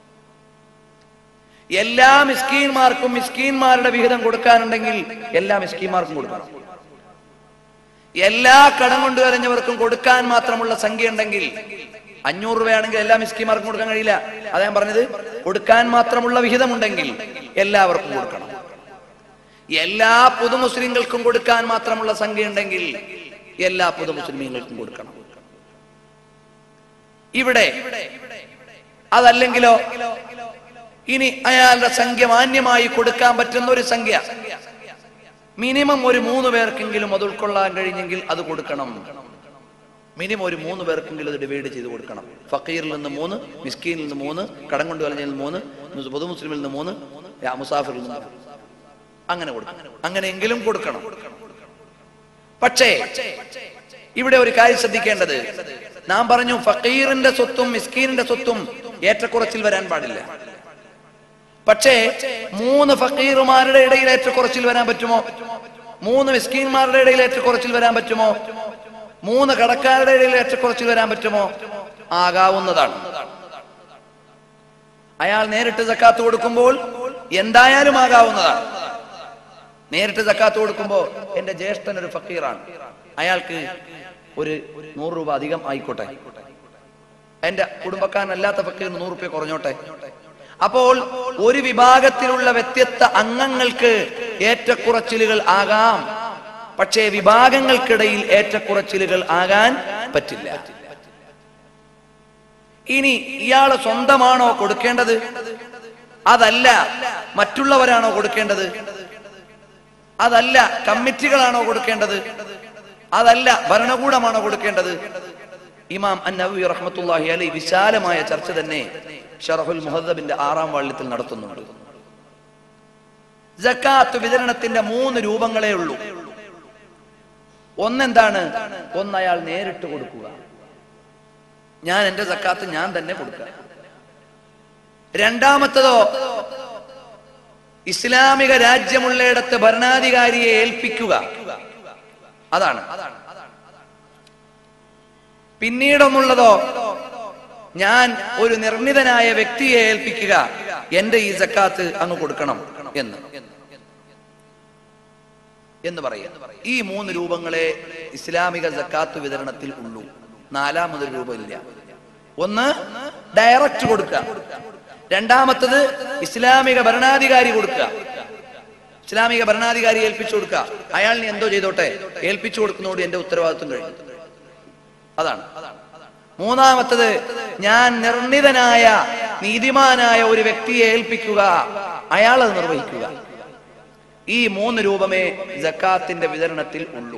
എല്ലാ മിസ്കീന്മാർക്കും മിസ്കീന്മാരുടെ വിഹിതം കൊടുക്കാനുണ്ടെങ്കിൽ എല്ലാ മിസ്കീന്മാർക്കും കൊടുക്കണം എല്ലാ കടം കൊണ്ടുവരഞ്ഞവർക്കും കൊടുക്കാൻ മാത്രമുള്ള സംഖ്യ ഉണ്ടെങ്കിൽ അഞ്ഞൂറ് രൂപയാണെങ്കിൽ എല്ലാ മിസ്കിമാർക്കും കൊടുക്കാൻ കഴിയില്ല അതാ ഞാൻ പറഞ്ഞത് കൊടുക്കാൻ മാത്രമുള്ള വിഹിതമുണ്ടെങ്കിൽ എല്ലാവർക്കും കൊടുക്കണം എല്ലാ പുതു മുസ്ലിങ്ങൾക്കും കൊടുക്കാൻ മാത്രമുള്ള സംഖ്യ ഉണ്ടെങ്കിൽ എല്ലാ പുതു മുസ്ലിമീങ്ങൾക്കും കൊടുക്കണം ഇവിടെ അതല്ലെങ്കിലോ ഇനി അയാളുടെ സംഖ്യ മാന്യമായി കൊടുക്കാൻ പറ്റുന്ന ഒരു സംഖ്യ മിനിമം ഒരു മൂന്ന് പേർക്കെങ്കിലും അത് ഉൾക്കൊള്ളാൻ കഴിഞ്ഞെങ്കിൽ അത് കൊടുക്കണം മിനിമം ഒരു മൂന്ന് പേർക്കെങ്കിലും അത് ഡിവൈഡ് ചെയ്ത് കൊടുക്കണം ഫക്കീറിൽ നിന്ന് മൂന്ന് മിസ്കീനിൽ നിന്ന് മൂന്ന് കടം കൊണ്ട് വലഞ്ഞതിൽ നിന്ന് മൂന്ന് മുസ് പൊതു മുസ്ലിമിൽ നിന്ന് മൂന്ന് യാ മുസാഫിറിൽ നിന്ന് മൂന്ന്. അങ്ങനെ കൊടുക്കണം അങ്ങനെയെങ്കിലും കൊടുക്കണം പക്ഷേ ഇവിടെ ഒരു കാര്യം ശ്രദ്ധിക്കേണ്ടത് നാം പറഞ്ഞു ഫക്കീറിന്റെ സ്വത്തും മിസ്കീനിന്റെ സ്വത്തും ഏറ്റക്കുറച്ചിൽ വരാൻ പാടില്ല പക്ഷേ മൂന്ന് ഫക്കീറുമാരുടെ ഇടയിൽ ഏറ്റക്കുറച്ചിൽ വരാൻ പറ്റുമോ മൂന്ന് മിസ്കീന്മാരുടെ ഇടയിൽ ഏറ്റക്കുറച്ചിൽ വരാൻ പറ്റുമോ മൂന്ന് കടക്കാരുടെ ഇടയിൽ ഏറ്റക്കുറച്ചിൽ വരാൻ പറ്റുമോ ആകാവുന്നതാണ് അയാൾ നേരിട്ട് സക്കാത്ത് കൊടുക്കുമ്പോൾ എന്തായാലും ആകാവുന്നതാണ് നേരിട്ട് സക്കാത്ത് കൊടുക്കുമ്പോ എന്റെ ജ്യേഷ്ഠൻ ഒരു ഫക്കീറാണ് അയാൾക്ക് ഒരു നൂറ് രൂപ അധികം ആയിക്കോട്ടെ എന്റെ കുടുംബക്കാരനല്ലാത്ത ഫക്കീറിന് നൂറ് രൂപ കുറഞ്ഞോട്ടെ അപ്പോൾ ഒരു വിഭാഗത്തിലുള്ള വ്യത്യസ്ത അംഗങ്ങൾക്ക് ഏറ്റക്കുറച്ചിലുകൾ ആകാം പക്ഷേ വിഭാഗങ്ങൾക്കിടയിൽ ഏറ്റക്കുറച്ചിലുകൾ ആകാൻ പറ്റില്ല ഇനി ഇയാള് സ്വന്തമാണോ കൊടുക്കേണ്ടത് അതല്ല മറ്റുള്ളവരാണോ കൊടുക്കേണ്ടത് അതല്ല കമ്മിറ്റികളാണോ കൊടുക്കേണ്ടത് അതല്ല ഭരണകൂടമാണോ കൊടുക്കേണ്ടത് ഇമാം അന്നബി റഹ്മത്തുല്ലാഹി അലൈ വിശാലമായ ചർച്ച തന്നെ ഷറഫുൽ മുഹദ്ദബിന്റെ ആറാം വാള്യത്തിൽ നടത്തുന്നുണ്ട് ജക്കാത്ത് വിതരണത്തിന്റെ മൂന്ന് രൂപങ്ങളേ ഉള്ളൂ ഒന്നെന്താണ് ഒന്ന് അയാൾ നേരിട്ട് കൊടുക്കുക ഞാൻ എന്റെ ജക്കാത്ത് ഞാൻ തന്നെ കൊടുക്കുക രണ്ടാമത്തതോ ഇസ്ലാമിക രാജ്യമുള്ളയിടത്ത് ഭരണാധികാരിയെ ഏൽപ്പിക്കുക അതാണ് പിന്നീടൊന്നുള്ളതോ ഞാൻ ഒരു നിർണിതനായ വ്യക്തിയെ ഏൽപ്പിക്കുക എന്റെ ഈ സക്കാത്ത് അങ്ങ് കൊടുക്കണം എന്ന് എന്ന് പറയാം ഈ മൂന്ന് രൂപങ്ങളെ ഇസ്ലാമിക സക്കാത്ത് വിതരണത്തിൽ ഉള്ളൂ നാലാമതൊരു രൂപമില്ല ഒന്ന് ഡയറക്റ്റ് കൊടുക്കുക രണ്ടാമത്തത് ഇസ്ലാമിക ഭരണാധികാരി കൊടുക്കുക ഇസ്ലാമിക ഭരണാധികാരി ഏൽപ്പിച്ചു കൊടുക്കുക അയാളിനെ എന്തോ ചെയ്തോട്ടെ ഏൽപ്പിച്ചു കൊടുക്കുന്നതോട് എന്റെ ഉത്തരവാദിത്വം കഴിഞ്ഞു അതാണ് മൂന്നാമത്തത് ഞാൻ നിർണിതനായ നീതിമാനായ ഒരു വ്യക്തിയെ ഏൽപ്പിക്കുക അയാൾ അത് നിർവഹിക്കുക ഈ മൂന്ന് രൂപമേ ജക്കാത്തിന്റെ വിതരണത്തിൽ ഉള്ളൂ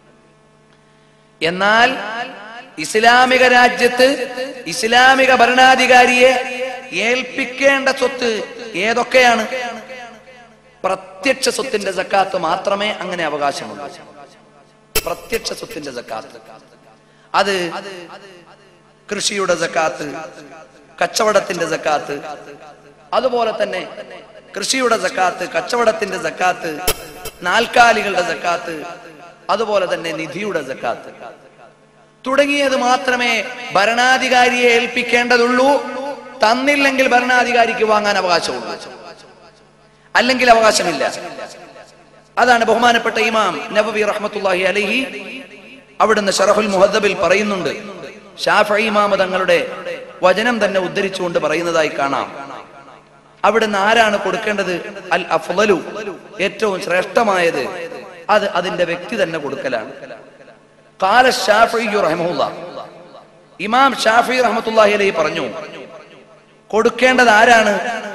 എന്നാൽ ഇസ്ലാമിക രാജ്യത്ത് ഇസ്ലാമിക ഭരണാധികാരിയെ ഏൽപ്പിക്കേണ്ട സ്വത്ത് ഏതൊക്കെയാണ് പ്രത്യക്ഷ സ്വത്തിന്റെ ജക്കാത്ത് മാത്രമേ അങ്ങനെ അവകാശമുള്ളൂ പ്രത്യക്ഷ സ്വത്തിന്റെ ജക്കാത്ത് അത് കൃഷിയുടെ ജക്കാത്ത് കച്ചവടത്തിന്റെ ജക്കാത്ത് അതുപോലെ തന്നെ കൃഷിയുടെ ജക്കാത്ത് കച്ചവടത്തിന്റെ ജക്കാത്ത് നാൽക്കാലികളുടെ ജക്കാത്ത് അതുപോലെ തന്നെ നിധിയുടെ ജക്കാത്ത് തുടങ്ങിയത് മാത്രമേ ഭരണാധികാരിയെ ഏൽപ്പിക്കേണ്ടതുള്ളൂ തന്നില്ലെങ്കിൽ ഭരണാധികാരിക്ക് വാങ്ങാൻ അവകാശമുള്ളൂ അല്ലെങ്കിൽ അവകാശമില്ല അതാണ് ബഹുമാനപ്പെട്ട ഇമാം നബവി റഹ്മത്തുല്ലാഹി അലൈഹി അവിടുന്ന് ഷറഫുൽ മുഹദ്ദബിൽ പറയുന്നുണ്ട് ഷാഫി ഇമാമ തങ്ങളുടെ വചനം തന്നെ ഉദ്ധരിച്ചുകൊണ്ട് പറയുന്നതായി കാണാം അവിടുന്ന് ആരാണ് കൊടുക്കേണ്ടത് അൽ അഫ്ലലു ഏറ്റവും ശ്രേഷ്ഠമായത് അത് അതിന്റെ വ്യക്തി തന്നെ കൊടുക്കലാണ് കാല ഷാഫി റഹ്മുല്ല ഇമാം ഷാഫി റഹ്മത്തുല്ലാഹി അലൈഹി പറഞ്ഞു കൊടുക്കേണ്ടത് ആരാണ്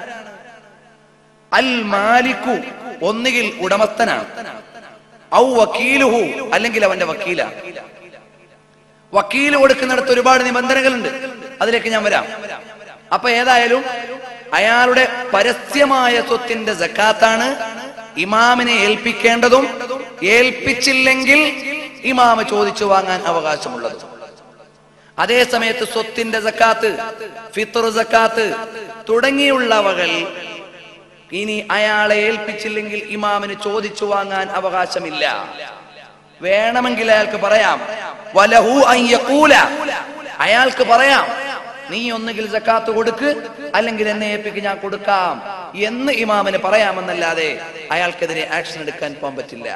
അൽ മാലിക്കു ഒന്നുകിൽ ഉടമസ്ഥനാണ് ഔ വക്കീലുഹു അല്ലെങ്കിൽ അവന്റെ വക്കീലാണ് വക്കീല് കൊടുക്കുന്നിടത്ത് ഒരുപാട് നിബന്ധനകളുണ്ട് അതിലേക്ക് ഞാൻ വരാം അപ്പൊ ഏതായാലും അയാളുടെ പരസ്യമായ സ്വത്തിന്റെ ജക്കാത്താണ് ഇമാമിനെ ഏൽപ്പിക്കേണ്ടതും ഏൽപ്പിച്ചില്ലെങ്കിൽ ഇമാമ് ചോദിച്ചു വാങ്ങാൻ അവകാശമുള്ളതും അതേ സമയത്ത് സ്വത്തിന്റെ സക്കാത്ത് ഫിത്തർ സക്കാത്ത് തുടങ്ങിയുള്ളവകൾ ഇനി അയാളെ ഏൽപ്പിച്ചില്ലെങ്കിൽ ഇമാമിന് ചോദിച്ചു വാങ്ങാൻ അവകാശമില്ല വേണമെങ്കിൽ അയാൾക്ക് പറയാം വലഹു അൻ യഖൂല. അയാൾക്ക് പറയാം നീ ഒന്നുകിൽ സക്കാത്ത് കൊടുക്ക് അല്ലെങ്കിൽ എന്നെ ഏൽപ്പിക്ക് ഞാൻ കൊടുക്കാം എന്ന് ഇമാമിന് പറയാമെന്നല്ലാതെ അയാൾക്കെതിരെ ആക്ഷൻ എടുക്കാൻ പോകാൻ പറ്റില്ല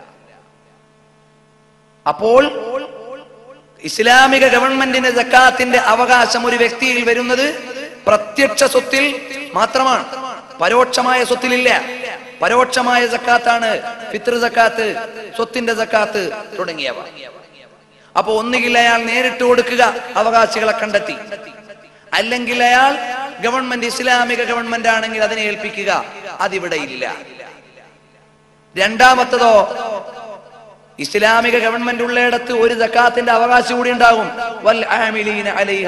അപ്പോൾ ഇസ്ലാമിക ഗവൺമെന്റിന്റെ ജക്കാത്തിന്റെ അവകാശം ഒരു വ്യക്തിയിൽ വരുന്നത് പ്രത്യക്ഷ സ്വത്തിൽ മാത്രമാണ് പരോക്ഷമായ സ്വത്തിലില്ല പരോക്ഷമായ ജക്കാത്താണ് ഫിത്ർ ജക്കാത്ത് സ്വത്തിന്റെ ജക്കാത്ത് തുടങ്ങിയവ അപ്പൊ ഒന്നുകിൽ അയാൾ നേരിട്ട് കൊടുക്കുക അവകാശികളെ കണ്ടെത്തി അല്ലെങ്കിൽ അയാൾ ഗവൺമെന്റ് ഇസ്ലാമിക ഗവൺമെന്റ് ആണെങ്കിൽ അതിനെ ഏൽപ്പിക്കുക അതിവിടെ ഇല്ല രണ്ടാമത്തതോ ഇസ്ലാമിക ഗവൺമെന്റ് ഉള്ളയിടത്ത് ഒരു ജക്കാത്തിന്റെ അവകാശം കൂടി ഉണ്ടാകും വൽ ആമിലീന അലൈഹ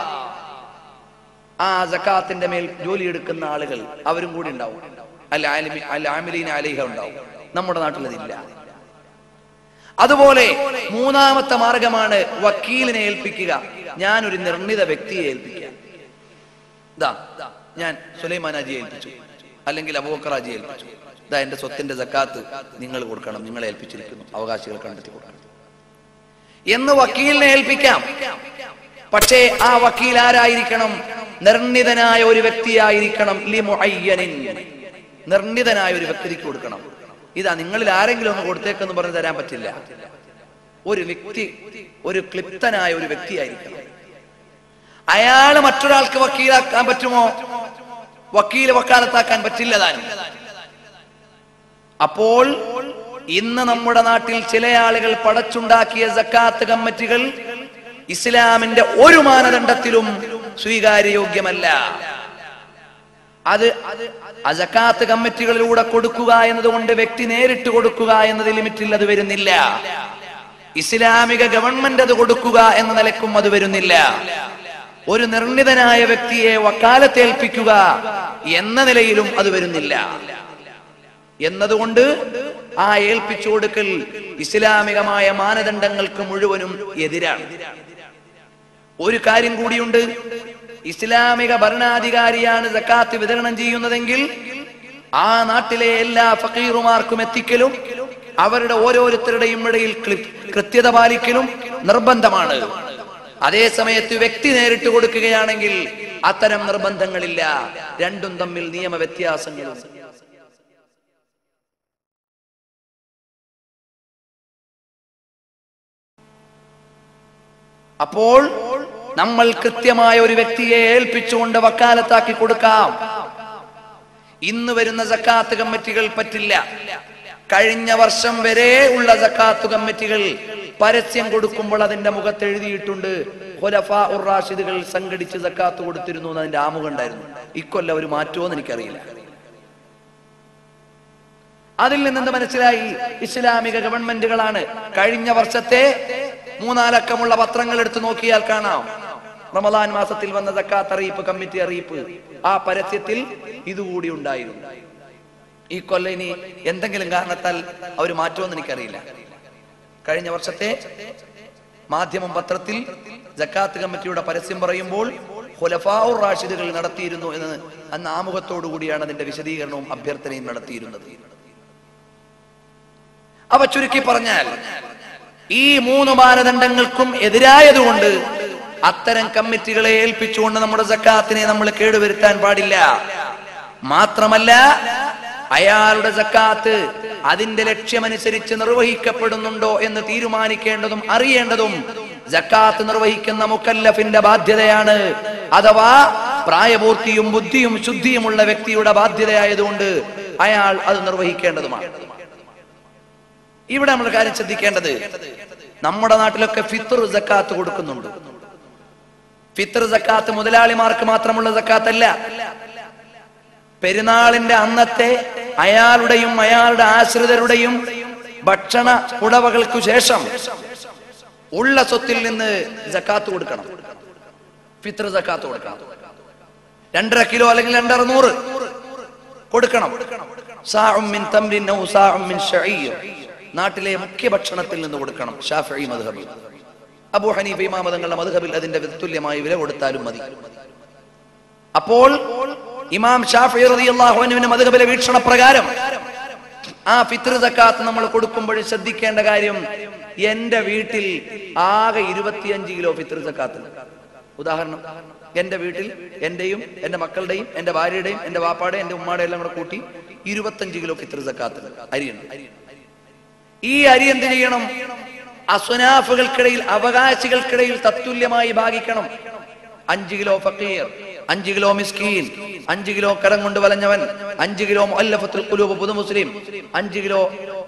ആ ജക്കാത്തിന്റെ മേൽ ജോലി എടുക്കുന്ന ആളുകൾ അവരും കൂടി ഉണ്ടാവും അൽ ആലിമി അൽ ആമിലീന അലൈഹ ഉണ്ടാവും നമ്മുടെ നാട്ടിൽ അതില്ല അതുപോലെ മൂന്നാമത്തെ മാർഗമാണ് വക്കീലിനെ ഏൽപ്പിക്കുക ഞാൻ ഒരു നിർണിത വ്യക്തിയെ ഏൽപ്പിക്കുക ഇതാ ഞാൻ സുലൈമാനാജിയെ ഏൽപ്പിച്ചു അല്ലെങ്കിൽ അബൂക്കറാജിയെ ഏൽപ്പിച്ചു ഇതാ എന്റെ സ്വത്തിന്റെ ജക്കാത്ത് നിങ്ങൾ കൊടുക്കണം നിങ്ങളെ ഏൽപ്പിച്ചിരിക്കുന്നു അവകാശികൾ കണ്ടെത്തി കൊടുക്കണം എന്ന് വക്കീലിനെ ഏൽപ്പിക്കാം പക്ഷേ ആ വക്കീൽ ആരായിരിക്കണം നിർണിതനായ ഒരു വ്യക്തിയായിരിക്കണം ലിമുഅയ്യനിൻ. നിർണിതനായ ഒരു വ്യക്തിക്ക് കൊടുക്കണം ഇതാ നിങ്ങളിൽ ആരെങ്കിലും ഒന്ന് കൊടുത്തേക്കെന്ന് പറഞ്ഞ് തരാൻ പറ്റില്ല ഒരു വ്യക്തി ഒരു ക്ലിപ്തനായ ഒരു വ്യക്തിയായിരിക്കണം അയാള് മറ്റൊരാൾക്ക് വക്കീലാക്കാൻ പറ്റുമോ വക്കീല് വക്കാലത്താക്കാൻ പറ്റില്ല താനും അപ്പോൾ ഇന്ന് നമ്മുടെ നാട്ടിൽ ചില ആളുകൾ പടച്ചുണ്ടാക്കിയ സക്കാത്ത് കമ്മിറ്റികൾ ഇസ്ലാമിന്റെ ഒരു മാനദണ്ഡത്തിലും സ്വീകാര്യയോഗ്യമല്ല അത് അജക്കാത്ത് കമ്മിറ്റികളിലൂടെ കൊടുക്കുക എന്നതുകൊണ്ട് വ്യക്തി നേരിട്ട് കൊടുക്കുക എന്നത് ലിമിറ്റിൽ അത് വരുന്നില്ല ഇസ്ലാമിക ഗവൺമെന്റ് അത് കൊടുക്കുക എന്ന നിലക്കും അത് വരുന്നില്ല ഒരു നിർണിതനായ വ്യക്തിയെ വക്കാലത്തേൽപ്പിക്കുക എന്ന നിലയിലും അത് വരുന്നില്ല എന്നതുകൊണ്ട് ആ ഏൽപ്പിച്ചു കൊടുക്കൽ ഇസ്ലാമികമായ മാനദണ്ഡങ്ങൾക്ക് മുഴുവനും എതിരാണ് ഒരു കാര്യം കൂടിയുണ്ട് ഇസ്ലാമിക ഭരണാധികാരിയാണ് സക്കാത്ത് വിതരണം ചെയ്യുന്നതെങ്കിൽ ആ നാട്ടിലെ എല്ലാ ഫക്കീറുമാർക്കും എത്തിക്കലും അവരുടെ ഓരോരുത്തരുടെയും ഇടയിൽ ക്ലി- കൃത്യത പാലിക്കലും നിർബന്ധമാണ് അതേ സമയത്ത് വ്യക്തി നേരിട്ട് കൊടുക്കുകയാണെങ്കിൽ അത്തരം നിർബന്ധങ്ങളില്ല രണ്ടും തമ്മിൽ നിയമ വ്യത്യാസങ്ങളുണ്ട് അപ്പോൾ നമ്മൾ കൃത്യമായ ഒരു വ്യക്തിയെ ഏൽപ്പിച്ചുകൊണ്ട് വക്കാലത്താക്കി കൊടുക്കാം ഇന്ന് വരുന്ന സക്കാത്ത് കമ്മിറ്റികൾ പറ്റില്ല കഴിഞ്ഞ വർഷം വരെ ഉള്ള സക്കാത്ത് കമ്മിറ്റികൾ പരസ്യം കൊടുക്കുമ്പോൾ അതിന്റെ മുഖത്ത് എഴുതിയിട്ടുണ്ട് ഖുലഫാ ഉർ റാഷിദുകൾ സംഘടിച്ച് സക്കാത്ത് കൊടുത്തിരുന്നു എന്ന് അതിന്റെ ആമുഖം ഉണ്ടായിരുന്നു ഇക്കൊല്ലം ഒരു മാറ്റമോ എന്ന് എനിക്കറിയില്ല അതിൽ നിന്ന് മനസ്സിലായി ഇസ്ലാമിക ഗവൺമെന്റുകളാണ് കഴിഞ്ഞ വർഷത്തെ മൂന്നാലക്കമുള്ള പത്രങ്ങൾ എടുത്തു നോക്കിയാൽ കാണാം റമദാൻ മാസത്തിൽ വന്ന സക്കാത്ത് അറിയിപ്പ് കമ്മിറ്റി അറിയിപ്പ് ആ പരസ്യത്തിൽ ഇതുകൂടി ഉണ്ടായിരുന്നു ഈ കൊല്ലം ഇനി എന്തെങ്കിലും കാരണത്താൽ അവർ മാറ്റുമെന്ന് എനിക്കറിയില്ല കഴിഞ്ഞ വർഷത്തെ മാധ്യമം പത്രത്തിൽ ജക്കാത്ത് കമ്മിറ്റിയുടെ പരസ്യം പറയുമ്പോൾ ഖുലഫാഉർ റാഷിദുകൾ നടത്തിയിരുന്നു എന്ന് അന്ന് ആമുഖത്തോടു കൂടിയാണ് അതിന്റെ വിശദീകരണവും അഭ്യർത്ഥനയും നടത്തിയിരുന്നത് അവ ചുരുക്കി പറഞ്ഞാൽ ഈ മൂന്ന് മാനദണ്ഡങ്ങൾക്കും എതിരായതുകൊണ്ട് അത്തരം കമ്മിറ്റികളെ ഏൽപ്പിച്ചുകൊണ്ട് നമ്മുടെ സക്കാത്തിനെ നമ്മൾ കേടുവരുത്താൻ പാടില്ല മാത്രമല്ല അയാളുടെ സക്കാത്ത് അതിന്റെ ലക്ഷ്യമനുസരിച്ച് നിർവഹിക്കപ്പെടുന്നുണ്ടോ എന്ന് തീരുമാനിക്കേണ്ടതും അറിയേണ്ടതും ജക്കാത്ത് നിർവഹിക്കുന്ന മുക്കല്ലഫിന്റെ ബാധ്യതയാണ് അഥവാ പ്രായപൂർത്തിയും ബുദ്ധിയും ശുദ്ധിയുമുള്ള വ്യക്തിയുടെ ബാധ്യതയായതുകൊണ്ട് അയാൾ അത് നിർവഹിക്കേണ്ടതുമാണ് ഇവിടെ നമ്മൾ കാര്യം ശ്രദ്ധിക്കേണ്ടത് നമ്മുടെ നാട്ടിലൊക്കെ ഫിത്തർ ജക്കാത്ത് കൊടുക്കുന്നുണ്ട് ഫിത്തർ ജക്കാത്ത് മുതലാളിമാർക്ക് മാത്രമുള്ള ജക്കാത്തല്ല പെരുന്നാളിന്റെ അന്നത്തെ അയാളുടെയും അയാളുടെ ആശ്രിതരുടെയും ഭക്ഷണ ഉടവകൾക്കു ശേഷം ഉള്ള സ്വത്തിൽ നിന്ന് ജക്കാത്ത് കൊടുക്കണം ഫിത്തർ ജക്കാത്ത് കൊടുക്കണം രണ്ടര കിലോ അല്ലെങ്കിൽ രണ്ടര നൂറ് കൊടുക്കണം സാഉം മിൻ തംരിൻ ഔ സാഉം മിൻ ശഈർ നാട്ടിലെ മുഖ്യ ഭക്ഷണത്തിൽ നിന്ന് കൊടുക്കണം ഷാഫിഈ മദ്ഹബിൽ അബൂ ഹനീഫ ഇമാം തങ്ങളുടെ മദ്ഹബിൽ അതിന്റെ തുല്യമായി വില കൊടുത്താലും മതി അപ്പോൾ ഇമാം ഷാഫി റളിയല്ലാഹു അൻഹുവിന്റെ മദ്ഹബിലെ വീക്ഷണ പ്രകാരം ആ ഫിത്ർ സക്കാത്ത് നമ്മൾ കൊടുക്കുമ്പോൾ ശ്രദ്ധിക്കേണ്ട കാര്യം എന്റെ വീട്ടിൽ ആകെ ഇരുപത്തിയഞ്ച് കിലോ ഫിത്ർ സക്കാത്ത് ഉദാഹരണം എന്റെ വീട്ടിൽ എന്റെയും എന്റെ മക്കളുടെയും എന്റെ ഭാര്യയുടെയും എന്റെ വാപ്പാടെയും എന്റെ ഉമ്മാടെ എല്ലാം കൂടെ കൂട്ടി ഇരുപത്തഞ്ച് കിലോ ഫിത്ർ സക്കാത്ത് അരിയുണ്ട് ഈ അരി എന്ത് ചെയ്യണം അസുനാഫുകൾക്കിടയിൽ അവകാശികൾക്കിടയിൽ തത്തുല്യമായി ഭാഗിക്കണം അഞ്ച് കിലോ ഫക്കീർ അഞ്ച് കിലോ മിസ്കീൻ അഞ്ച് കിലോ കരം കൊണ്ട് വലഞ്ഞവൻ അഞ്ച് കിലോ മുഅല്ലഫത്തുൽ ഖുലൂബ് പുതു മുസ്ലിം അഞ്ച് കിലോ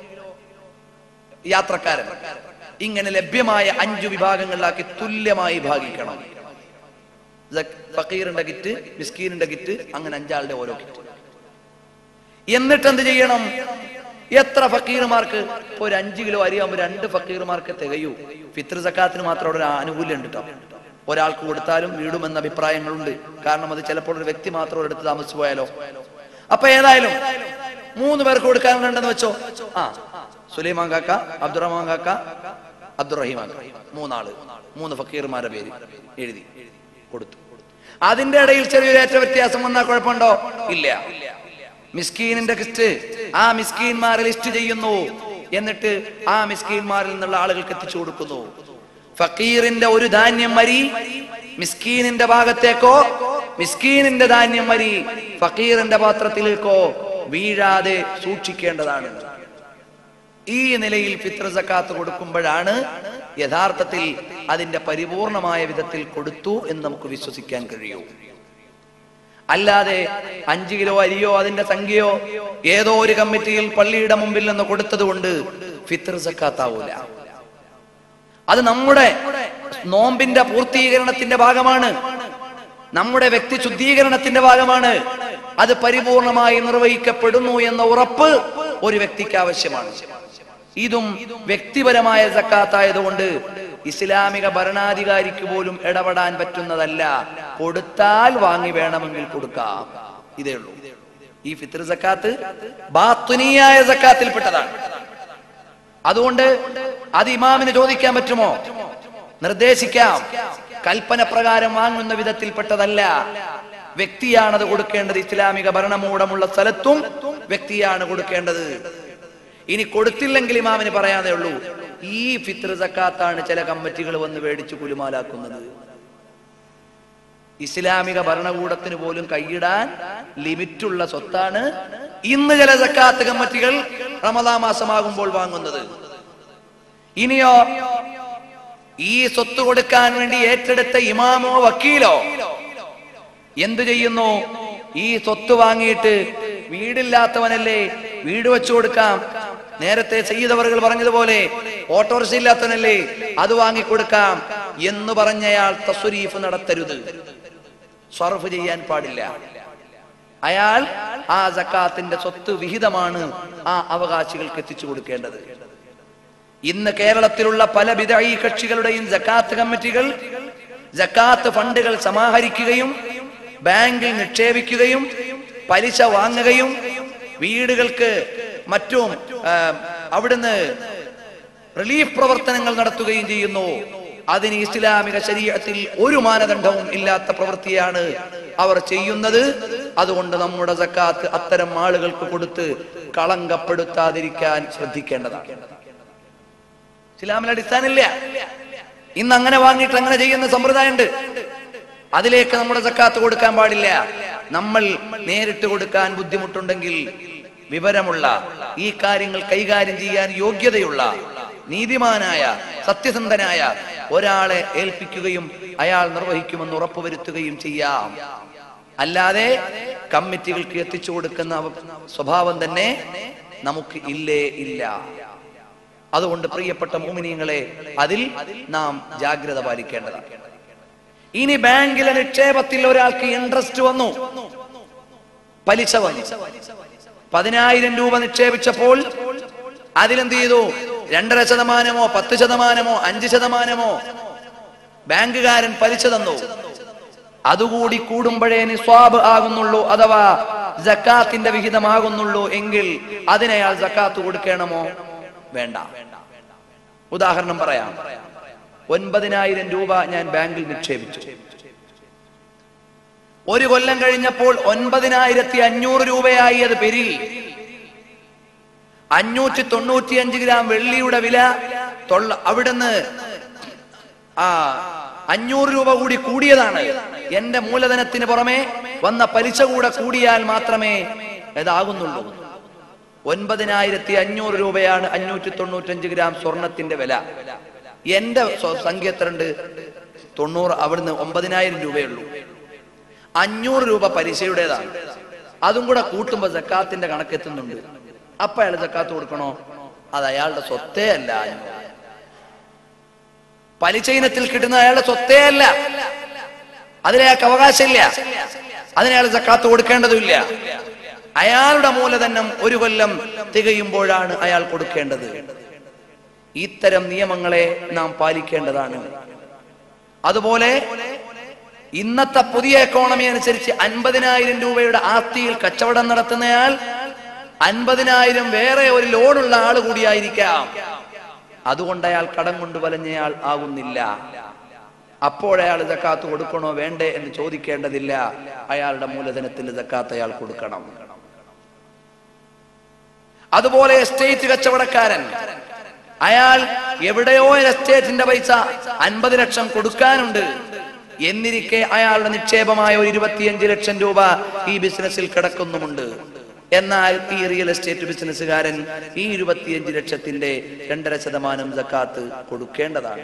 യാത്രക്കാരൻ ഇങ്ങനെ ലഭ്യമായ അഞ്ചു വിഭാഗങ്ങളിലാക്കി തുല്യമായി ഭാഗിക്കണം സക്ക് ഫക്കീറിന്റെ കിറ്റ് മിസ്കീനിന്റെ കിറ്റ് അങ്ങനെ അഞ്ചാളുടെ ഓരോ കിറ്റ് എന്നിട്ട് എന്ത് ചെയ്യണം എത്ര ഫക്കീർമാർക്ക് ഇപ്പൊ ഒരു അഞ്ച് കിലോ അരിയാകുമ്പോൾ രണ്ട് ഫക്കീർമാർക്ക് തികയൂ ഫിത്ർ സക്കാത്തിന് മാത്രം അവിടെ ഒരു ആനുകൂല്യം ഉണ്ട് കേട്ടോ ഒരാൾക്ക് കൊടുത്താലും വീടുമെന്ന അഭിപ്രായങ്ങളുണ്ട് കാരണം അത് ചിലപ്പോൾ ഒരു വ്യക്തി മാത്രം ഒരിടത്ത് താമസിച്ചു പോയാലോ അപ്പൊ ഏതായാലും മൂന്ന് പേർക്ക് കൊടുക്കാനുണ്ടെന്ന് വെച്ചോ ആ സുലൈമാൻ കാക്ക അബ്ദുറഹ്മാൻ കാക്ക അബ്ദുറഹീം കാക്ക മൂന്നാള് മൂന്ന് ഫക്കീർമാരുടെ പേര് എഴുതി കൊടുത്തു അതിന്റെ ഇടയിൽ ചെറിയൊരു ഏറ്റ വ്യത്യാസം വന്നാൽ കുഴപ്പമുണ്ടോ ഇല്ല മിസ്കീനിന്റെ ലിസ്റ്റ് ആ മിസ്കീന്മാരെ ലിസ്റ്റ് ചെയ്യുന്നു എന്നിട്ട് ആ മിസ്കീന്മാരിൽ നിന്നുള്ള ആളുകൾക്ക് എത്തിച്ചു കൊടുക്കുന്നു ഫക്കീറിന്റെ ഒരു ധാന്യം മരി മിസ്കീനിന്റെ ഭാഗത്തേക്കോ മിസ്കീനിന്റെ ധാന്യം മരി ഫക്കീറിന്റെ പാത്രത്തിലേക്കോ വീഴാതെ സൂക്ഷിക്കേണ്ടതാണ് ഈ നിലയിൽ ഫിത്ര സക്കാത്ത് കൊടുക്കുമ്പോഴാണ് യഥാർത്ഥത്തിൽ അതിന്റെ പരിപൂർണമായ വിധത്തിൽ കൊടുത്തു എന്ന് നമുക്ക് വിശ്വസിക്കാൻ കഴിയൂ അല്ലാതെ അഞ്ചു കിലോ അരിയോ അതിന്റെ സംഖ്യയോ ഏതോ ഒരു കമ്മിറ്റിയിൽ പള്ളിയുടെ മുമ്പിൽ നിന്ന് കൊടുത്തത് കൊണ്ട് ഫിത്ർ സക്കാത്താവൂല അത് നമ്മുടെ നോമ്പിന്റെ പൂർത്തീകരണത്തിന്റെ ഭാഗമാണ് നമ്മുടെ വ്യക്തി ശുദ്ധീകരണത്തിന്റെ ഭാഗമാണ് അത് പരിപൂർണമായി നിർവഹിക്കപ്പെടുന്നു എന്ന ഉറപ്പ് ഒരു വ്യക്തിക്ക് ആവശ്യമാണ് ഇതും വ്യക്തിപരമായ സക്കാത്തായതുകൊണ്ട് ഇസ്ലാമിക ഭരണാധികാരിക്ക് പോലും ഇടപെടാൻ പറ്റുന്നതല്ല കൊടുത്താൽ വാങ്ങി വേണമെങ്കിൽ കൊടുക്കാം ഇതേ ഉള്ളൂ ഈ ഫിത്ർ സക്കാത്ത് ബാത്തുനിയായ സക്കാത്തിൽപ്പെട്ടതാണ് അതുകൊണ്ട് അത് ഇമാമിന് ചോദിക്കാൻ പറ്റുമോ നിർദ്ദേശിക്കാം കൽപ്പന പ്രകാരം വാങ്ങുന്ന വിധത്തിൽപ്പെട്ടതല്ല വ്യക്തിയാണത് കൊടുക്കേണ്ടത് ഇസ്ലാമിക ഭരണമൂടമുള്ള സ്ഥലത്തും വ്യക്തിയാണ് കൊടുക്കേണ്ടത് ഇനി കൊടുത്തില്ലെങ്കിൽ ഇമാമിന് പറയാതേ ഉള്ളൂ ഈ ഫിത്ർ സക്കാത്താണ് ചില കമ്മിറ്റികൾ വന്ന് മേടിച്ച് കുലുമാലാക്കുന്നത് ഇസ്ലാമിക ഭരണകൂടത്തിന് പോലും കൈയിടാൻ ലിമിറ്റുള്ള സ്വത്താണ് ഇന്ന് ചില സക്കാത്ത് കമ്മിറ്റികൾ റമദാ മാസമാകുമ്പോൾ വാങ്ങുന്നത് ഇനിയോ ഈ സ്വത്ത് കൊടുക്കാൻ വേണ്ടി ഏറ്റെടുത്ത ഇമാമോ വക്കീലോ എന്തു ചെയ്യുന്നു ഈ സ്വത്ത് വാങ്ങിയിട്ട് വീടില്ലാത്തവനല്ലേ വീട് വെച്ചു കൊടുക്കാം നേരത്തെ സയ്യിദവറുകൾ പറഞ്ഞതുപോലെ ഓട്ടോറിക്ഷ ഇല്ലാത്തവനല്ലേ അത് വാങ്ങിക്കൊടുക്കാം എന്ന് പറഞ്ഞയാൾ തസ്വരീഫ് നടത്തരുത് സർഫ് ചെയ്യാൻ പാടില്ല അയാൾ ആ സക്കാത്തിന്റെ സ്വത്ത് വിഹിതമാണ് ആ അവകാശികൾക്ക് എത്തിച്ചു കൊടുക്കേണ്ടത് ഇന്ന് കേരളത്തിലുള്ള പല വിദഴി കക്ഷികളുടെയും ജക്കാത്ത് കമ്മിറ്റികൾ ജക്കാത്ത് ഫണ്ടുകൾ സമാഹരിക്കുകയും ബാങ്കിൽ നിക്ഷേപിക്കുകയും പലിശ വാങ്ങുകയും വീടുകൾക്ക് മറ്റും ആ, അവിടുന്ന് റിലീഫ് പ്രവർത്തനങ്ങൾ നടത്തുകയും ചെയ്യുന്നു അതിന് ഇസ്ലാമിക ശരീരത്തിൽ ഒരു മാനദണ്ഡവും ഇല്ലാത്ത പ്രവൃത്തിയാണ് അവർ ചെയ്യുന്നത് അതുകൊണ്ട് നമ്മുടെ സക്കാത്ത് അത്തരം ആളുകൾക്ക് കൊടുത്ത് കളങ്കപ്പെടുത്താതിരിക്കാൻ ശ്രദ്ധിക്കേണ്ടതാണ് ഇസ്ലാമിൽ അടിസ്ഥാനമില്ല ഇന്ന് അങ്ങനെ വാങ്ങിയിട്ട് അങ്ങനെ ചെയ്യുന്ന സമ്പ്രദായമുണ്ട് അതിലേക്ക് നമ്മുടെ സക്കാത്ത് കൊടുക്കാൻ പാടില്ല നമ്മൾ നേരിട്ട് കൊടുക്കാൻ ബുദ്ധിമുട്ടുണ്ടെങ്കിൽ വിവരമുള്ള ഈ കാര്യങ്ങൾ കൈകാര്യം ചെയ്യാൻ യോഗ്യതയുള്ള നീതിമാനായ സത്യസന്ധനായ ഒരാളെ ഏൽപ്പിക്കുകയും അയാൾ നിർവഹിക്കുമെന്ന് ഉറപ്പുവരുത്തുകയും ചെയ്യാം അല്ലാതെ കമ്മിറ്റികൾക്ക് എത്തിച്ചു കൊടുക്കുന്ന അവ- സ്വഭാവം തന്നെ നമുക്ക് ഇല്ലേ ഇല്ല അതുകൊണ്ട് പ്രിയപ്പെട്ട മോമിനിയങ്ങളെ അതിൽ നാം ജാഗ്രത പാലിക്കേണ്ടതാണ് ഇനി ബാങ്കിലെ നിക്ഷേപത്തിൽ ഒരാൾക്ക് ഇൻട്രസ്റ്റ് വന്നു പലിശ വന്നു പതിനായിരം രൂപ നിക്ഷേപിച്ചപ്പോൾ അതിലെന്ത് ചെയ്തു രണ്ടര ശതമാനമോ പത്ത് ശതമാനമോ അഞ്ച് ശതമാനമോ ബാങ്കുകാരൻ പലിശ തന്നു അതുകൂടി കൂടുമ്പോഴേ നിസ്വാബ് ആകുന്നുള്ളൂ അഥവാ ജക്കാത്തിന്റെ വിഹിതമാകുന്നുള്ളൂ എങ്കിൽ അതിനയാൾ ജക്കാത്ത് കൊടുക്കണമോ വേണ്ട ഉദാഹരണം പറയാം ഒൻപതിനായിരം രൂപ ഞാൻ ബാങ്കിൽ നിക്ഷേപിച്ചു ഒരു കൊല്ലം കഴിഞ്ഞപ്പോൾ ഒൻപതിനായിരത്തി അഞ്ഞൂറ് രൂപയായി അത് പെരുകി അഞ്ഞൂറ്റി തൊണ്ണൂറ്റിയഞ്ച് ഗ്രാം വെള്ളിയുടെ വില തൊള്ള അവിടുന്ന് ആ അഞ്ഞൂറ് രൂപ കൂടി കൂടിയതാണ് എന്റെ മൂലധനത്തിന് പുറമെ വന്ന പലിശ കൂടെ കൂടിയാൽ മാത്രമേ ഇതാകുന്നുള്ളൂ ഒൻപതിനായിരത്തി അഞ്ഞൂറ് രൂപയാണ് അഞ്ഞൂറ്റി തൊണ്ണൂറ്റഞ്ച് ഗ്രാം സ്വർണത്തിന്റെ വില എന്റെ സ്വ- സംഖ്യ എത്രണ്ട് തൊണ്ണൂറ് അവിടുന്ന് ഒമ്പതിനായിരം രൂപയുള്ളൂ അഞ്ഞൂറ് രൂപ പലിശയുടേതാണ് അതും കൂടെ കൂട്ടുമ്പോ ജക്കാത്തിന്റെ കണക്കെത്തുന്നുണ്ട് അപ്പൊ അയാൾ ജക്കാത്ത് കൊടുക്കണോ അത് അയാളുടെ സ്വത്തേ അല്ല പലിശ ഇനത്തിൽ കിട്ടുന്ന അയാളുടെ സ്വത്തേ അല്ല അതിലയാൾക്ക് അവകാശമില്ല അതിനയാൾ ജക്കാത്ത് കൊടുക്കേണ്ടതുമില്ല അയാളുടെ മൂലധനം ഒരു കൊല്ലം തികയുമ്പോഴാണ് അയാൾ കൊടുക്കേണ്ടത് ഇത്തരം നിയമങ്ങളെ നാം പാലിക്കേണ്ടതാണ് അതുപോലെ ഇന്നത്തെ പുതിയ എക്കോണമി അനുസരിച്ച് അൻപതിനായിരം രൂപയുടെ ആസ്തിയിൽ കച്ചവടം നടത്തുന്നയാൾ അൻപതിനായിരം വേറെ ഒരു ലോണുള്ള ആൾ കൂടിയായിരിക്കാം അതുകൊണ്ട് അയാൾ കടം കൊണ്ട് വലഞ്ഞയാൾ ആകുന്നില്ല അപ്പോഴയാൾ ജക്കാത്ത് കൊടുക്കണോ വേണ്ടേ എന്ന് ചോദിക്കേണ്ടതില്ല അയാളുടെ മൂലധനത്തിൽ ജക്കാത്ത് അയാൾ കൊടുക്കണം അതുപോലെ എസ്റ്റേറ്റ് കച്ചവടക്കാരൻ അയാൾ എവിടെയോ ഒരു എസ്റ്റേറ്റിന്റെ പൈസ അൻപത് ലക്ഷം കൊടുക്കാനുണ്ട് എന്നിരിക്കെ അയാളുടെ നിക്ഷേപമായ ഒരു ഇരുപത്തിയഞ്ച് ലക്ഷം രൂപ ഈ ബിസിനസ്സിൽ കിടക്കുന്നുമുണ്ട് എന്നാൽ ഈ റിയൽ എസ്റ്റേറ്റ് ബിസിനസ്സുകാരൻ ഈ ഇരുപത്തിയഞ്ച് ലക്ഷത്തിന്റെ രണ്ടര ശതമാനം ജക്കാത്ത് കൊടുക്കേണ്ടതാണ്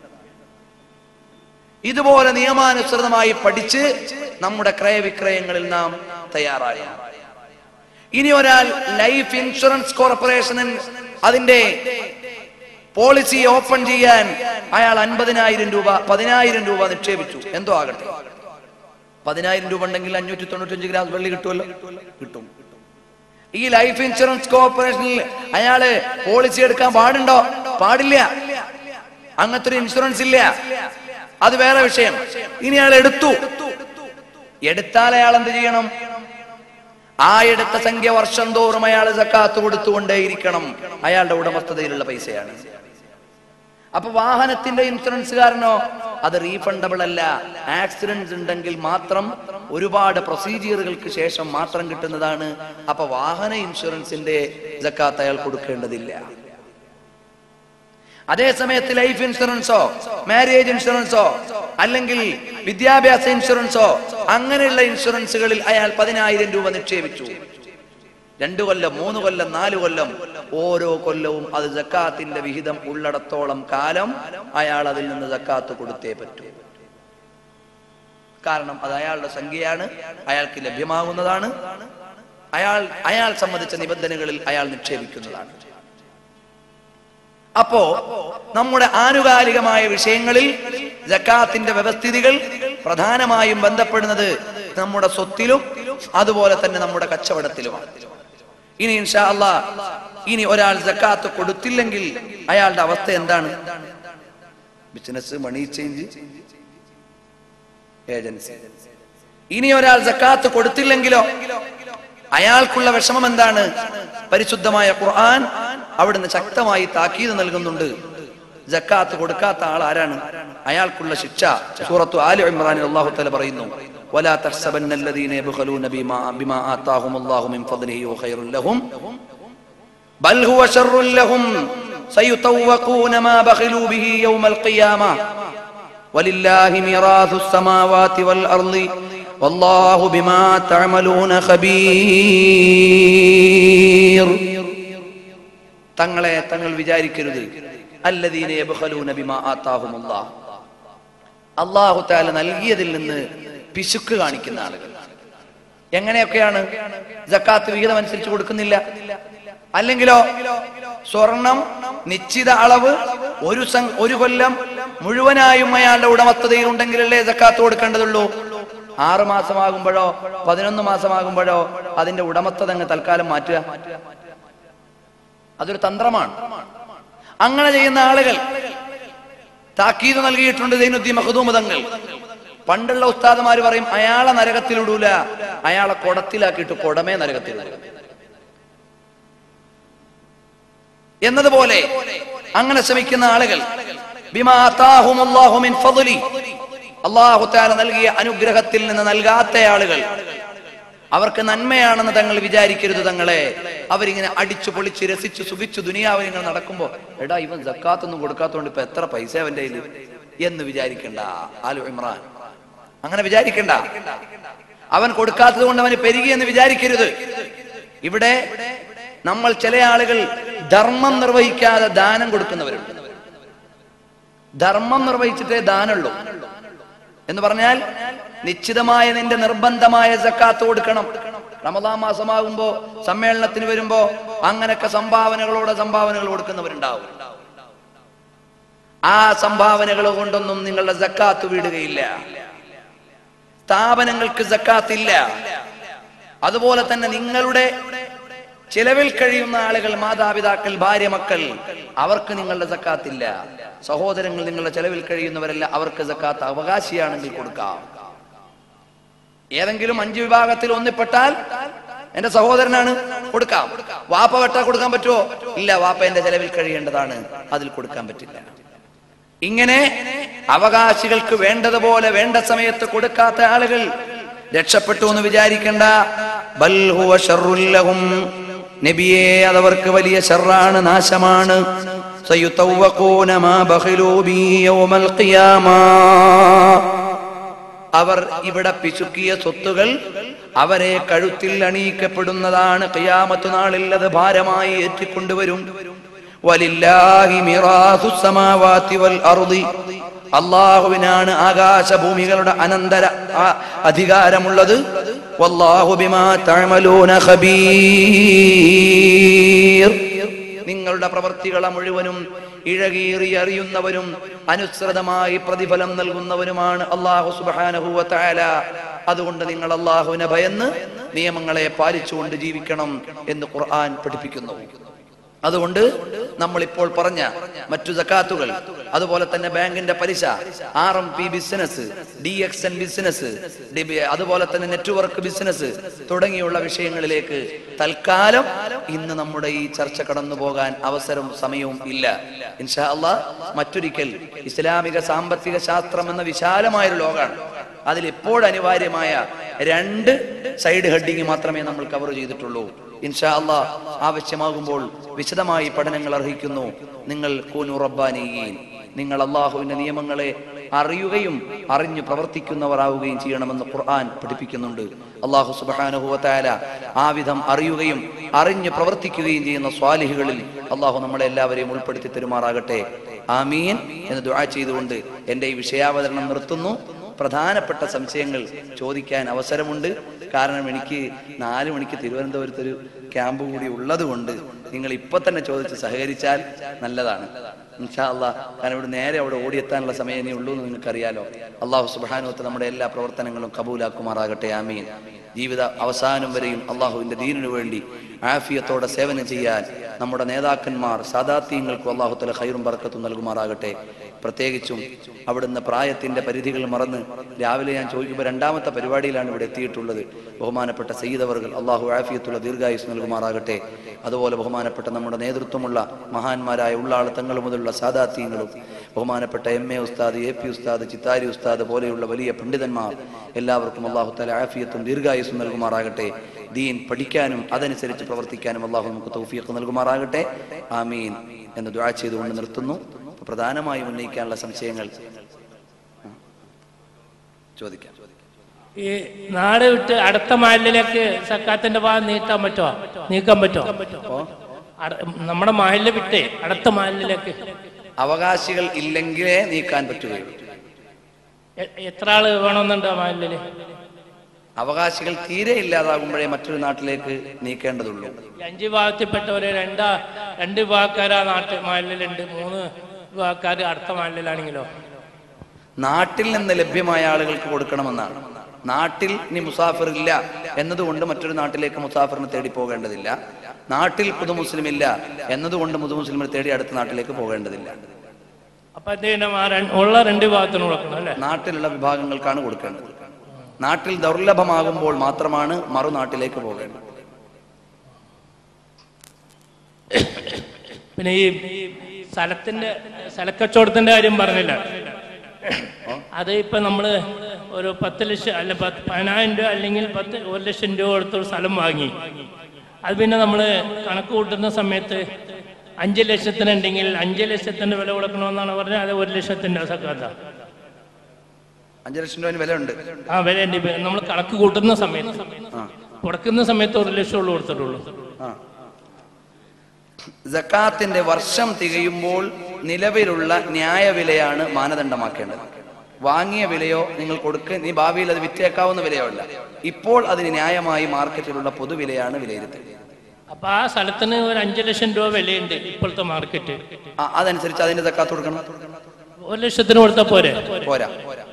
ഇതുപോലെ നിയമാനുസൃതമായി പഠിച്ച് നമ്മുടെ ക്രയവിക്രയങ്ങളിൽ നാം തയ്യാറായ ഇനി ഒരാൾ ലൈഫ് ഇൻഷുറൻസ് കോർപ്പറേഷനിൽ അതിന്റെ പോളിസി ഓപ്പൺ ചെയ്യാൻ അയാൾ അൻപതിനായിരം രൂപ പതിനായിരം രൂപ നിക്ഷേപിച്ചു എന്തോ ആകട്ടെ പതിനായിരം രൂപ ഉണ്ടെങ്കിൽ അഞ്ഞൂറ്റി തൊണ്ണൂറ്റഞ്ച് ഗ്രാം വെള്ളി കിട്ടുമല്ലോ കിട്ടും ഈ ലൈഫ് ഇൻഷുറൻസ് കോർപ്പറേഷനിൽ അയാള് പോളിസി എടുക്കാൻ പാടുണ്ടോ പാടില്ല അങ്ങനത്തെ ഒരു ഇൻഷുറൻസ് ഇല്ല അത് വേറെ വിഷയം ഇനി അയാൾ എടുത്തു എടുത്താൽ അയാൾ എന്ത് ചെയ്യണം ആ എടുത്ത സംഖ്യ വർഷം തോറും അയാൾ സക്കാത്ത് കൊടുത്തുകൊണ്ടേയിരിക്കണം അയാളുടെ ഉടമസ്ഥതയിലുള്ള പൈസയാണ് അപ്പൊ വാഹനത്തിന്റെ ഇൻഷുറൻസുകാരനോ അത് റീഫണ്ടബിൾ അല്ല ആക്സിഡന്റ് ഉണ്ടെങ്കിൽ മാത്രം ഒരുപാട് പ്രൊസീജിയറുകൾക്ക് ശേഷം മാത്രം കിട്ടുന്നതാണ് അപ്പൊ വാഹന ഇൻഷുറൻസിന്റെ ജക്കാത്ത് അയാൾ കൊടുക്കേണ്ടതില്ല അതേ സമയത്ത് ലൈഫ് ഇൻഷുറൻസോ മാരേജ് ഇൻഷുറൻസോ അല്ലെങ്കിൽ വിദ്യാഭ്യാസ ഇൻഷുറൻസോ അങ്ങനെയുള്ള ഇൻഷുറൻസുകളിൽ അയാൾ പതിനായിരം രൂപ നിക്ഷേപിച്ചു രണ്ടു കൊല്ലം മൂന്ന് കൊല്ലം നാല് കൊല്ലം ഓരോ കൊല്ലവും അത് ജക്കാത്തിന്റെ വിഹിതം ഉള്ളിടത്തോളം കാലം അയാൾ അതിൽ നിന്ന് ജക്കാത്ത് കൊടുത്തേ പറ്റൂ കാരണം അത് അയാളുടെ സംഖ്യയാണ് അയാൾക്ക് ലഭ്യമാകുന്നതാണ് അയാൾ അയാൾ സംബന്ധിച്ച നിബന്ധനകളിൽ അയാൾ നിക്ഷേപിക്കുന്നതാണ് അപ്പോ നമ്മുടെ ആനുകാലികമായ വിഷയങ്ങളിൽ ജക്കാത്തിന്റെ വ്യവസ്ഥിതികൾ പ്രധാനമായും ബന്ധപ്പെടുന്നത് നമ്മുടെ സ്വത്തിലും അതുപോലെ തന്നെ നമ്മുടെ കച്ചവടത്തിലുമാണ് ഇനി ഇൻഷാ അല്ലാ ഇനി ഒരാൾ ജക്കാത്ത് കൊടുത്തില്ലെങ്കിൽ അയാളുടെ അവസ്ഥ എന്താണ് ബിസിനസ് മണി ചേഞ്ച് ഏജൻസി ഇനി ഒരാൾ ജക്കാത്ത് കൊടുത്തില്ലെങ്കിലോ അയാൾക്കുള്ള വിഷമം എന്താണ് പരിശുദ്ധമായ ഖുർആൻ അവിടുന്ന് ശക്തമായി താക്കീത് നൽകുന്നുണ്ട് ജക്കാത്ത് കൊടുക്കാത്ത ആൾ ആരാണ് അയാൾക്കുള്ള ശിക്ഷ സൂറത്തു ആലി ഇമ്രാനിൽ അല്ലാഹു തആല പറയുന്നു ولا تحسبن الذين يبخلون بما بما آتاهم الله من فضله وخير لهم بل هو شر لهم سيطوقون ما بخلوا به يوم القيامة ولله ميراث السماوات والأرض والله بما تعملون خبير തങ്ങളെ തങ്ങൾ വിചാരിക്കരുത് അല്ലദീന യബ്ഖലൂന ബിമാ ആതാഹുമുല്ലാഹ് അല്ലാഹു തആല നൽകിയതിൽ നിന്ന് പിശുക്ക് കാണിക്കുന്ന ആളുകൾ എങ്ങനെയൊക്കെയാണ് ജക്കാത്ത് വിഹിതം അനുസരിച്ച് കൊടുക്കുന്നില്ല അല്ലെങ്കിലോ സ്വർണം നിശ്ചിത അളവ് ഒരു സം ഒരു കൊല്ലം മുഴുവനായും അയാളുടെ ഉടമസ്ഥതയിൽ ഉണ്ടെങ്കിലല്ലേ ജക്കാത്ത് കൊടുക്കേണ്ടതുള്ളൂ ആറ് മാസമാകുമ്പോഴോ പതിനൊന്ന് മാസമാകുമ്പോഴോ അതിന്റെ ഉടമസ്ഥത അങ്ങ് തൽക്കാലം മാറ്റുക അതൊരു തന്ത്രമാണ് അങ്ങനെ ചെയ്യുന്ന ആളുകൾ താക്കീത് നൽകിയിട്ടുണ്ട് ദൈനുദ്ദീൻ മഹദൂമതങ്ങൾ പണ്ടുള്ള ഉസ്താദുമാര് പറയും അയാളെ നരകത്തിലിടൂല അയാളെ കുടത്തിലാക്കിയിട്ട് കുടമേ നരകത്തിലിടൂ എന്നതുപോലെ അങ്ങനെ ശ്രമിക്കുന്ന ആളുകൾ ബിമാ ആതാഹുമുല്ലാഹു മിൻ ഫദ്ലി അല്ലാഹു തആല നൽകിയ അനുഗ്രഹത്തിൽ നിന്ന് നൽകാത്ത ആളുകൾ അവർക്ക് നന്മയാണെന്ന് തങ്ങൾ വിചാരിക്കരുത് തങ്ങളെ അവരിങ്ങനെ അടിച്ചു പൊളിച്ച് രസിച്ച് സുഖിച്ചു ദുനിയാവിൽ ഇങ്ങനെ നടക്കുമ്പോ എടാ ഇവൻ ജക്കാത്തൊന്നും കൊടുക്കാത്തോണ്ട് ഇപ്പൊ എത്ര പൈസ അവന്റെ കയ്യിൽ എന്ന് വിചാരിക്കണ്ട ആലു ഇമ്രാൻ അങ്ങനെ വിചാരിക്കണ്ട അവൻ കൊടുക്കാത്തത് കൊണ്ട് അവന് പെരുകി എന്ന് വിചാരിക്കരുത് ഇവിടെ നമ്മൾ ചില ആളുകൾ ധർമ്മം നിർവഹിക്കാതെ ദാനം കൊടുക്കുന്നവരുണ്ട് ധർമ്മം നിർവഹിച്ചിട്ടേ ദാനുള്ളൂ എന്ന് പറഞ്ഞാൽ നിശ്ചിതമായ നിന്റെ നിർബന്ധമായ സക്കാത്ത് കൊടുക്കണം റമദാൻ മാസമാകുമ്പോ സമ്മേളനത്തിന് വരുമ്പോ അങ്ങനൊക്കെ സംഭാവനകളോടെ സംഭാവനകൾ കൊടുക്കുന്നവരുണ്ടാവും ആ സംഭാവനകൾ കൊണ്ടൊന്നും നിങ്ങളുടെ സക്കാത്ത് വീടുകയില്ല സ്ഥാപനങ്ങൾക്ക് സക്കാത്ത് ഇല്ല അതുപോലെ തന്നെ നിങ്ങളുടെ ചിലവിൽ കഴിയുന്ന ആളുകൾ മാതാപിതാക്കൾ ഭാര്യ മക്കൾ അവർക്ക് നിങ്ങളുടെ സക്കാത്തില്ല സഹോദരങ്ങൾ നിങ്ങളുടെ ചെലവിൽ കഴിയുന്നവരല്ല അവർക്ക് സക്കാത്ത് അവകാശിയാണെങ്കിൽ കൊടുക്കാം ഏതെങ്കിലും അഞ്ചു വിഭാഗത്തിൽ ഒന്നിപ്പെട്ടാൽ എന്റെ സഹോദരനാണ് കൊടുക്കാം വാപ്പ വെട്ടാ കൊടുക്കാൻ പറ്റുമോ ഇല്ല വാപ്പ എന്റെ ചെലവിൽ കഴിയേണ്ടതാണ് അതിൽ കൊടുക്കാൻ പറ്റില്ല ഇങ്ങനെ അവകാശികൾക്ക് വേണ്ടതുപോലെ വേണ്ട സമയത്ത് കൊടുക്കാത്ത ആളുകൾ രക്ഷപ്പെട്ടു എന്ന് വിചാരിക്കണ്ട ബൽ ഹുവ ശർറുൽ ലഹും നബിയെ അതവർക്ക് വലിയ ഷർറാണ് നാശമാണ് സയുതവ്വഖൂന മാ ബഖിലൂ ബി യൗമൽ ഖിയാമ അവർ ഇവിടെ പിശുക്കിയ സ്വത്തുകൾ അവരെ കഴുത്തിൽ അണിയിക്കപ്പെടുന്നതാണ് ഖിയാമത്ത് നാളിൽ അത് ഭാരമായി ഏറ്റിക്കൊണ്ടുവരും വലില്ലാഹി മിറാസു സമാവാതി വൽ അർദി അള്ളാഹുവിനാണ് ആകാശഭൂമികളുടെ അനന്തര ആ- അധികാരമുള്ളത് വല്ലാഹു ബിമാ തഅമലൂന ഖബീർ നിങ്ങളുടെ പ്രവർത്തികളെ മുഴുവനും ഇഴകീറി അറിയുന്നവരും അനുസൃതമായി പ്രതിഫലം നൽകുന്നവനുമാണ് അള്ളാഹു സുബ്ഹാനഹു വ തആല അതുകൊണ്ട് നിങ്ങൾ അള്ളാഹുവിനെ ഭയന്ന് നിയമങ്ങളെ പാലിച്ചുകൊണ്ട് ജീവിക്കണം എന്ന് ഖുർആൻ പഠിപ്പിക്കുന്നു അതുകൊണ്ട് നമ്മൾ ഇപ്പോൾ പറഞ്ഞ മറ്റു സക്കാത്തുകൾ അതുപോലെ തന്നെ ബാങ്കിന്റെ പലിശ R M P business D X N business അതുപോലെ തന്നെ നെറ്റ്വർക്ക് ബിസിനസ് തുടങ്ങിയുള്ള വിഷയങ്ങളിലേക്ക് തൽക്കാലം ഇന്ന് നമ്മുടെ ഈ ചർച്ച കടന്നു പോകാൻ അവസരവും സമയവും ഇല്ല ഇൻഷാ അള്ളാ മറ്റൊരിക്കൽ ഇസ്ലാമിക സാമ്പത്തിക ശാസ്ത്രം എന്ന വിശാലമായൊരു ലോകമാണ് അതിൽ ഇപ്പോൾ അനിവാര്യമായ രണ്ട് സൈഡ് ഹെഡിങ് മാത്രമേ നമ്മൾ കവർ ചെയ്തിട്ടുള്ളൂ ഇൻഷാ അള്ളാ ആവശ്യമാകുമ്പോൾ വിശദമായി പഠനങ്ങൾ അർഹിക്കുന്നു നിങ്ങൾ കൂനു റബ്ബാനിയീൻ നിങ്ങൾ അള്ളാഹുവിന്റെ നിയമങ്ങളെ അറിയുകയും അറിഞ്ഞു പ്രവർത്തിക്കുന്നവരാവുകയും ചെയ്യണമെന്ന് ഖുർആൻ പഠിപ്പിക്കുന്നുണ്ട് അള്ളാഹു സുബാനുഹുവത്തായ ആ വിധം അറിയുകയും അറിഞ്ഞു പ്രവർത്തിക്കുകയും ചെയ്യുന്ന സ്വാലിഹുകളിൽ അള്ളാഹു നമ്മളെ എല്ലാവരെയും ഉൾപ്പെടുത്തി തരുമാറാകട്ടെ ആമീൻ എന്ന് ദുആ ചെയ്തുകൊണ്ട് എന്റെ ഈ വിഷയാവതരണം നിർത്തുന്നു പ്രധാനപ്പെട്ട സംശയങ്ങൾ ചോദിക്കാൻ അവസരമുണ്ട് കാരണം എനിക്ക് നാല് മണിക്ക് തിരുവനന്തപുരത്ത് ഒരു ക്യാമ്പ് കൂടി ഉള്ളത് കൊണ്ട് നിങ്ങൾ ഇപ്പൊ തന്നെ ചോദിച്ച് സഹകരിച്ചാൽ നല്ലതാണ് ഇൻഷാ അല്ലാ കാരണം ഇവിടെ നേരെ അവിടെ ഓടിയെത്താനുള്ള സമയം ഇനി ഉള്ളൂ എന്ന് നിങ്ങൾക്കറിയാലോ അള്ളാഹു സുബാനുവത്ത് നമ്മുടെ എല്ലാ പ്രവർത്തനങ്ങളും കബൂലാക്കുമാറാകട്ടെ ആമീൻ ജീവിത അവസാനം വരെയും അള്ളാഹുവിന്റെ ദീനിനു വേണ്ടി ആഫിയത്തോടെ സേവനം ചെയ്യാൻ നമ്മുടെ നേതാക്കന്മാർ സാദാത്യങ്ങൾക്കും അള്ളാഹു തല ഖൈറും ബർക്കത്തും നൽകുമാറാകട്ടെ പ്രത്യേകിച്ചും അവിടുന്ന് പ്രായത്തിന്റെ പരിധികൾ മറന്ന് രാവിലെ ഞാൻ ചോദിക്കുമ്പോൾ രണ്ടാമത്തെ പരിപാടിയിലാണ് ഇവിടെ എത്തിയിട്ടുള്ളത് ബഹുമാനപ്പെട്ട സയ്യിദ് അവർകൾ അള്ളാഹു ആഫിയത്തുള്ള ദീർഘായുസ് നൽകുമാറാകട്ടെ അതുപോലെ ബഹുമാനപ്പെട്ട നമ്മുടെ നേതൃത്വമുള്ള മഹാന്മാരായ ഉള്ളാള് തങ്ങൾ മുതലുള്ള സാദാത്യങ്ങളും ബഹുമാനപ്പെട്ട എം എ ഉസ്താദ് എ പി ഉസ്താദ് ചിത്താരി ഉസ്താദ് പോലെയുള്ള വലിയ പണ്ഡിതന്മാർ എല്ലാവർക്കും അള്ളാഹു തല ആഫിയത്തും ദീർഘായുസും നൽകുമാറാകട്ടെ ദീൻ പഠിക്കാനും അതനുസരിച്ച് പ്രവർത്തിക്കാനും അള്ളാഹു നമുക്ക് തൗഫീഖ് നൽകുമാറാകട്ടെ ആമീൻ എന്ന് ദുആ ചെയ്തുകൊണ്ട് നിർത്തുന്നു അപ്പൊ പ്രധാനമായും ഉന്നയിക്കാനുള്ള സംശയങ്ങൾ ആ, ചോദിക്കാം ഈ നാട് വിട്ട് അടുത്ത മഹലിലേക്ക് സക്കാത്തിന്റെ ഭാഗം നീക്കാൻ പറ്റുമോ നീക്കാൻ പറ്റുമോ അട- നമ്മുടെ മഹലിൽ വിട്ട് അടുത്ത മഹലിലേക്ക് അവകാശികൾ ഇല്ലെങ്കിലേ നീക്കാൻ പറ്റുകയുള്ളൂ എ- എത്ര ആള് വേണമെന്നുണ്ട് ആ മഹലില് അവകാശികൾ തീരെ ഇല്ലാതാകുമ്പോഴേ മറ്റൊരു നാട്ടിലേക്ക് നീക്കേണ്ടതുള്ളൂ ഈ അഞ്ച് വിഭാഗത്തിൽപ്പെട്ടവര് രണ്ടാ രണ്ട് വിഭാഗക്കാർ ആ നാട്ട് മഹലിലുണ്ട് മൂന്ന് വിഭാഗക്കാർ അടുത്ത മഹലിലാണെങ്കിലോ നാട്ടിൽ നിന്ന് ലഭ്യമായ ആളുകൾക്ക് കൊടുക്കണമെന്നാണ് നാട്ടിൽ ഇനി മുസാഫിർ ഇല്ല എന്നതുകൊണ്ട് മറ്റൊരു നാട്ടിലേക്ക് മുസാഫിറിനെ തേടി പോകേണ്ടതില്ല നാട്ടിൽ പുതു മുസ്ലിം ഇല്ല എന്നതുകൊണ്ട് മുതു മുസ്ലിമിനെ തേടി അടുത്ത നാട്ടിലേക്ക് പോകേണ്ടതില്ല അപ്പൊ എന്ത് ചെയ്യണം ആ രണ്ട് ഉള്ള രണ്ട് വിഭാഗത്തിന് കൊടുക്കണം അല്ലേ നാട്ടിലുള്ള വിഭാഗങ്ങൾക്കാണ് കൊടുക്കേണ്ടത് നാട്ടിൽ ദൗർലഭമാകുമ്പോൾ മാത്രമാണ് മറുനാട്ടിലേക്ക് പോകേണ്ടത് പിന്നെ ഈ സ്ഥലത്തിന്റെ സ്ഥലക്കച്ചവടത്തിന്റെ കാര്യം പറഞ്ഞില്ല അത് ഇപ്പൊ നമ്മള് ഒരു പത്ത് ലക്ഷം അല്ല പത്ത് പതിനായിരം രൂപ അല്ലെങ്കിൽ പത്ത് ഒരു ലക്ഷം രൂപ കൊടുത്ത് ഒരു സ്ഥലം വാങ്ങി അത് പിന്നെ നമ്മള് കണക്ക് കൂട്ടുന്ന സമയത്ത് അഞ്ച് ലക്ഷത്തിനുണ്ടെങ്കിൽ അഞ്ച് ലക്ഷത്തിന്റെ വില കൊടുക്കണമെന്നാണ് പറഞ്ഞത് അത് ഒരു ലക്ഷത്തിന്റെ സക്കാത്ത അഞ്ചു ലക്ഷം രൂപ വില ഉണ്ട് ആ വില ഉണ്ട് നമ്മൾ കണക്ക് കൂട്ടുന്ന സമയത്ത് ആ കൊടുക്കുന്ന സമയത്ത് ഒരു ലക്ഷം ഉള്ളു കൊടുത്തിട്ടുള്ളൂ ആ ജക്കാത്തിന്റെ വർഷം തികയുമ്പോൾ നിലവിലുള്ള ന്യായവിലയാണ് മാനദണ്ഡമാക്കേണ്ടത് വാങ്ങിയ വിലയോ നിങ്ങൾ കൊടുക്ക നീ ഭാവിയിൽ അത് വിറ്റേക്കാവുന്ന വിലയോ അല്ല ഇപ്പോൾ അതിന് ന്യായമായി മാർക്കറ്റിലുള്ള പൊതുവിലയാണ് വിലയിരുത്തുക അപ്പൊ ആ സ്ഥലത്തിന് ഒരു അഞ്ചു ലക്ഷം രൂപ വിലയുണ്ട് ഇപ്പോഴത്തെ മാർക്കറ്റ് ആ, അതനുസരിച്ച് അതിന്റെ ജക്കാത്ത് കൊടുക്കണം ഒരു ലക്ഷത്തിന് കൊടുത്താൽ പോരെ പോരാ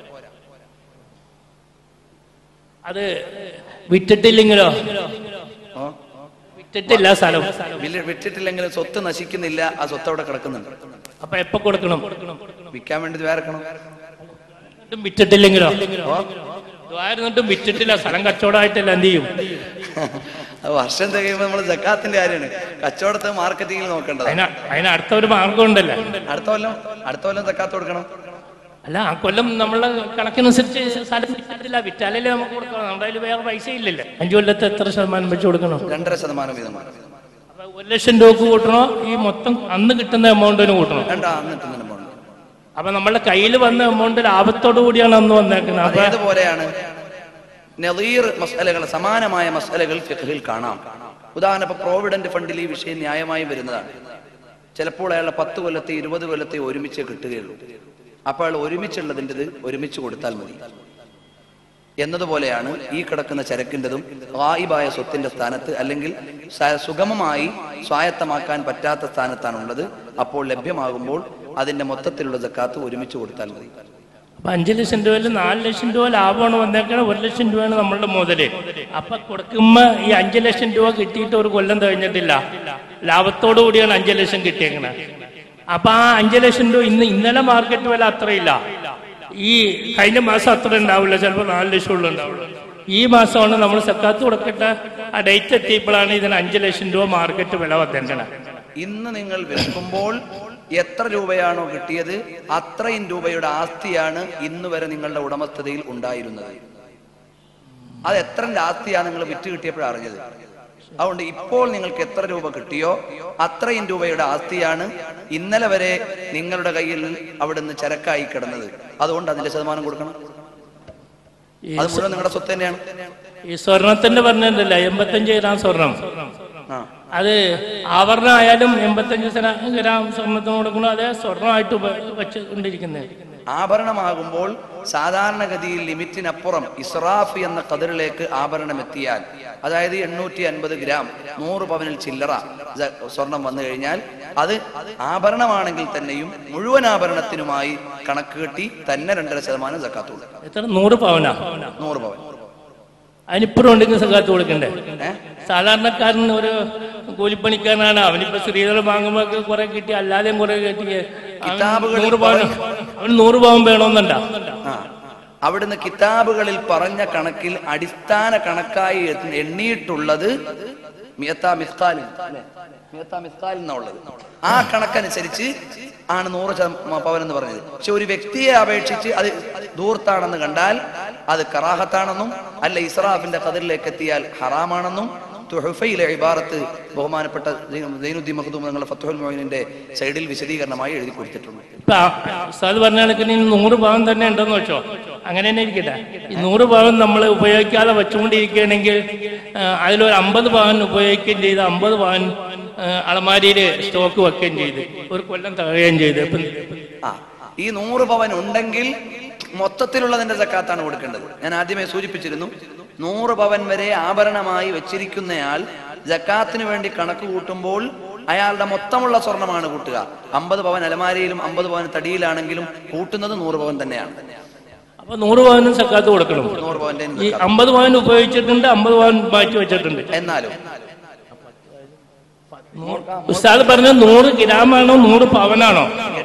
അത് വിറ്റിട്ടില്ലെങ്കിലോ ഓ വിറ്റിട്ടില്ല സ്ഥലം വില- വിറ്റിട്ടില്ലെങ്കിലും സ്വത്ത് നശിക്കുന്നില്ല ആ സ്വത്ത് അവിടെ കിടക്കുന്നുണ്ട് അപ്പൊ എപ്പോ കൊടുക്കണം വിൽക്കാൻ വേണ്ടി വേറക്കണം എന്നിട്ടും വിറ്റിട്ടില്ലെങ്കിലോ ഇതായിരുന്നിട്ടും വിറ്റിട്ടില്ല സ്ഥലം കച്ചവടമായിട്ടില്ല എന്ത് ചെയ്യും അത് വർഷം തികയുമ്പോൾ നമ്മൾ ജക്കാത്തിന്റെ കാര്യമാണ് കച്ചവടത്തെ മാർക്കറ്റിംഗിൽ നോക്കേണ്ടത് അതിന് അതിന് അടുത്ത ഒരു മാർഗം ഉണ്ടല്ലോ അടുത്ത കൊല്ലം അടുത്ത കൊല്ലം ജക്കാത്ത് കൊടുക്കണം അല്ല ആ കൊല്ലം നമ്മളെ കണക്കിനനുസരിച്ച് സ്ഥലം വിറ്റിട്ടില്ല വിറ്റാലല്ലേ നമുക്ക് കൊടുക്കണം നമ്മുടെ കയ്യിൽ വേറെ പൈസ ഇല്ലല്ലോ അഞ്ചു കൊല്ലത്ത് എത്ര ശതമാനം വെച്ച് കൊടുക്കണം രണ്ടര ശതമാനം വീതമാണ് അപ്പൊ ഒരു ലക്ഷം രൂപക്ക് കൂട്ടണോ ഈ മൊത്തം അന്ന് കിട്ടുന്ന എമൗണ്ടിന് കൂട്ടണം രണ്ടാ എന്നിട്ട് തന്നെ പോകണം അപ്പൊ നമ്മളുടെ കയ്യിൽ വന്ന എമൗണ്ട് ലാഭത്തോടു കൂടിയാണ് അന്ന് വന്നേക്കുന്നത് അപ്പൊ അതേതുപോലെയാണ് നദീർ മസലകൾ സമാനമായ മസലകൾ ഫിഖിൽ കാണാം ഉദാഹരണം ഇപ്പൊ പ്രോവിഡന്റ് ഫണ്ടിൽ ഈ വിഷയം ന്യായമായി വരുന്നതാണ് ചിലപ്പോൾ അയാളുടെ പത്ത് കൊല്ലത്തെ ഇരുപത് കൊല്ലത്തെ ഒരുമിച്ച് കിട്ടുകയുള്ളൂ അപ്പോൾ അയാൾ ഒരുമിച്ചുള്ളതിൻ്റെത് ഒരുമിച്ച് കൊടുത്താൽ മതി എന്നതുപോലെയാണ് ഈ കിടക്കുന്ന ചരക്കിൻ്റെതും വായിബായ സ്വത്തിന്റെ സ്ഥാനത്ത് അല്ലെങ്കിൽ സ- സുഗമമായി സ്വായത്തമാക്കാൻ പറ്റാത്ത സ്ഥാനത്താണുള്ളത് അപ്പോൾ ലഭ്യമാകുമ്പോൾ അതിന്റെ മൊത്തത്തിലുള്ള ജക്കാത്ത് ഒരുമിച്ച് കൊടുത്താൽ മതി അപ്പൊ അഞ്ചു ലക്ഷം രൂപയിൽ നാല് ലക്ഷം രൂപ ലാഭമാണ് വന്നേക്കണത് ഒരു ലക്ഷം രൂപയാണ് നമ്മളുടെ മുതല് അപ്പൊ കൊടുക്കുമ്പോ ഈ അഞ്ചു ലക്ഷം രൂപ കിട്ടിയിട്ട് ഒരു കൊല്ലം കഴിഞ്ഞിട്ടില്ല ലാഭത്തോടു കൂടിയാണ് അഞ്ചു ലക്ഷം കിട്ടിയേക്കണത് അപ്പൊ ആ അഞ്ചു ലക്ഷം രൂപ ഇന്ന് ഇന്നലെ മാർക്കറ്റ് വില അത്രയില്ല ഈ കഴിഞ്ഞ മാസം അത്ര ഉണ്ടാവില്ല ചിലപ്പോൾ നാല് ലക്ഷം ഉള്ള ഉണ്ടാവുള്ളൂ ഈ മാസമാണ് നമ്മൾ സക്കാത്ത് കൊടുക്കട്ടെ ആ ഡേറ്റ് എത്തിയപ്പോഴാണ് ഇതിന് അഞ്ചു ലക്ഷം രൂപ മാർക്കറ്റ് വില വന്നേക്കണത് ഇന്ന് നിങ്ങൾ വിൽക്കുമ്പോൾ എത്ര രൂപയാണോ കിട്ടിയത് അത്രയും രൂപയുടെ ആസ്തിയാണ് ഇന്ന് വരെ നിങ്ങളുടെ ഉടമസ്ഥതയിൽ ഉണ്ടായിരുന്നത് അത് എത്രന്റെ ആസ്തിയാണ് നിങ്ങൾ വിറ്റ് കിട്ടിയപ്പോഴാണ് അറിഞ്ഞത് അതുകൊണ്ട് ഇപ്പോൾ നിങ്ങൾക്ക് എത്ര രൂപ കിട്ടിയോ അത്രയും രൂപയുടെ ആസ്തിയാണ് ഇന്നലെ വരെ നിങ്ങളുടെ കയ്യിൽ അവിടുന്ന് ചരക്കായി കിടന്നത് അതുകൊണ്ട് അതിന്റെ ശതമാനം കൊടുക്കണം ഈ അത് മുഴുവൻ നിങ്ങളുടെ സ്വത്ത് തന്നെയാണ് ഈ സ്വർണത്തിന്റെ പറഞ്ഞിട്ടില്ല എൺപത്തഞ്ച് ഗ്രാം സ്വർണം ആ അത് ആഭരണമായാലും എൺപത്തഞ്ച് സന- ഗ്രാം സ്വർണത്തിന് കൊടുക്കണം അതേ സ്വർണമായിട്ട് ഉപ- വെച്ചുകൊണ്ടിരിക്കുന്നത് ആഭരണമാകുമ്പോൾ സാധാരണഗതിയിൽ ലിമിറ്റിനപ്പുറം ഇസ്രാഫ് എന്ന കതിറിലേക്ക് ആഭരണം എത്തിയാൽ അതായത് എണ്ണൂറ്റി അൻപത് ഗ്രാം നൂറ് പവനിൽ ചില്ലറ ജ- സ്വർണം വന്നു കഴിഞ്ഞാൽ അത് ആഭരണമാണെങ്കിൽ തന്നെയും മുഴുവൻ ആഭരണത്തിനുമായി കണക്ക് കെട്ടി തന്നെ രണ്ടര ശതമാനം ജക്കാത്ത് കൊടുക്കും എത്ര നൂറ് പവനാ നൂറ് പവൻ അതിനിപ്പുറം ഉണ്ടെങ്കിൽ സക്കാത്ത് കൊടുക്കണ്ടേ ഏ? സാധാരണക്കാരൻ ഒരു കൂലിപ്പണിക്കാരനാണ് അവനിപ്പോ സ്ത്രീധനം വാങ്ങുമ്പോ കുറെ കിട്ടി അല്ലാതെയും കുറെ കിട്ടി അവൻ കിതാബുകളിൽ നൂറ് പവൻ അവന് നൂറ് പവൻ വേണമെന്നുണ്ടാ ആ അവിടുന്ന് കിതാബുകളിൽ പറഞ്ഞ കണക്കിൽ അടിസ്ഥാന കണക്കായി എ- എണ്ണിയിട്ടുള്ളത് മിയത്താ മിസ്കാലിൻ അല്ലേ? മിയത്താ മിസ്കാലിൻ എന്നാ ഉള്ളത് ആ കണക്കനുസരിച്ച് ആണ് നൂറ് ശതം- പവൻ എന്ന് പറഞ്ഞത് പക്ഷെ ഒരു വ്യക്തിയെ അപേക്ഷിച്ച് അത് ദൂർത്താണെന്ന് കണ്ടാൽ അത് കറാഹത്താണെന്നും അല്ല ഇസ്രാഫിന്റെ കതിരിലേക്ക് എത്തിയാൽ ഹറാമാണെന്നും തുഹഫയിലെ ഇബാറത്ത് ബഹുമാനപ്പെട്ട സൈനുദ്ദീൻ മഖ്ദൂം നിങ്ങളുടെ ഫത്തുഹുൽ മൊയിനിന്റെ സൈഡിൽ വിശദീകരണമായി എഴുതി കൊടുത്തിട്ടുണ്ട് ഇപ്പൊ ഉസ്താദ് പറഞ്ഞ കണക്കിന് ഇനി നൂറ് പവൻ തന്നെ ഉണ്ടെന്ന് വെച്ചോ അങ്ങനെ തന്നെ ഇരിക്കട്ടെ ഈ നൂറ് പവൻ നമ്മൾ ഉപയോഗിക്കാതെ വെച്ചുകൊണ്ടിരിക്കുകയാണെങ്കിൽ ആ, അതിലൊരു അമ്പത് പവൻ ഉപയോഗിക്കുകയും ചെയ്ത് അമ്പത് പവൻ അളമാരിയിൽ സ്റ്റോക്ക് വെക്കുകയും ചെയ്ത് ഒരു കൊല്ലം തകയുകയും ചെയ്ത് ഇപ്പം ആ ഈ നൂറ് പവൻ ഉണ്ടെങ്കിൽ മൊത്തത്തിലുള്ളതിന്റെ സക്കാത്താണ് കൊടുക്കേണ്ടത് ഞാൻ ആദ്യമേ സൂചിപ്പിച്ചിരുന്നു നൂറ് പവൻ വരെ ആഭരണമായി വെച്ചിരിക്കുന്നയാൾ ജക്കാത്തിന് വേണ്ടി കണക്ക് കൂട്ടുമ്പോൾ അയാളുടെ മൊത്തമുള്ള സ്വർണമാണ് കൂട്ടുക അമ്പത് പവൻ അലമാരിയിലും അമ്പത് പവൻ തടിയിലാണെങ്കിലും കൂട്ടുന്നത് നൂറ് പവൻ തന്നെയാണ് അപ്പൊ നൂറ് പവനും സക്കാത്ത് കൊടുക്കണം നൂറ് പവന്റെ ഈ അമ്പത് പവൻ ഉപയോഗിച്ചിട്ടുണ്ട് അമ്പത് പവൻ മാറ്റി വെച്ചിട്ടുണ്ട് എന്നാലും ഉസ്താദ് പറഞ്ഞ നൂറ് ഗ്രാമാണോ നൂറ് പവനാണോ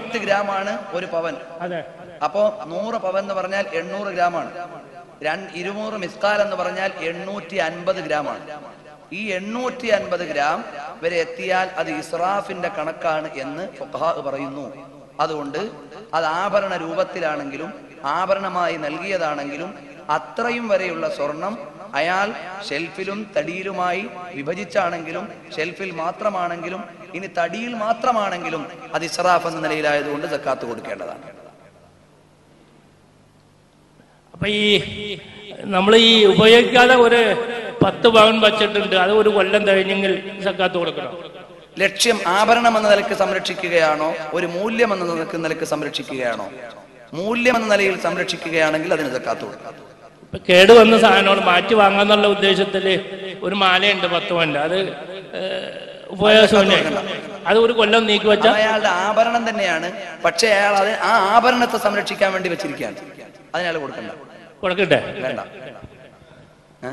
പത്ത് ഗ്രാമാണ് ഒരു പവൻ അതെ അപ്പോ നൂറ് പവൻ എന്ന് പറഞ്ഞാൽ എണ്ണൂറ് ഗ്രാമാണ് രണ്ട് ഇരുന്നൂറ് മിസ്കാൽ എന്ന് പറഞ്ഞാൽ എണ്ണൂറ്റി അൻപത് ഗ്രാമാണ് ഈ എണ്ണൂറ്റി അൻപത് ഗ്രാം വരെ എത്തിയാൽ അത് ഇസ്രാഫിന്റെ കണക്കാണ് എന്ന് ഫുഖഹാ പറയുന്നു അതുകൊണ്ട് അത് ആഭരണ രൂപത്തിലാണെങ്കിലും ആഭരണമായി നൽകിയതാണെങ്കിലും അത്രയും വരെയുള്ള സ്വർണം അയാൾ ഷെൽഫിലും തടിയിലുമായി വിഭജിച്ചാണെങ്കിലും ഷെൽഫിൽ മാത്രമാണെങ്കിലും ഇനി തടിയിൽ മാത്രമാണെങ്കിലും അത് ഇസ്രാഫ് എന്ന നിലയിലായതുകൊണ്ട് സക്കാത്ത് കൊടുക്കേണ്ടതാണ് അപ്പൊ ഈ നമ്മൾ ഈ ഉപയോഗിക്കാതെ ഒരു പത്ത് പവൻ വച്ചിട്ടുണ്ട് അത് ഒരു കൊല്ലം കഴിഞ്ഞെങ്കിൽ സക്കാത്ത് കൊടുക്കണം ലക്ഷ്യം ആഭരണം എന്ന നിലയ്ക്ക് സംരക്ഷിക്കുകയാണോ ഒരു മൂല്യം എന്ന നിലക്ക് നിലയ്ക്ക് സംരക്ഷിക്കുകയാണോ മൂല്യം എന്ന നിലയിൽ സംരക്ഷിക്കുകയാണെങ്കിൽ അതിന് സക്കാത്ത് കൊടുക്കാം ഇപ്പൊ കേട് വന്ന സാധനങ്ങൾ മാറ്റി വാങ്ങാന്നുള്ള ഉദ്ദേശത്തില് ഒരു മാലയുണ്ട് പത്ത് പവന്റെ അത് ഏഹ്, ഉപയോഗശൂന്യം അത് ഒരു കൊല്ലം നീക്കി വെച്ചാൽ അത് അയാളുടെ ആഭരണം തന്നെയാണ് പക്ഷേ അയാൾ അത് ആ ആഭരണത്തെ സംരക്ഷിക്കാൻ വേണ്ടി വെച്ചിരിക്കുകയാണ് അതിനയാൾ കൊടുക്കണ്ട കൊടുക്കട്ടെ വേണ്ട ഏ?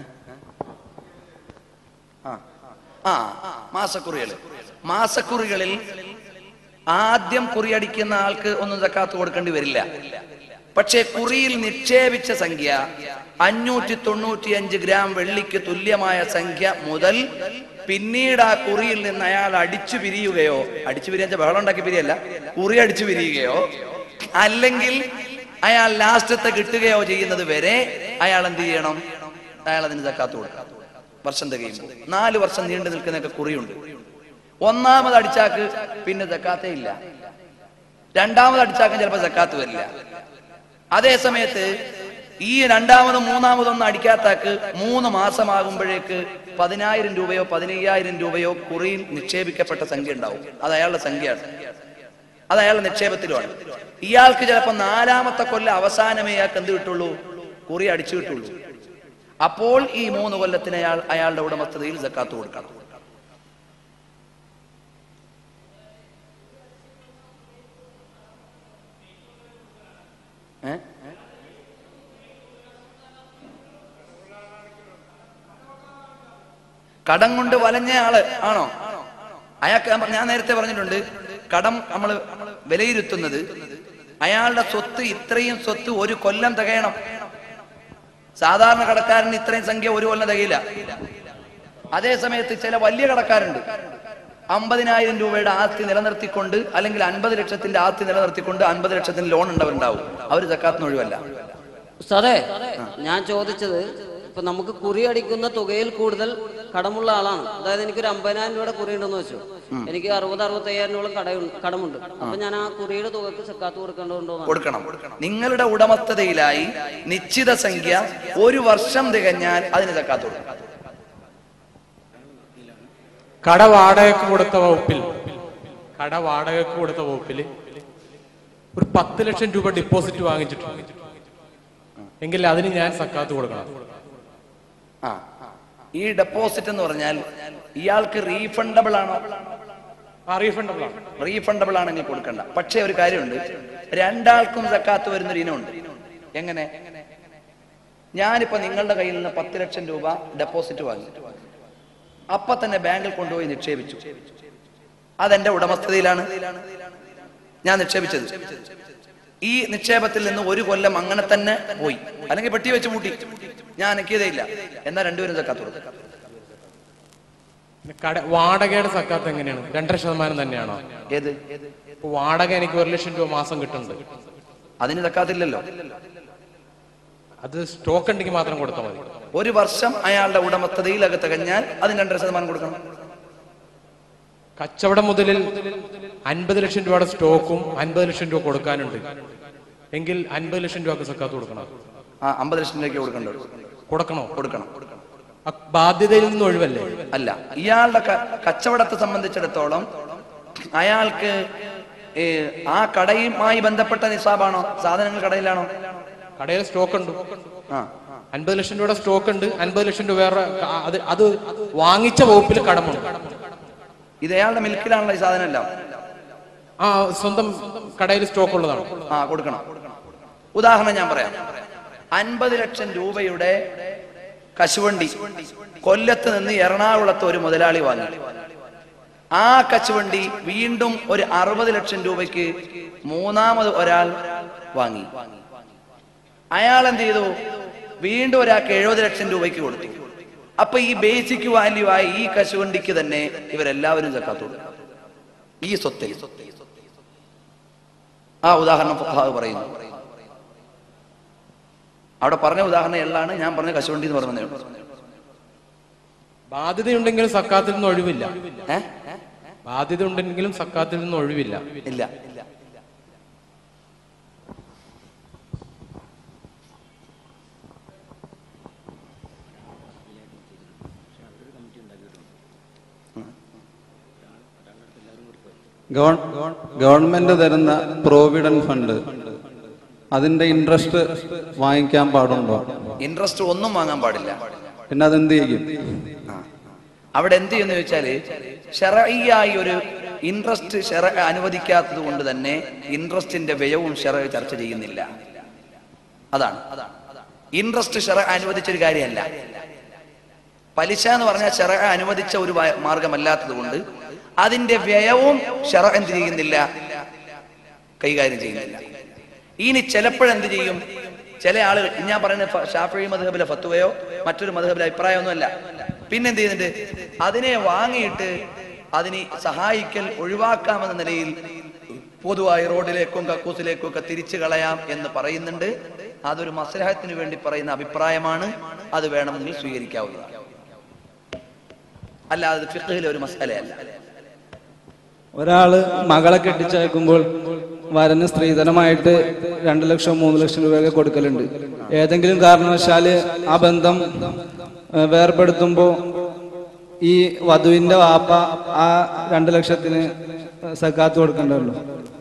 ആ ആ മാസക്കുറികൾ മാസക്കുറികളിൽ ആദ്യം കുറിയടിക്കുന്ന ആൾക്ക് ഒന്നും സക്കാത്ത് കൊടുക്കേണ്ടി വരില്ല പക്ഷേ കുറിയിൽ നിക്ഷേപിച്ച സംഖ്യ അഞ്ഞൂറ്റി തൊണ്ണൂറ്റി അഞ്ച് ഗ്രാം വെള്ളിക്ക് തുല്യമായ സംഖ്യ മുതൽ പിന്നീട് ആ കുറിയിൽ നിന്ന് അയാൾ അടിച്ചു പിരിയുകയോ അടിച്ചു പിരിയാച്ച ബഹളം ഉണ്ടാക്കി പിരിയല്ല കുറി അടിച്ചു പിരിയുകയോ അല്ലെങ്കിൽ അയാൾ ലാസ്റ്റത്തെ കിട്ടുകയോ ചെയ്യുന്നത് വരെ അയാൾ എന്ത് ചെയ്യണം അയാൾ അതിന് സക്കാത്ത് കൊടുക്കണം വർഷം തികയുമ്പോൾ നാല് വർഷം നീണ്ടു നിൽക്കുന്നൊക്കെ കുറിയുണ്ട് ഒന്നാമത് അടിച്ചാക്ക് പിന്നെ സക്കാത്തേ ഇല്ല രണ്ടാമത് അടിച്ചാക്കും ചിലപ്പോൾ സക്കാത്ത് വരില്ല അതേ സമയത്ത് ഈ രണ്ടാമതും മൂന്നാമതൊന്നും അടിക്കാത്താക്ക് മൂന്ന് മാസമാകുമ്പോഴേക്ക് പതിനായിരം രൂപയോ പതിനയ്യായിരം രൂപയോ കുറിയിൽ നിക്ഷേപിക്കപ്പെട്ട സംഖ്യ ഉണ്ടാവും അത് അയാളുടെ സംഖ്യയാണ് അത് അയാളുടെ നിക്ഷേപത്തിലുമാണ് ഇയാൾക്ക് ചിലപ്പോൾ നാലാമത്തെ കൊല്ലം അവസാനമേ ഇയാൾക്ക് എന്ത് കിട്ടുള്ളൂ കുറി അടിച്ചു കിട്ടുള്ളൂ അപ്പോൾ ഈ മൂന്ന് കൊല്ലത്തിന് അയാൾ അയാളുടെ ഉടമസ്ഥതയിൽ സക്കാത്ത് കൊടുക്കണം ഏ? കടം കൊണ്ട് വലഞ്ഞ ആള് ആണോ അയാൾക്ക് ഞാൻ പറഞ്ഞ- ഞാൻ നേരത്തെ പറഞ്ഞിട്ടുണ്ട് കടം നമ്മൾ വിലയിരുത്തുന്നത് അയാളുടെ സ്വത്ത് ഇത്രയും സ്വത്ത് ഒരു കൊല്ലം തികയണം സാധാരണ കടക്കാരന് ഇത്രയും സംഖ്യ ഒരു കൊല്ലം തികയില്ല അതേ സമയത്ത് ചില വലിയ കടക്കാരുണ്ട് അമ്പതിനായിരം രൂപയുടെ ആസ്തി നിലനിർത്തിക്കൊണ്ട് അല്ലെങ്കിൽ അൻപത് ലക്ഷത്തിന്റെ ആസ്തി നിലനിർത്തിക്കൊണ്ട് അൻപത് ലക്ഷത്തിന് ലോൺ ഉണ്ടവരുണ്ടാവും അവർ സക്കാത്തിന് ഒഴിവല്ല ഉസ്താദേ ഞാൻ ചോദിച്ചത് ഇപ്പൊ നമുക്ക് കുറി അടിക്കുന്ന തുകയിൽ കൂടുതൽ കടമുള്ള ആളാണ് അതായത് എനിക്കൊരു അമ്പതിനായിരം രൂപയുടെ കുറി ഉണ്ടെന്ന് വെച്ചു എനിക്ക് അറുപത് അറുപത്തി അയ്യായിരം രൂപ കട കടമുണ്ട് അപ്പൊ ഞാൻ ആ കുറിയുടെ തുകക്ക് സക്കാത്ത് കൊടുക്കേണ്ടതുണ്ടോ കൊടുക്കണം നിങ്ങളുടെ ഉടമസ്ഥതയിലായി നിശ്ചിത സംഖ്യ ഒരു വർഷം തികഞ്ഞാൽ അതിന് സക്കാത്ത് കൊടുക്കണം കട വാടകയ്ക്ക് കൊടുത്ത വകുപ്പിൽ കട വാടകയ്ക്ക് കൊടുത്ത വകുപ്പിൽ ഒരു പത്ത് ലക്ഷം രൂപ ഡിപ്പോസിറ്റ് വാങ്ങിച്ചിട്ടുണ്ട് എങ്കിൽ അതിന് ഞാൻ സക്കാത്ത് കൊടുക്കണം ആ ഈ ഡെപ്പോസിറ്റ് എന്ന് പറഞ്ഞാൽ ഇയാൾക്ക് റീഫണ്ടബിൾ ആണോ ആ റീഫണ്ടബിൾ ആണ് റീഫണ്ടബിൾ ആണെങ്കിൽ കൊടുക്കണ്ട പക്ഷേ ഒരു കാര്യമുണ്ട് രണ്ടാൾക്കും സക്കാത്ത് വരുന്നൊരു ഇനമുണ്ട് എങ്ങനെ ഞാനിപ്പോ നിങ്ങളുടെ കയ്യിൽ നിന്ന് പത്ത് ലക്ഷം രൂപ ഡെപ്പോസിറ്റ് വാങ്ങി അപ്പൊ തന്നെ ബാങ്കിൽ കൊണ്ടുപോയി നിക്ഷേപിച്ചു അതെന്റെ ഉടമസ്ഥതയിലാണ് ഞാൻ നിക്ഷേപിച്ചത് ഈ നിക്ഷേപത്തിൽ നിന്ന് ഒരു കൊല്ലം അങ്ങനെ തന്നെ പോയി അല്ലെങ്കിൽ പെട്ടി വെച്ച് പൂട്ടി ഞാൻ അനക്കിയതേ ഇല്ല എന്നാൽ രണ്ടുപേരും സക്കാത്ത് കൊടുക്കും പിന്നെ കട വാടകയുടെ സക്കാത്ത് എങ്ങനെയാണ് രണ്ടര ശതമാനം തന്നെയാണോ ഏത് ഇപ്പൊ വാടക എനിക്ക് ഒരു ലക്ഷം രൂപ മാസം കിട്ടുന്നുണ്ട് അതിന് സക്കാത്തില്ലല്ലോ അത് സ്റ്റോക്ക് ഉണ്ടെങ്കിൽ മാത്രം കൊടുത്താൽ മതി ഒരു വർഷം അയാളുടെ ഉടമസ്ഥതയിൽ അകത്ത് തികഞ്ഞാൽ അതിന് രണ്ടര ശതമാനം കൊടുക്കണം കച്ചവട മുതലിൽ അൻപത് ലക്ഷം രൂപയുടെ സ്റ്റോക്കും അൻപത് ലക്ഷം രൂപ കൊടുക്കാനുണ്ട് എങ്കിൽ അൻപത് ലക്ഷം രൂപക്ക് സക്കാത്ത് കൊടുക്കണം ആ അമ്പത് ലക്ഷം രൂപയ്ക്ക് കൊടുക്കേണ്ടത് കൊടുക്കണോ കൊടുക്കണം ആ ബാധ്യതയിൽ നിന്ന് ഒഴിവല്ലേ അല്ല ഇയാളുടെ ക- കച്ചവടത്തെ സംബന്ധിച്ചിടത്തോളം അയാൾക്ക് ഏ, ആ കടയുമായി ബന്ധപ്പെട്ട നിസാബാണോ സാധനങ്ങൾ കടയിലാണോ കടയിൽ സ്റ്റോക്ക് ഉണ്ട് ആ അൻപത് ലക്ഷം രൂപയുടെ സ്റ്റോക്ക് ഉണ്ട് അൻപത് ലക്ഷം രൂപ വേറെ ക- അത് അത് വാങ്ങിച്ച വകുപ്പിൽ കടമുണ്ട് ഇത് അയാളുടെ മിൽക്കിലാണല്ലോ ഈ സാധനം എല്ലാം ആ സ്വന്തം കടയിൽ സ്റ്റോക്ക് ഉള്ളതാണ് ആ കൊടുക്കണം ഉദാഹരണം ഞാൻ പറയാം അൻപത് ലക്ഷം രൂപയുടെ കശുവണ്ടി കൊല്ലത്ത് നിന്ന് എറണാകുളത്ത് ഒരു മുതലാളി വാങ്ങി ആ കശുവണ്ടി വീണ്ടും ഒരു അറുപത് ലക്ഷം രൂപയ്ക്ക് മൂന്നാമത് ഒരാൾ വാങ്ങി അയാൾ എന്ത് ചെയ്തു വീണ്ടും ഒരാൾക്ക് എഴുപത് ലക്ഷം രൂപയ്ക്ക് കൊടുത്തു അപ്പൊ ഈ ബേസിക് വാല്യൂ ആയി ഈ കശുവണ്ടിക്ക് തന്നെ ഇവരെല്ലാവരും സക്കാത്ത് കൊടുക്കും ഈ സ്വത്തിൽ ആ ഉദാഹരണം ഫുഖഹാവ് പറയുന്നു അവിടെ പറഞ്ഞ ഉദാഹരണം എള്ളാണ് ഞാൻ പറഞ്ഞ കശുവണ്ടി എന്ന് പറഞ്ഞതേ ഉള്ളൂ ബാധ്യതയുണ്ടെങ്കിലും സക്കാത്തിൽ നിന്ന് ഒഴിവില്ല ഏ ബാധ്യത ഉണ്ടെങ്കിലും സക്കാത്തിൽ നിന്ന് ഒഴിവില്ല ഇല്ല ഗവൺ- ഗവൺമെന്റ് തരുന്ന പ്രോവിഡന്റ് ഫണ്ട് അതിന്റെ ഇൻട്രസ്റ്റ് വാങ്ങിക്കാൻ പാടുണ്ടോ ഇൻട്രസ്റ്റ് ഒന്നും വാങ്ങാൻ പാടില്ല പിന്നെ അതെന്ത് ചെയ്യും അവിടെ എന്ത് ചെയ്യുന്ന ചോദിച്ചാല് ഷെറയായി ഒരു ഇൻട്രസ്റ്റ് ഷെറ അനുവദിക്കാത്തത് കൊണ്ട് തന്നെ ഇൻട്രസ്റ്റിന്റെ വ്യയവും ഷെറ ചർച്ച ചെയ്യുന്നില്ല അതാണ് ഇൻട്രസ്റ്റ് ഷെറ അനുവദിച്ച ഒരു കാര്യമല്ല പലിശ എന്ന് പറഞ്ഞാൽ ഷെറ അനുവദിച്ച ഒരു വ- മാർഗമല്ലാത്തത് കൊണ്ട് അതിന്റെ വ്യയവും ഷെറ എന്ത് ചെയ്യുന്നില്ല കൈകാര്യം ചെയ്യുന്നില്ല ഇനി ചിലപ്പോഴെന്ത് ചെയ്യും ചില ആളുകൾ ഞാൻ പറയുന്നത് ഫ- ഷാഫി മധുഹബിലെ ഫത്തുവയോ മറ്റൊരു മധുഹബിലെ അഭിപ്രായമൊന്നുമല്ല പിന്നെ എന്ത് ചെയ്യുന്നുണ്ട് അതിനെ വാങ്ങിയിട്ട് അതിനെ സഹായിക്കൽ ഒഴിവാക്കാമെന്ന നിലയിൽ പൊതുവായി റോഡിലേക്കും കക്കൂസിലേക്കും ഒക്കെ തിരിച്ചു കളയാം എന്ന് പറയുന്നുണ്ട് അതൊരു മസ്ലഹത്തിന് വേണ്ടി പറയുന്ന അഭിപ്രായമാണ് അത് വേണമെങ്കിൽ സ്വീകരിക്കാവുന്നതാണ് അല്ലാതെ ഫിഖിലെ ഒരു മസലയല്ല ഒരാള് മകളെ കെട്ടിച്ചയക്കുമ്പോൾ വരന് സ്ത്രീധനമായിട്ട് രണ്ടു ലക്ഷം മൂന്ന് ലക്ഷം രൂപയൊക്കെ കൊടുക്കലുണ്ട് ഏതെങ്കിലും കാരണവശാല് ആ ബന്ധം ഏഹ്, വേർപെടുത്തുമ്പോ ഈ വധുവിന്റെ വാപ്പ ആ രണ്ടു ലക്ഷത്തിന് സക്കാത്ത് കൊടുക്കണ്ടല്ലോ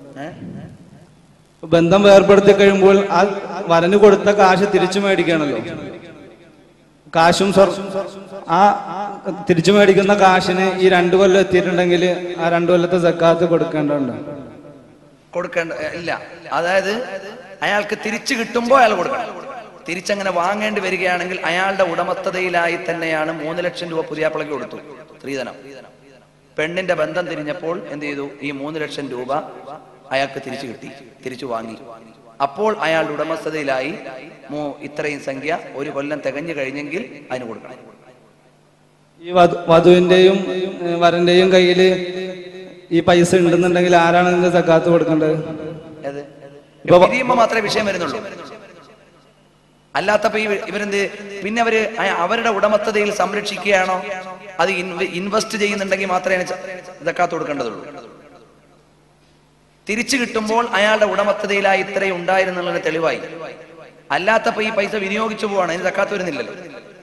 ബന്ധം വേർപെടുത്തി കഴിയുമ്പോൾ ആ വരന് കൊടുത്ത കാശ് തിരിച്ചു മേടിക്കണല്ലോ കാശും സ്വർ ആ തിരിച്ചു മേടിക്കുന്ന കാശിന് ഈ രണ്ടു കൊല്ലം എത്തിയിട്ടുണ്ടെങ്കിൽ ആ രണ്ടു കൊല്ലത്തെ സക്കാത്ത് കൊടുക്കേണ്ടതുണ്ട് കൊടുക്കേണ്ട ഏ, ഇല്ല അതായത് അയാൾക്ക് തിരിച്ചു കിട്ടുമ്പോൾ അയാൾ കൊടുക്കണം തിരിച്ചങ്ങനെ വാങ്ങേണ്ടി വരികയാണെങ്കിൽ അയാളുടെ ഉടമസ്ഥതയിലായി തന്നെയാണ് മൂന്ന് ലക്ഷം രൂപ പുതിയാപ്പിളക്ക് കൊടുത്തു സ്ത്രീധനം പെണ്ണിന്റെ ബന്ധം തിരിഞ്ഞപ്പോൾ എന്ത് ചെയ്തു ഈ മൂന്ന് ലക്ഷം രൂപ അയാൾക്ക് തിരിച്ചു കിട്ടി തിരിച്ചു വാങ്ങി അപ്പോൾ അയാളുടെ ഉടമസ്ഥതയിലായി മൂ- ഇത്രയും സംഖ്യ ഒരു കൊല്ലം തികഞ്ഞു കഴിഞ്ഞെങ്കിൽ അതിന് കൊടുക്കണം ഈ വധു- വധുവിന്റെയും ഏഹ്, വരന്റെയും കയ്യിൽ ഈ പൈസ ഉണ്ടെന്നുണ്ടെങ്കിൽ ആരാണ് ഇതിന്റെ സക്കാത്ത് കൊടുക്കേണ്ടത് ഏത് ഇപ്പൊ വ- പിരിയുമ്പോ മാത്രമേ വിഷയം വരുന്നുള്ളൂ അല്ലാത്തപ്പോ ഈ ഇവരെന്ത് പിന്നെ അവര് അയ- അവരുടെ ഉടമസ്ഥതയിൽ സംരക്ഷിക്കുകയാണോ അത് ഇൻവെ- ഇൻവെസ്റ്റ് ചെയ്യുന്നുണ്ടെങ്കിൽ മാത്രമേ ഇതൊക്കാത്ത് കൊടുക്കേണ്ടതുള്ളൂ തിരിച്ചു കിട്ടുമ്പോൾ അയാളുടെ ഉടമസ്ഥതയിലായി ഇത്രയും ഉണ്ടായിരുന്നുള്ളത് തെളിവായി അല്ലാത്തപ്പോ ഈ പൈസ വിനിയോഗിച്ചു പോവാണ് അതിന് തക്കാത്ത് വരുന്നില്ലല്ലോ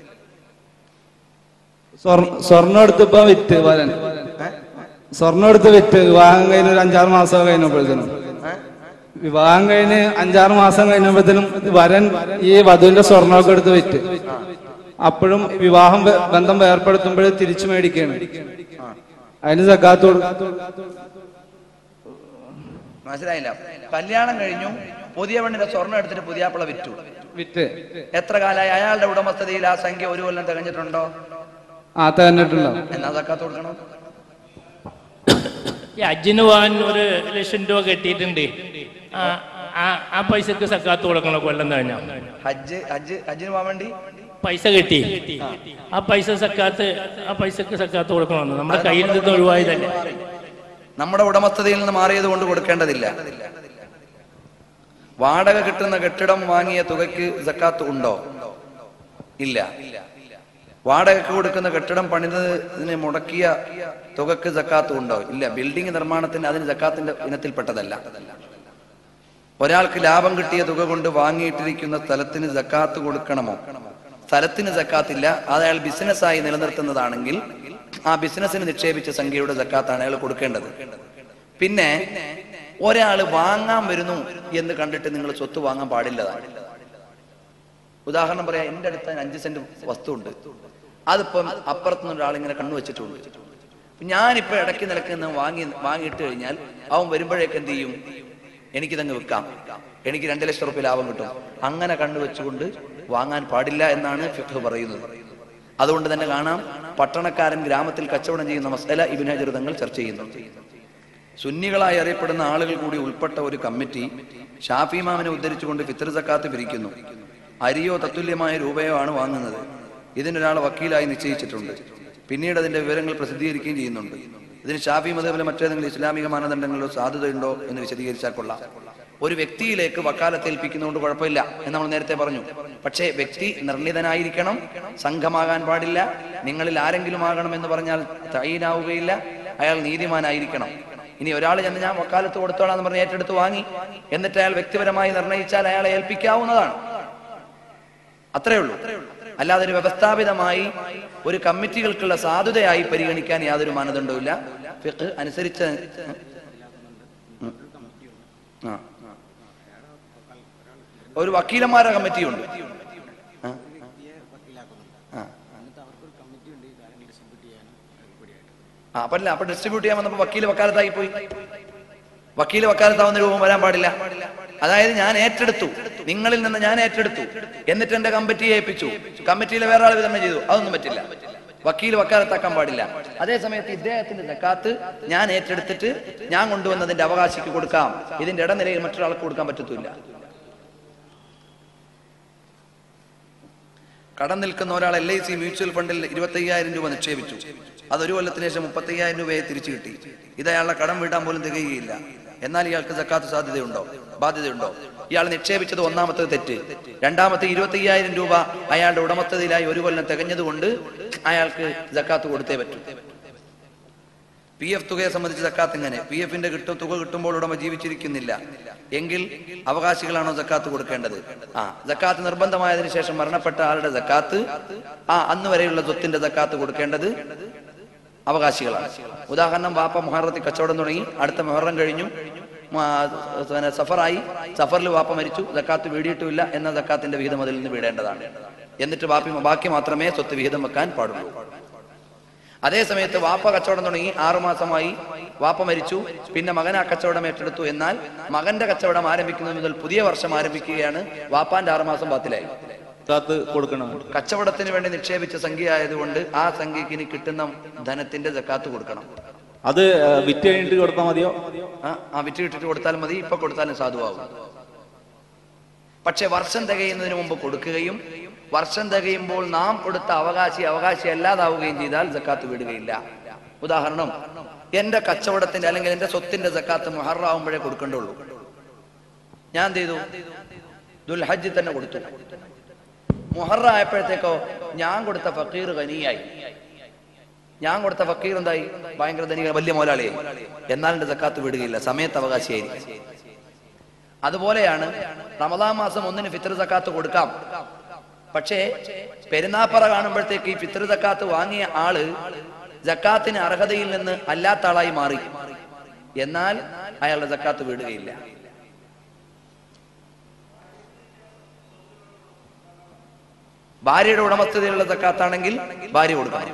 സ്വർണ്ണ സ്വർണ്ണം എടുത്തിപ്പോ വിറ്റ് വരൻ സ്വർണ്ണം എടുത്ത് വിറ്റ് വിവാഹം കഴിഞ്ഞ് ഒരു അഞ്ചാറ് മാസം കഴിഞ്ഞപ്പോഴത്തേനും വിവാഹം കഴിഞ്ഞ് അഞ്ചാറ് മാസം കഴിഞ്ഞപ്പോഴത്തേനും വരൻ ഈ വധുവിന്റെ സ്വർണ്ണമൊക്കെ എടുത്ത് വിറ്റ് അപ്പോഴും വിവാഹം വേ- ബന്ധം വേർപ്പെടുത്തുമ്പോൾ തിരിച്ചു മേടിക്കുകയാണ് അതിന് സക്കാത്ത് കൊടുക്കും മനസ്സിലായില്ല കല്യാണം കഴിഞ്ഞു പുതിയ പെണ്ണിന്റെ സ്വർണ്ണം എടുത്തിട്ട് പുതിയാപ്പിള വിറ്റു വിറ്റ് എത്ര കാലമായി അയാളുടെ ഉടമസ്ഥതയിൽ ആ സംഖ്യ ഒരു കൊല്ലം തികഞ്ഞിട്ടുണ്ടോ ആ തന്നിട്ടുണ്ടാവും എന്നാ തക്കാത്ത് കൊടുക്കണം ഈ അജ്ജിന് പോകാൻ ഒരു ലക്ഷം രൂപ കെട്ടിയിട്ടുണ്ട് ആ ആ- ആ പൈസക്ക് സക്കാത്ത് കൊടുക്കണം കൊല്ലം കഴിഞ്ഞ ഹജ്ജ് ഹജ്ജ് ഹജ്ജിന് പോകാൻ വേണ്ടി പൈസ കിട്ടി ആ പൈസ സക്കാത്ത് ആ പൈസക്ക് സക്കാത്ത് കൊടുക്കണമെന്ന് നമ്മുടെ കയ്യിൽ നിന്ന് ഒഴിവായതല്ലേ നമ്മുടെ ഉടമസ്ഥതയിൽ നിന്ന് മാറിയത് കൊണ്ട് കൊടുക്കേണ്ടതില്ല വാടക കിട്ടുന്ന കെട്ടിടം വാങ്ങിയ തുകയ്ക്ക് സക്കാത്ത് ഉണ്ടോ ഇല്ല വാടകയ്ക്ക് കൊടുക്കുന്ന കെട്ടിടം പണിതതിന് മുടക്കിയ തുകക്ക് സക്കാത്ത് ഉണ്ടോ ഇല്ല ബിൽഡിംഗ് നിർമ്മാണത്തിന് അതിന് സക്കാത്തിന്റെ ഇനത്തിൽപ്പെട്ടതല്ല ഒരാൾക്ക് ലാഭം കിട്ടിയ തുക കൊണ്ട് വാങ്ങിയിട്ടിരിക്കുന്ന സ്ഥലത്തിന് സക്കാത്ത് കൊടുക്കണമോ സ്ഥലത്തിന് സക്കാത്തില്ല അത് അയാൾ ബിസിനസ്സായി നിലനിർത്തുന്നതാണെങ്കിൽ ആ ബിസിനസ്സിന് നിക്ഷേപിച്ച സംഖ്യയുടെ സക്കാത്താണ് അയാൾ കൊടുക്കേണ്ടത് പിന്നെ ഒരാൾ വാങ്ങാൻ വരുന്നു എന്ന് കണ്ടിട്ട് നിങ്ങൾ സ്വത്ത് വാങ്ങാൻ പാടില്ലതാണ് ഉദാഹരണം പറയാം എന്റെ അടുത്ത് അഞ്ച് സെന്റ് വസ്തു ഉണ്ട് അതിപ്പം അപ്പുറത്തുനിന്ന് ഒരാൾ ഇങ്ങനെ കണ്ണു വെച്ചിട്ടുണ്ട് ഞാനിപ്പോ ഇടയ്ക്ക് നിലക്കുന്ന വാങ്ങി വാങ്ങിയിട്ട് കഴിഞ്ഞാൽ അവൻ വരുമ്പോഴേക്ക് എന്ത് ചെയ്യും എനിക്കിതങ്ങ് വിൽക്കാം എനിക്ക് രണ്ട് ലക്ഷം റുപ്യ ലാഭം കിട്ടും അങ്ങനെ കണ്ണു വെച്ചുകൊണ്ട് വാങ്ങാൻ പാടില്ല എന്നാണ് ഫിഖ് പറയുന്നത് അതുകൊണ്ട് തന്നെ കാണാം പട്ടണക്കാരൻ ഗ്രാമത്തിൽ കച്ചവടം ചെയ്യുന്ന മസല ഇബിൻ ഹജർ തങ്ങൾ ചർച്ച ചെയ്യുന്നു സുന്നികളായി അറിയപ്പെടുന്ന ആളുകൾ കൂടി ഉൾപ്പെട്ട ഒരു കമ്മിറ്റി ഷാഫി ഇമാമിനെ ഉദ്ധരിച്ചുകൊണ്ട് ഫിത്തർ സക്കാത്ത് പിരിക്കുന്നു അരിയോ തത്തുല്യമായ രൂപയോ ആണ് വാങ്ങുന്നത് ഇതിനൊരാൾ വക്കീലായി നിശ്ചയിച്ചിട്ടുണ്ട് പിന്നീട് അതിന്റെ വിവരങ്ങൾ പ്രസിദ്ധീകരിക്കുകയും ചെയ്യുന്നുണ്ട് ഇതിന് ഷാഫി മതേപോലെ മറ്റേതെങ്കിലും ഇസ്ലാമിക മാനദണ്ഡങ്ങളിലോ സാധുതയുണ്ടോ എന്ന് വിശദീകരിച്ചാൽ കൊള്ളാം ഒരു വ്യക്തിയിലേക്ക് വക്കാലത്ത് ഏൽപ്പിക്കുന്നതുകൊണ്ട് കുഴപ്പമില്ല എന്ന് നമ്മൾ നേരത്തെ പറഞ്ഞു പക്ഷേ വ്യക്തി നിർണിതനായിരിക്കണം സംഘമാകാൻ പാടില്ല നിങ്ങളിൽ ആരെങ്കിലും ആകണം എന്ന് പറഞ്ഞാൽ തയ്യനാവുകയില്ല അയാൾ നീതിമാനായിരിക്കണം ഇനി ഒരാൾ ചെന്ന് ഞാൻ വക്കാലത്ത് കൊടുത്തോളാം എന്ന് പറഞ്ഞ് ഏറ്റെടുത്ത് വാങ്ങി എന്നിട്ട് അയാൾ വ്യക്തിപരമായി നിർണയിച്ചാൽ അയാളെ ഏൽപ്പിക്കാവുന്നതാണ് അത്രേ ഉള്ളൂ അല്ലാതെ ഒരു വ്യവസ്ഥാപിതമായി ഒരു കമ്മിറ്റികൾക്കുള്ള സാധുതയായി പരിഗണിക്കാൻ യാതൊരു മാനദണ്ഡവുമില്ല ഫിഖ് അനുസരിച്ച് ഉം. ആ. ഒരു വക്കീലന്മാരുടെ കമ്മിറ്റിയുണ്ട് ആ. ആ. ആ അപ്പല്ല അപ്പൊ ഡിസ്ട്രിബ്യൂട്ട് ചെയ്യാൻ വന്നപ്പോ വക്കീല് വക്കാലത്തായി പോയി വക്കീല് വക്കാലത്താവുന്ന രൂപം വരാൻ പാടില്ല അതായത് ഞാൻ ഏറ്റെടുത്തു നിങ്ങളിൽ നിന്ന് ഞാൻ ഏറ്റെടുത്തു എന്നിട്ട് എന്റെ കമ്മിറ്റിയെ ഏൽപ്പിച്ചു കമ്മിറ്റിയിലെ വേറെ ആൾ വിതരണം ചെയ്തു അതൊന്നും പറ്റില്ല വക്കീൽ വക്കാലത്താക്കാൻ പാടില്ല അതേ സമയത്ത് ഇദ്ദേഹത്തിന്റെ ജക്കാത്ത് ഞാൻ ഏറ്റെടുത്തിട്ട് ഞാൻ കൊണ്ടുവന്നതിന്റെ അവകാശിക്ക് കൊടുക്കാം ഇതിന്റെ ഇടനിലയിൽ മറ്റൊരാൾക്ക് കൊടുക്കാൻ പറ്റത്തില്ല കടം നിൽക്കുന്ന ഒരാൾ എൽ ഐ സി മ്യൂച്വൽ ഫണ്ടിൽ ഇരുപത്തയ്യായിരം രൂപ നിക്ഷേപിച്ചു അത് ഒരു കൊല്ലത്തിന് ശേഷം മുപ്പത്തയ്യായിരം രൂപയെ തിരിച്ചു കിട്ടി ഇത് അയാളുടെ കടം വീട്ടാൻ പോലും തികയുകയില്ല എന്നാൽ ഇയാൾക്ക് സക്കാത്ത് സാധ്യതയുണ്ടോ ബാധ്യതയുണ്ടോ ഇയാൾ നിക്ഷേപിച്ചത് ഒന്നാമത്തെ തെറ്റ് രണ്ടാമത്തെ ഇരുപത്തയ്യായിരം രൂപ അയാളുടെ ഉടമസ്ഥതയിലായി ഒരു കൊല്ലം തികഞ്ഞതുകൊണ്ട് അയാൾക്ക് ജക്കാത്ത് കൊടുത്തേ പറ്റൂ പി എഫ് തുകയെ സംബന്ധിച്ച് സക്കാത്ത് എങ്ങനെ പി എഫിന്റെ കിട്ടും തുക കിട്ടുമ്പോൾ ഉടമ ജീവിച്ചിരിക്കുന്നില്ല എങ്കിൽ അവകാശികളാണോ സക്കാത്ത് കൊടുക്കേണ്ടത് ആ സക്കാത്ത് നിർബന്ധമായതിനു ശേഷം മരണപ്പെട്ട ആളുടെ സക്കാത്ത് ആ അന്ന് വരെയുള്ള സ്വത്തിന്റെ സക്കാത്ത് കൊടുക്കേണ്ടത് അവകാശികളാണ് ഉദാഹരണം വാപ്പ മുഹറത്തിൽ കച്ചവടം തുടങ്ങി അടുത്ത മുഹറം കഴിഞ്ഞു ആ, പിന്നെ സഫറായി സഫറിൽ വാപ്പ മരിച്ചു സക്കാത്ത് വീടിയിട്ടുമില്ല എന്ന സക്കാത്തിന്റെ വിഹിതം അതിൽ നിന്ന് വീടേണ്ടതാണ് എന്നിട്ട് ബാക്കി ബാക്കി മാത്രമേ സ്വത്ത് വിഹിതം വെക്കാൻ പാടുള്ളൂ അതേ സമയത്ത് വാപ്പ കച്ചവടം തുടങ്ങി ആറുമാസമായി വാപ്പ മരിച്ചു പിന്നെ മകൻ ആ കച്ചവടം ഏറ്റെടുത്തു എന്നാൽ മകന്റെ കച്ചവടം ആരംഭിക്കുന്നത് മുതൽ പുതിയ വർഷം ആരംഭിക്കുകയാണ് വാപ്പാന്റെ ആറുമാസം ബാത്തിലായി കാത്ത് കൊടുക്കണം കച്ചവടത്തിന് വേണ്ടി നിക്ഷേപിച്ച സംഖ്യ ആയതുകൊണ്ട് ആ സംഖ്യക്ക് ഇനി കിട്ടുന്ന ധനത്തിന്റെ ജക്കാത്ത് കൊടുക്കണം അത് ആ, വിറ്റ് കഴിഞ്ഞിട്ട് കൊടുത്താൽ മതിയോ ആ, ആ വിറ്റ് കിട്ടിട്ട് കൊടുത്താലും മതി ഇപ്പൊ കൊടുത്താലും സാധുവാകും പക്ഷെ വർഷം തികയുന്നതിന് മുമ്പ് കൊടുക്കുകയും വർഷം തികയുമ്പോൾ നാം കൊടുത്ത അവകാശി അവകാശി അല്ലാതാവുകയും ചെയ്താൽ ജക്കാത്ത് വിടുകയില്ല ഉദാഹരണം എന്റെ കച്ചവടത്തിന്റെ അല്ലെങ്കിൽ എന്റെ സ്വത്തിന്റെ ജക്കാത്ത് മുഹറാവുമ്പോഴേ കൊടുക്കേണ്ടുള്ളൂ ഞാൻ എന്ത് ചെയ്തു ദുൽഹജ്ജിൽ തന്നെ കൊടുത്തു മുഹറ ആയപ്പോഴത്തേക്കോ ഞാൻ കൊടുത്ത ഫക്കീർ ഖനിയായി ഞാൻ കൊടുത്ത ഫക്കീർ എന്തായി ഭയങ്കര ധനിക വലിയ മോലാളിയായി എന്നാൽ എന്റെ ജക്കാത്ത് വിടുകയില്ല സമയത്ത് അവകാശിയായിരിക്കും അതുപോലെയാണ് റമദാൻ മാസം ഒന്നിന് ഫിത്ർ സക്കാത്ത് കൊടുക്കാം പക്ഷേ പെരുന്നാപ്പറ കാണുമ്പോഴത്തേക്ക് ഈ ഫിത്ർ സക്കാത്ത് വാങ്ങിയ ആള് ജക്കാത്തിന് അർഹതയിൽ നിന്ന് അല്ലാത്ത ആളായി മാറി എന്നാൽ അയാളുടെ ജക്കാത്ത് വിടുകയില്ല ഭാര്യയുടെ ഉടമസ്ഥതയിലുള്ള ജക്കാത്താണെങ്കിൽ ഭാര്യ കൊടുക്കണം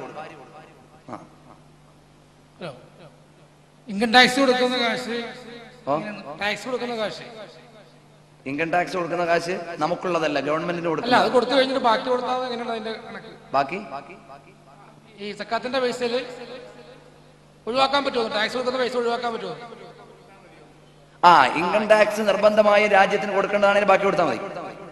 ഇൻകം ടാക്സ് കൊടുക്കുന്ന കാശ് ഓ ടാക്സ് കൊടുക്കുന്ന കാശ് ഇൻകം ടാക്സ് കൊടുക്കുന്ന കാശ് നമുക്കുള്ളതല്ല ഗവൺമെന്റിന് അല്ല കൊടുക്കുന്നത് അത് കൊടുത്തു കഴിഞ്ഞിട്ട് ബാക്കി കൊടുത്താൽ എങ്ങനെയാണ് അതിന്റെ കണക്ക് ബാക്കി ഈ സക്കാത്തിന്റെ പൈസയിൽ ഒഴിവാക്കാൻ പറ്റുമോ ടാക്സ് കൊടുക്കുന്ന പൈസ ഒഴിവാക്കാൻ പറ്റുമോ ആ ഇൻകം ടാക്സ് നിർബന്ധമായി രാജ്യത്തിന് കൊടുക്കേണ്ടതാണെങ്കിൽ ബാക്കി കൊടുത്താൽ മതി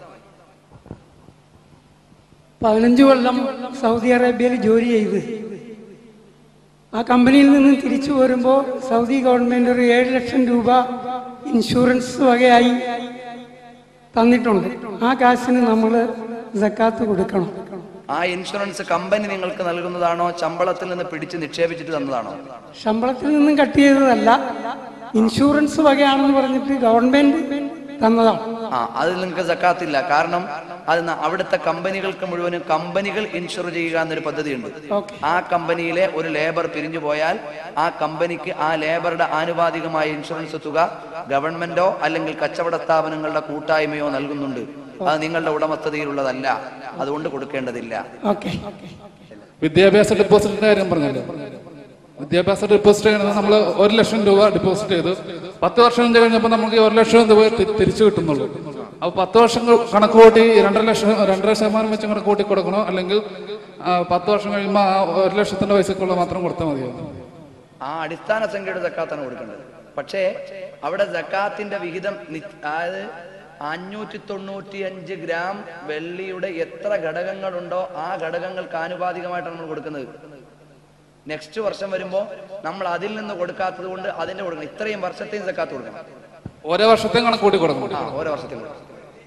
പതിനഞ്ച് കൊല്ലം സൗദി അറേബ്യയിൽ ജോലി ചെയ്ത് ആ കമ്പനിയിൽ നിന്ന് തിരിച്ചു വരുമ്പോൾ സൗദി ഗവൺമെന്റ് ഒരു ഏഴ് ലക്ഷം രൂപ ഇൻഷുറൻസ് വകയായി തന്നിട്ടുണ്ട് ആ കാശിന് നമ്മൾ സക്കാത്ത് കൊടുക്കണം ആ ഇൻഷുറൻസ് കമ്പനി നിങ്ങൾക്ക് നൽകുന്നതാണോ ശമ്പളത്തിൽ നിന്ന് പിടിച്ച് നിക്ഷേപിച്ചിട്ട് തന്നതാണോ ശമ്പളത്തിൽ നിന്നും കട്ട് ചെയ്തതല്ല ഇൻഷുറൻസ് വകയാണെന്ന് പറഞ്ഞിട്ട് ഗവൺമെന്റ് തന്നതാണ് ആ അതിൽ നിങ്ങൾക്ക് സക്കാത്തില്ല കാരണം അത് ന- അവിടുത്തെ കമ്പനികൾക്ക് മുഴുവനും കമ്പനികൾ ഇൻഷുർ ചെയ്യുക എന്നൊരു പദ്ധതിയുണ്ട് ഓക്കെ ആ കമ്പനിയിലെ ഒരു ലേബർ പിരിഞ്ഞു പോയാൽ ആ കമ്പനിക്ക് ആ ലേബറുടെ ആനുപാതികമായ ഇൻഷുറൻസ് തുക ഗവൺമെന്റോ അല്ലെങ്കിൽ കച്ചവട സ്ഥാപനങ്ങളുടെ കൂട്ടായ്മയോ നൽകുന്നുണ്ട് അത് നിങ്ങളുടെ ഉടമസ്ഥതയിലുള്ളതല്ല അതുകൊണ്ട് കൊടുക്കേണ്ടതില്ല ഓക്കെ വിദ്യാഭ്യാസ ഡെപ്പോസിറ്റിന്റെ കാര്യം പറഞ്ഞല്ലോ വിദ്യാഭ്യാസ ഡെപ്പോസിറ്റ് ചെയ്യുന്നത് നമ്മൾ ഒരു ലക്ഷം രൂപ ഡെപ്പോസിറ്റ് ചെയ്തു പത്ത് വർഷം കഴിഞ്ഞപ്പോൾ നമുക്ക് ഈ ഒരു ലക്ഷം രൂപ തി- തിരിച്ചു കിട്ടുന്നുള്ളൂ അപ്പൊ പത്ത് വർഷം ക- കണക്ക് കൂട്ടി രണ്ടര ലക്ഷം രണ്ടര ശതമാനം വെച്ച് കണക്ക് കൂട്ടി കൊടുക്കണോ അല്ലെങ്കിൽ ആ, പത്ത് വർഷം കഴിയുമ്പോൾ ആ ഒരു ലക്ഷത്തിന്റെ പൈസക്കുള്ള മാത്രം കൊടുത്താൽ മതിയോ ആ അടിസ്ഥാന സംഖ്യയുടെ സക്കാത്താണ് കൊടുക്കേണ്ടത് പക്ഷേ അവിടെ ജക്കാത്തിന്റെ വിഹിതം നി- അതായത് അഞ്ഞൂറ്റി തൊണ്ണൂറ്റി അഞ്ച് ഗ്രാം വെള്ളിയുടെ എത്ര ഘടകങ്ങളുണ്ടോ ആ ഘടകങ്ങൾക്ക് ആനുപാതികമായിട്ടാണ് നമ്മൾ കൊടുക്കുന്നത് നെക്സ്റ്റ് വർഷം വരുമ്പോ നമ്മൾ അതിൽ നിന്ന് കൊടുക്കാത്തത് കൊണ്ട് അതിന്റെ കൊടുക്കണം ഇത്രയും വർഷത്തെയും ജക്കാത്ത് കൊടുക്കണം ഓരോ വർഷത്തെയും കണക്ക് കൂട്ടി കൊടുക്കണം ആ ഓരോ വർഷത്തിൽ കൊടുക്കണം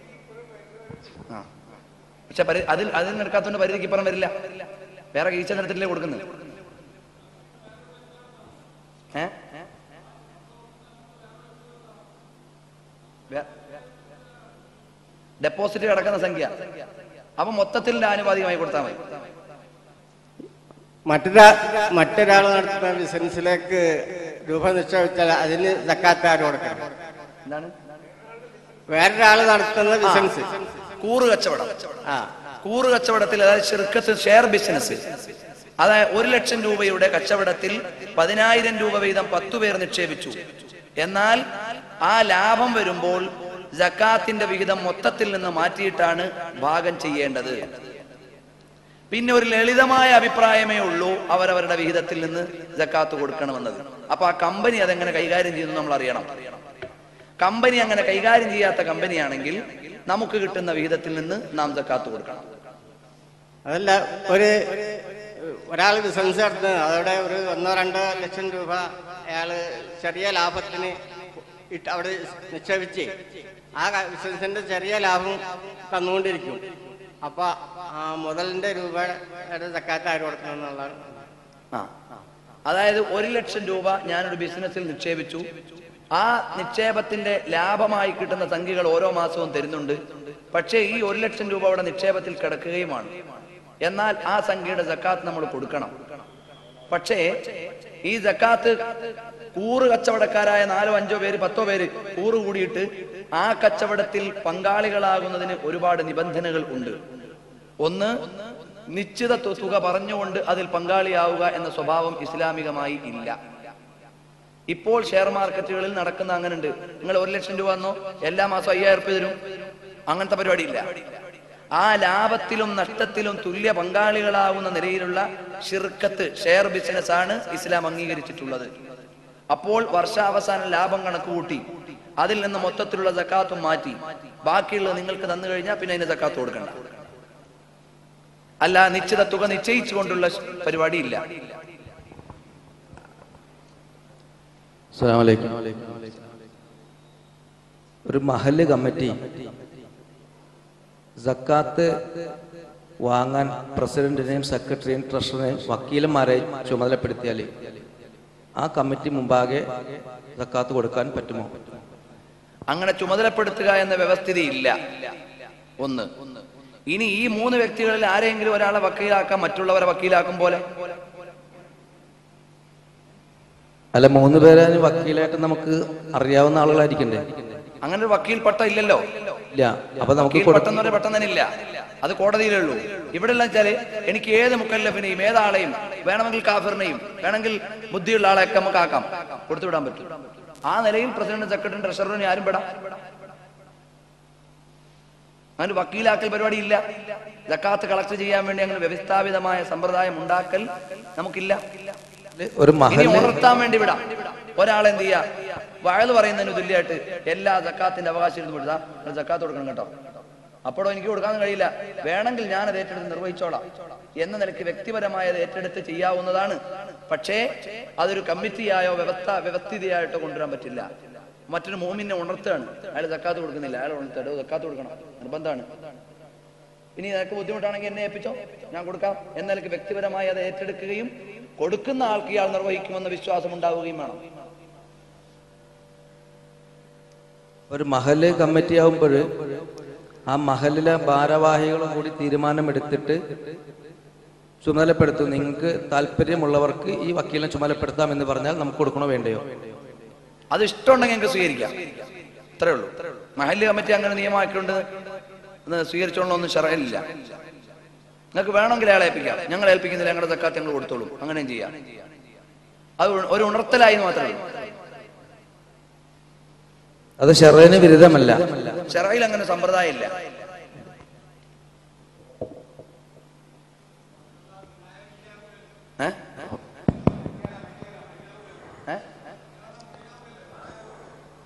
ആ പക്ഷെ പരി അതിൽ അതിൽ നിന്ന് എടുക്കാത്തതുകൊണ്ട് പരിധിക്ക് ഇപ്പുറം വരില്ല വേറെ ഈച്ച നിരത്തിലേ കൊടുക്കുന്നത് ഏ ഡെപ്പോസിറ്റ് കിടക്കുന്ന സംഖ്യ അപ്പൊ മൊത്തത്തിൽ ആനുപാതികമായി കൊടുത്താൽ മതി മറ്റൊരാ മറ്റൊരാൾ നടത്തുന്ന ബിസിനസ്സിലേക്ക് രൂപ നിക്ഷേപിച്ചാൽ അതിന് സക്കാത്ത് ആര് കൊടുക്കണം എന്താണ് വേറൊരാൾ നടത്തുന്ന ബിസിനസ് കൂറ് കച്ചവടം ആ കൂറ് കച്ചവടത്തിൽ അതായത് ചെറുക്കത്ത് ഷെയർ ബിസിനസ് അതായത് ഒരു ലക്ഷം രൂപയുടെ കച്ചവടത്തിൽ പതിനായിരം രൂപ വീതം പത്തു പേർ നിക്ഷേപിച്ചു എന്നാൽ ആ ലാഭം വരുമ്പോൾ ജക്കാത്തിന്റെ വിഹിതം മൊത്തത്തിൽ നിന്ന് മാറ്റിയിട്ടാണ് ഭാഗം ചെയ്യേണ്ടത് പിന്നെ ഒരു ലളിതമായ അഭിപ്രായമേ ഉള്ളൂ അവരവരുടെ വിഹിതത്തിൽ നിന്ന് ജക്കാത്ത് കൊടുക്കണമെന്നത് അപ്പൊ ആ കമ്പനി അതെങ്ങനെ കൈകാര്യം ചെയ്യുന്നു നമ്മൾ അറിയണം കമ്പനി അങ്ങനെ കൈകാര്യം ചെയ്യാത്ത കമ്പനിയാണെങ്കിൽ നമുക്ക് കിട്ടുന്ന വിഹിതത്തിൽ നിന്ന് നാം ജക്കാത്ത് കൊടുക്കണം അതല്ല ഒരു ഒരാൾ ബിസിനസ് നടത്തുന്നത് അതോടെ ഒരു ഒന്നോ രണ്ടോ ലക്ഷം രൂപ അയാൾ ചെറിയ ലാഭത്തിന് ഇട്ട് അവിടെ നിക്ഷേപിച്ച് ആ ബിസിനസിന്റെ ചെറിയ ലാഭം തന്നുകൊണ്ടിരിക്കും അപ്പൊ ആ മുതലിന്റെ രൂപയുടെ സക്കാത്ത് ആര് കൊടുക്കണം എന്നുള്ളതാണ് ആ അതായത് ഒരു ലക്ഷം രൂപ ഞാനൊരു ബിസിനസ്സിൽ നിക്ഷേപിച്ചു ആ നിക്ഷേപത്തിന്റെ ലാഭമായി കിട്ടുന്ന സംഖ്യകൾ ഓരോ മാസവും തരുന്നുണ്ട് പക്ഷേ ഈ ഒരു ലക്ഷം രൂപ അവിടെ നിക്ഷേപത്തിൽ കിടക്കുകയുമാണ് എന്നാൽ ആ സംഖ്യയുടെ ജക്കാത്ത് നമ്മൾ കൊടുക്കണം പക്ഷേ ഈ ജക്കാത്ത് കൂറ് കച്ചവടക്കാരായ നാലോ അഞ്ചോ പേര് പത്തോ പേര് കൂറ് കൂടിയിട്ട് ആ കച്ചവടത്തിൽ പങ്കാളികളാകുന്നതിന് ഒരുപാട് നിബന്ധനകൾ ഉണ്ട് ഒന്ന് നിശ്ചിത തു- തുക പറഞ്ഞുകൊണ്ട് അതിൽ പങ്കാളിയാവുക എന്ന സ്വഭാവം ഇസ്ലാമികമായി ഇല്ല ഇപ്പോൾ ഷെയർ മാർക്കറ്റുകളിൽ നടക്കുന്ന അങ്ങനെ ഉണ്ട് നിങ്ങൾ ഒരു ലക്ഷം രൂപ എന്നോ എല്ലാ മാസവും അയ്യായിരം രൂപ തരും അങ്ങനത്തെ പരിപാടി ഇല്ല ആ ലാഭത്തിലും നഷ്ടത്തിലും തുല്യ പങ്കാളികളാവുന്ന നിലയിലുള്ള ഷിർക്കത്ത് ഷെയർ ബിസിനസ് ആണ് ഇസ്ലാം അംഗീകരിച്ചിട്ടുള്ളത് അപ്പോൾ വർഷാവസാനം ലാഭം കണക്ക് കൂട്ടി അതിൽ നിന്ന് മൊത്തത്തിലുള്ള ജക്കാത്തും മാറ്റി ബാക്കിയുള്ളത് നിങ്ങൾക്ക് തന്നു കഴിഞ്ഞാൽ പിന്നെ അതിന് ജക്കാത്ത് കൊടുക്കണ്ട അല്ല നിശ്ചിത തുക നിശ്ചയിച്ചുകൊണ്ടുള്ള പരിപാടി ഇല്ല അസ്സലാമലൈക്കും ഒരു മഹല്ല് കമ്മിറ്റി സക്കാത്ത് വാങ്ങാൻ പ്രസിഡന്റിനെയും സെക്രട്ടറിയും ട്രഷററെയും വക്കീലന്മാരെയും ചുമതലപ്പെടുത്തിയാൽ ആ കമ്മിറ്റി മുമ്പാകെ സക്കാത്ത് കൊടുക്കാൻ പറ്റുമോ അങ്ങനെ ചുമതലപ്പെടുത്തുക എന്ന വ്യവസ്ഥിതി ഇല്ല ഒന്ന് ഇനി ഈ മൂന്ന് വ്യക്തികളിൽ ആരെങ്കിലും ഒരാളെ വക്കീലാക്കാം മറ്റുള്ളവരെ വക്കീലാക്കും പോലെ അല്ല മൂന്ന് പേരെ വക്കീലായിട്ട് നമുക്ക് അറിയാവുന്ന ആളുകളായിരിക്കണ്ടേ അങ്ങനെ ഒരു വക്കീൽ പട്ടം ഇല്ലല്ലോ ഇല്ല അപ്പൊ നമുക്ക് വക്കീൽ കൊടു- പട്ടം എന്ന് പറഞ്ഞ പട്ടം തന്നെ ഇല്ല അത് കോടതിയിലേ ഉള്ളൂ ഇവിടെ ഉള്ള വെച്ചാല് എനിക്ക് ഏത് മുക്കല്ലഫിനെയും ഏതാളെയും വേണമെങ്കിൽ കാഫിറിനെയും വേണമെങ്കിൽ ബുദ്ധിയുള്ള ആളെയൊക്കെ നമുക്ക് ആക്കാം കൊടുത്തുവിടാൻ പറ്റും ആ നിലയിൽ പ്രസിഡന്റ് സെക്രട്ടറി ട്രഷററിനെ ആരും പെടാം അങ്ങനെ വക്കീലാക്കൽ പരിപാടി ഇല്ല ജക്കാത്ത് കളക്ട് ചെയ്യാൻ വേണ്ടി അങ്ങനെ വ്യവസ്ഥാപിതമായ സമ്പ്രദായം ഉണ്ടാക്കൽ നമുക്കില്ല ഒരു ഇനി മഹല്ല് ഉണർത്താൻ വേണ്ടി വിടാം ഒരാളെന്ത് ചെയ്യാ വയത് പറയുന്നതിന് തുല്യമായിട്ട് എല്ലാ ജക്കാത്തിന്റെ അവകാശം ഇരുന്ന് വിടുക ജക്കാത്ത് കൊടുക്കണം കേട്ടോ അപ്പോഴോ എനിക്ക് കൊടുക്കാൻ കഴിയില്ല വേണമെങ്കിൽ ഞാൻ അത് ഏറ്റെടുത്ത് നിർവഹിച്ചോളാം എന്ന നിലയ്ക്ക് വ്യക്തിപരമായത് ഏറ്റെടുത്ത് ചെയ്യാവുന്നതാണ് പക്ഷേ അതൊരു കമ്മിറ്റിയായോ വ്യവസ്ഥ വ്യവസ്ഥിതിയായിട്ടോ കൊണ്ടുവരാൻ പറ്റില്ല മറ്റൊരു മോമിനെ ഉണർത്തുകയാണ് അയാൾ ജക്കാത്ത് കൊടുക്കുന്നില്ല അയാൾ ഉണർത്തോ ജക്കാത്ത് കൊടുക്കണം നിർബന്ധമാണ് ഇനി നിനക്ക് ബുദ്ധിമുട്ടാണെങ്കിൽ എന്നെ ഏൽപ്പിച്ചോ ഞാൻ കൊടുക്കാം എന്ന നിലയ്ക്ക് വ്യക്തിപരമായി അത് ഏറ്റെടുക്കുകയും കൊടുക്കുന്ന ആൾക്ക് ഇയാൾ നിർവഹിക്കുമെന്ന വിശ്വാസം ഉണ്ടാവുകയും വേണം ഒരു മഹല് കമ്മിറ്റി ആവുമ്പോൾ ആ മഹലിലെ ഭാരവാഹികളും കൂടി തീരുമാനമെടുത്തിട്ട് ചുമതലപ്പെടുത്തും നിങ്ങൾക്ക് താല്പര്യമുള്ളവർക്ക് ഈ വക്കീലിനെ ചുമതലപ്പെടുത്താം എന്ന് പറഞ്ഞാൽ നമുക്ക് കൊടുക്കണോ വേണ്ടയോ അത് ഇഷ്ടമുണ്ടെങ്കിൽ ഞങ്ങൾക്ക് സ്വീകരിക്കാം ഇത്രേ ഉള്ളൂ മഹല്ല് കമ്മിറ്റി അങ്ങനെ നിയമമാക്കിക്കൊണ്ട് ഒന്ന് സ്വീകരിച്ചോളൊന്നും ഷറയില്ല നിങ്ങൾക്ക് വേണമെങ്കിൽ അയാളെ ഏൽപ്പിക്കാം ഞങ്ങൾ ഏൽപ്പിക്കുന്നില്ല ഞങ്ങളുടെ തക്കാത്ത് ഞങ്ങൾ കൊടുത്തോളും അങ്ങനെയും ചെയ്യാം അത് ഒരു ഉണർത്തലായി എന്ന് മാത്രമേ ഉള്ളൂ അത് ഷെറേന് വിരുദ്ധമല്ല ഷറയിൽ അങ്ങനെ സമ്പ്രദായം ഇല്ല ഏ? ഏ?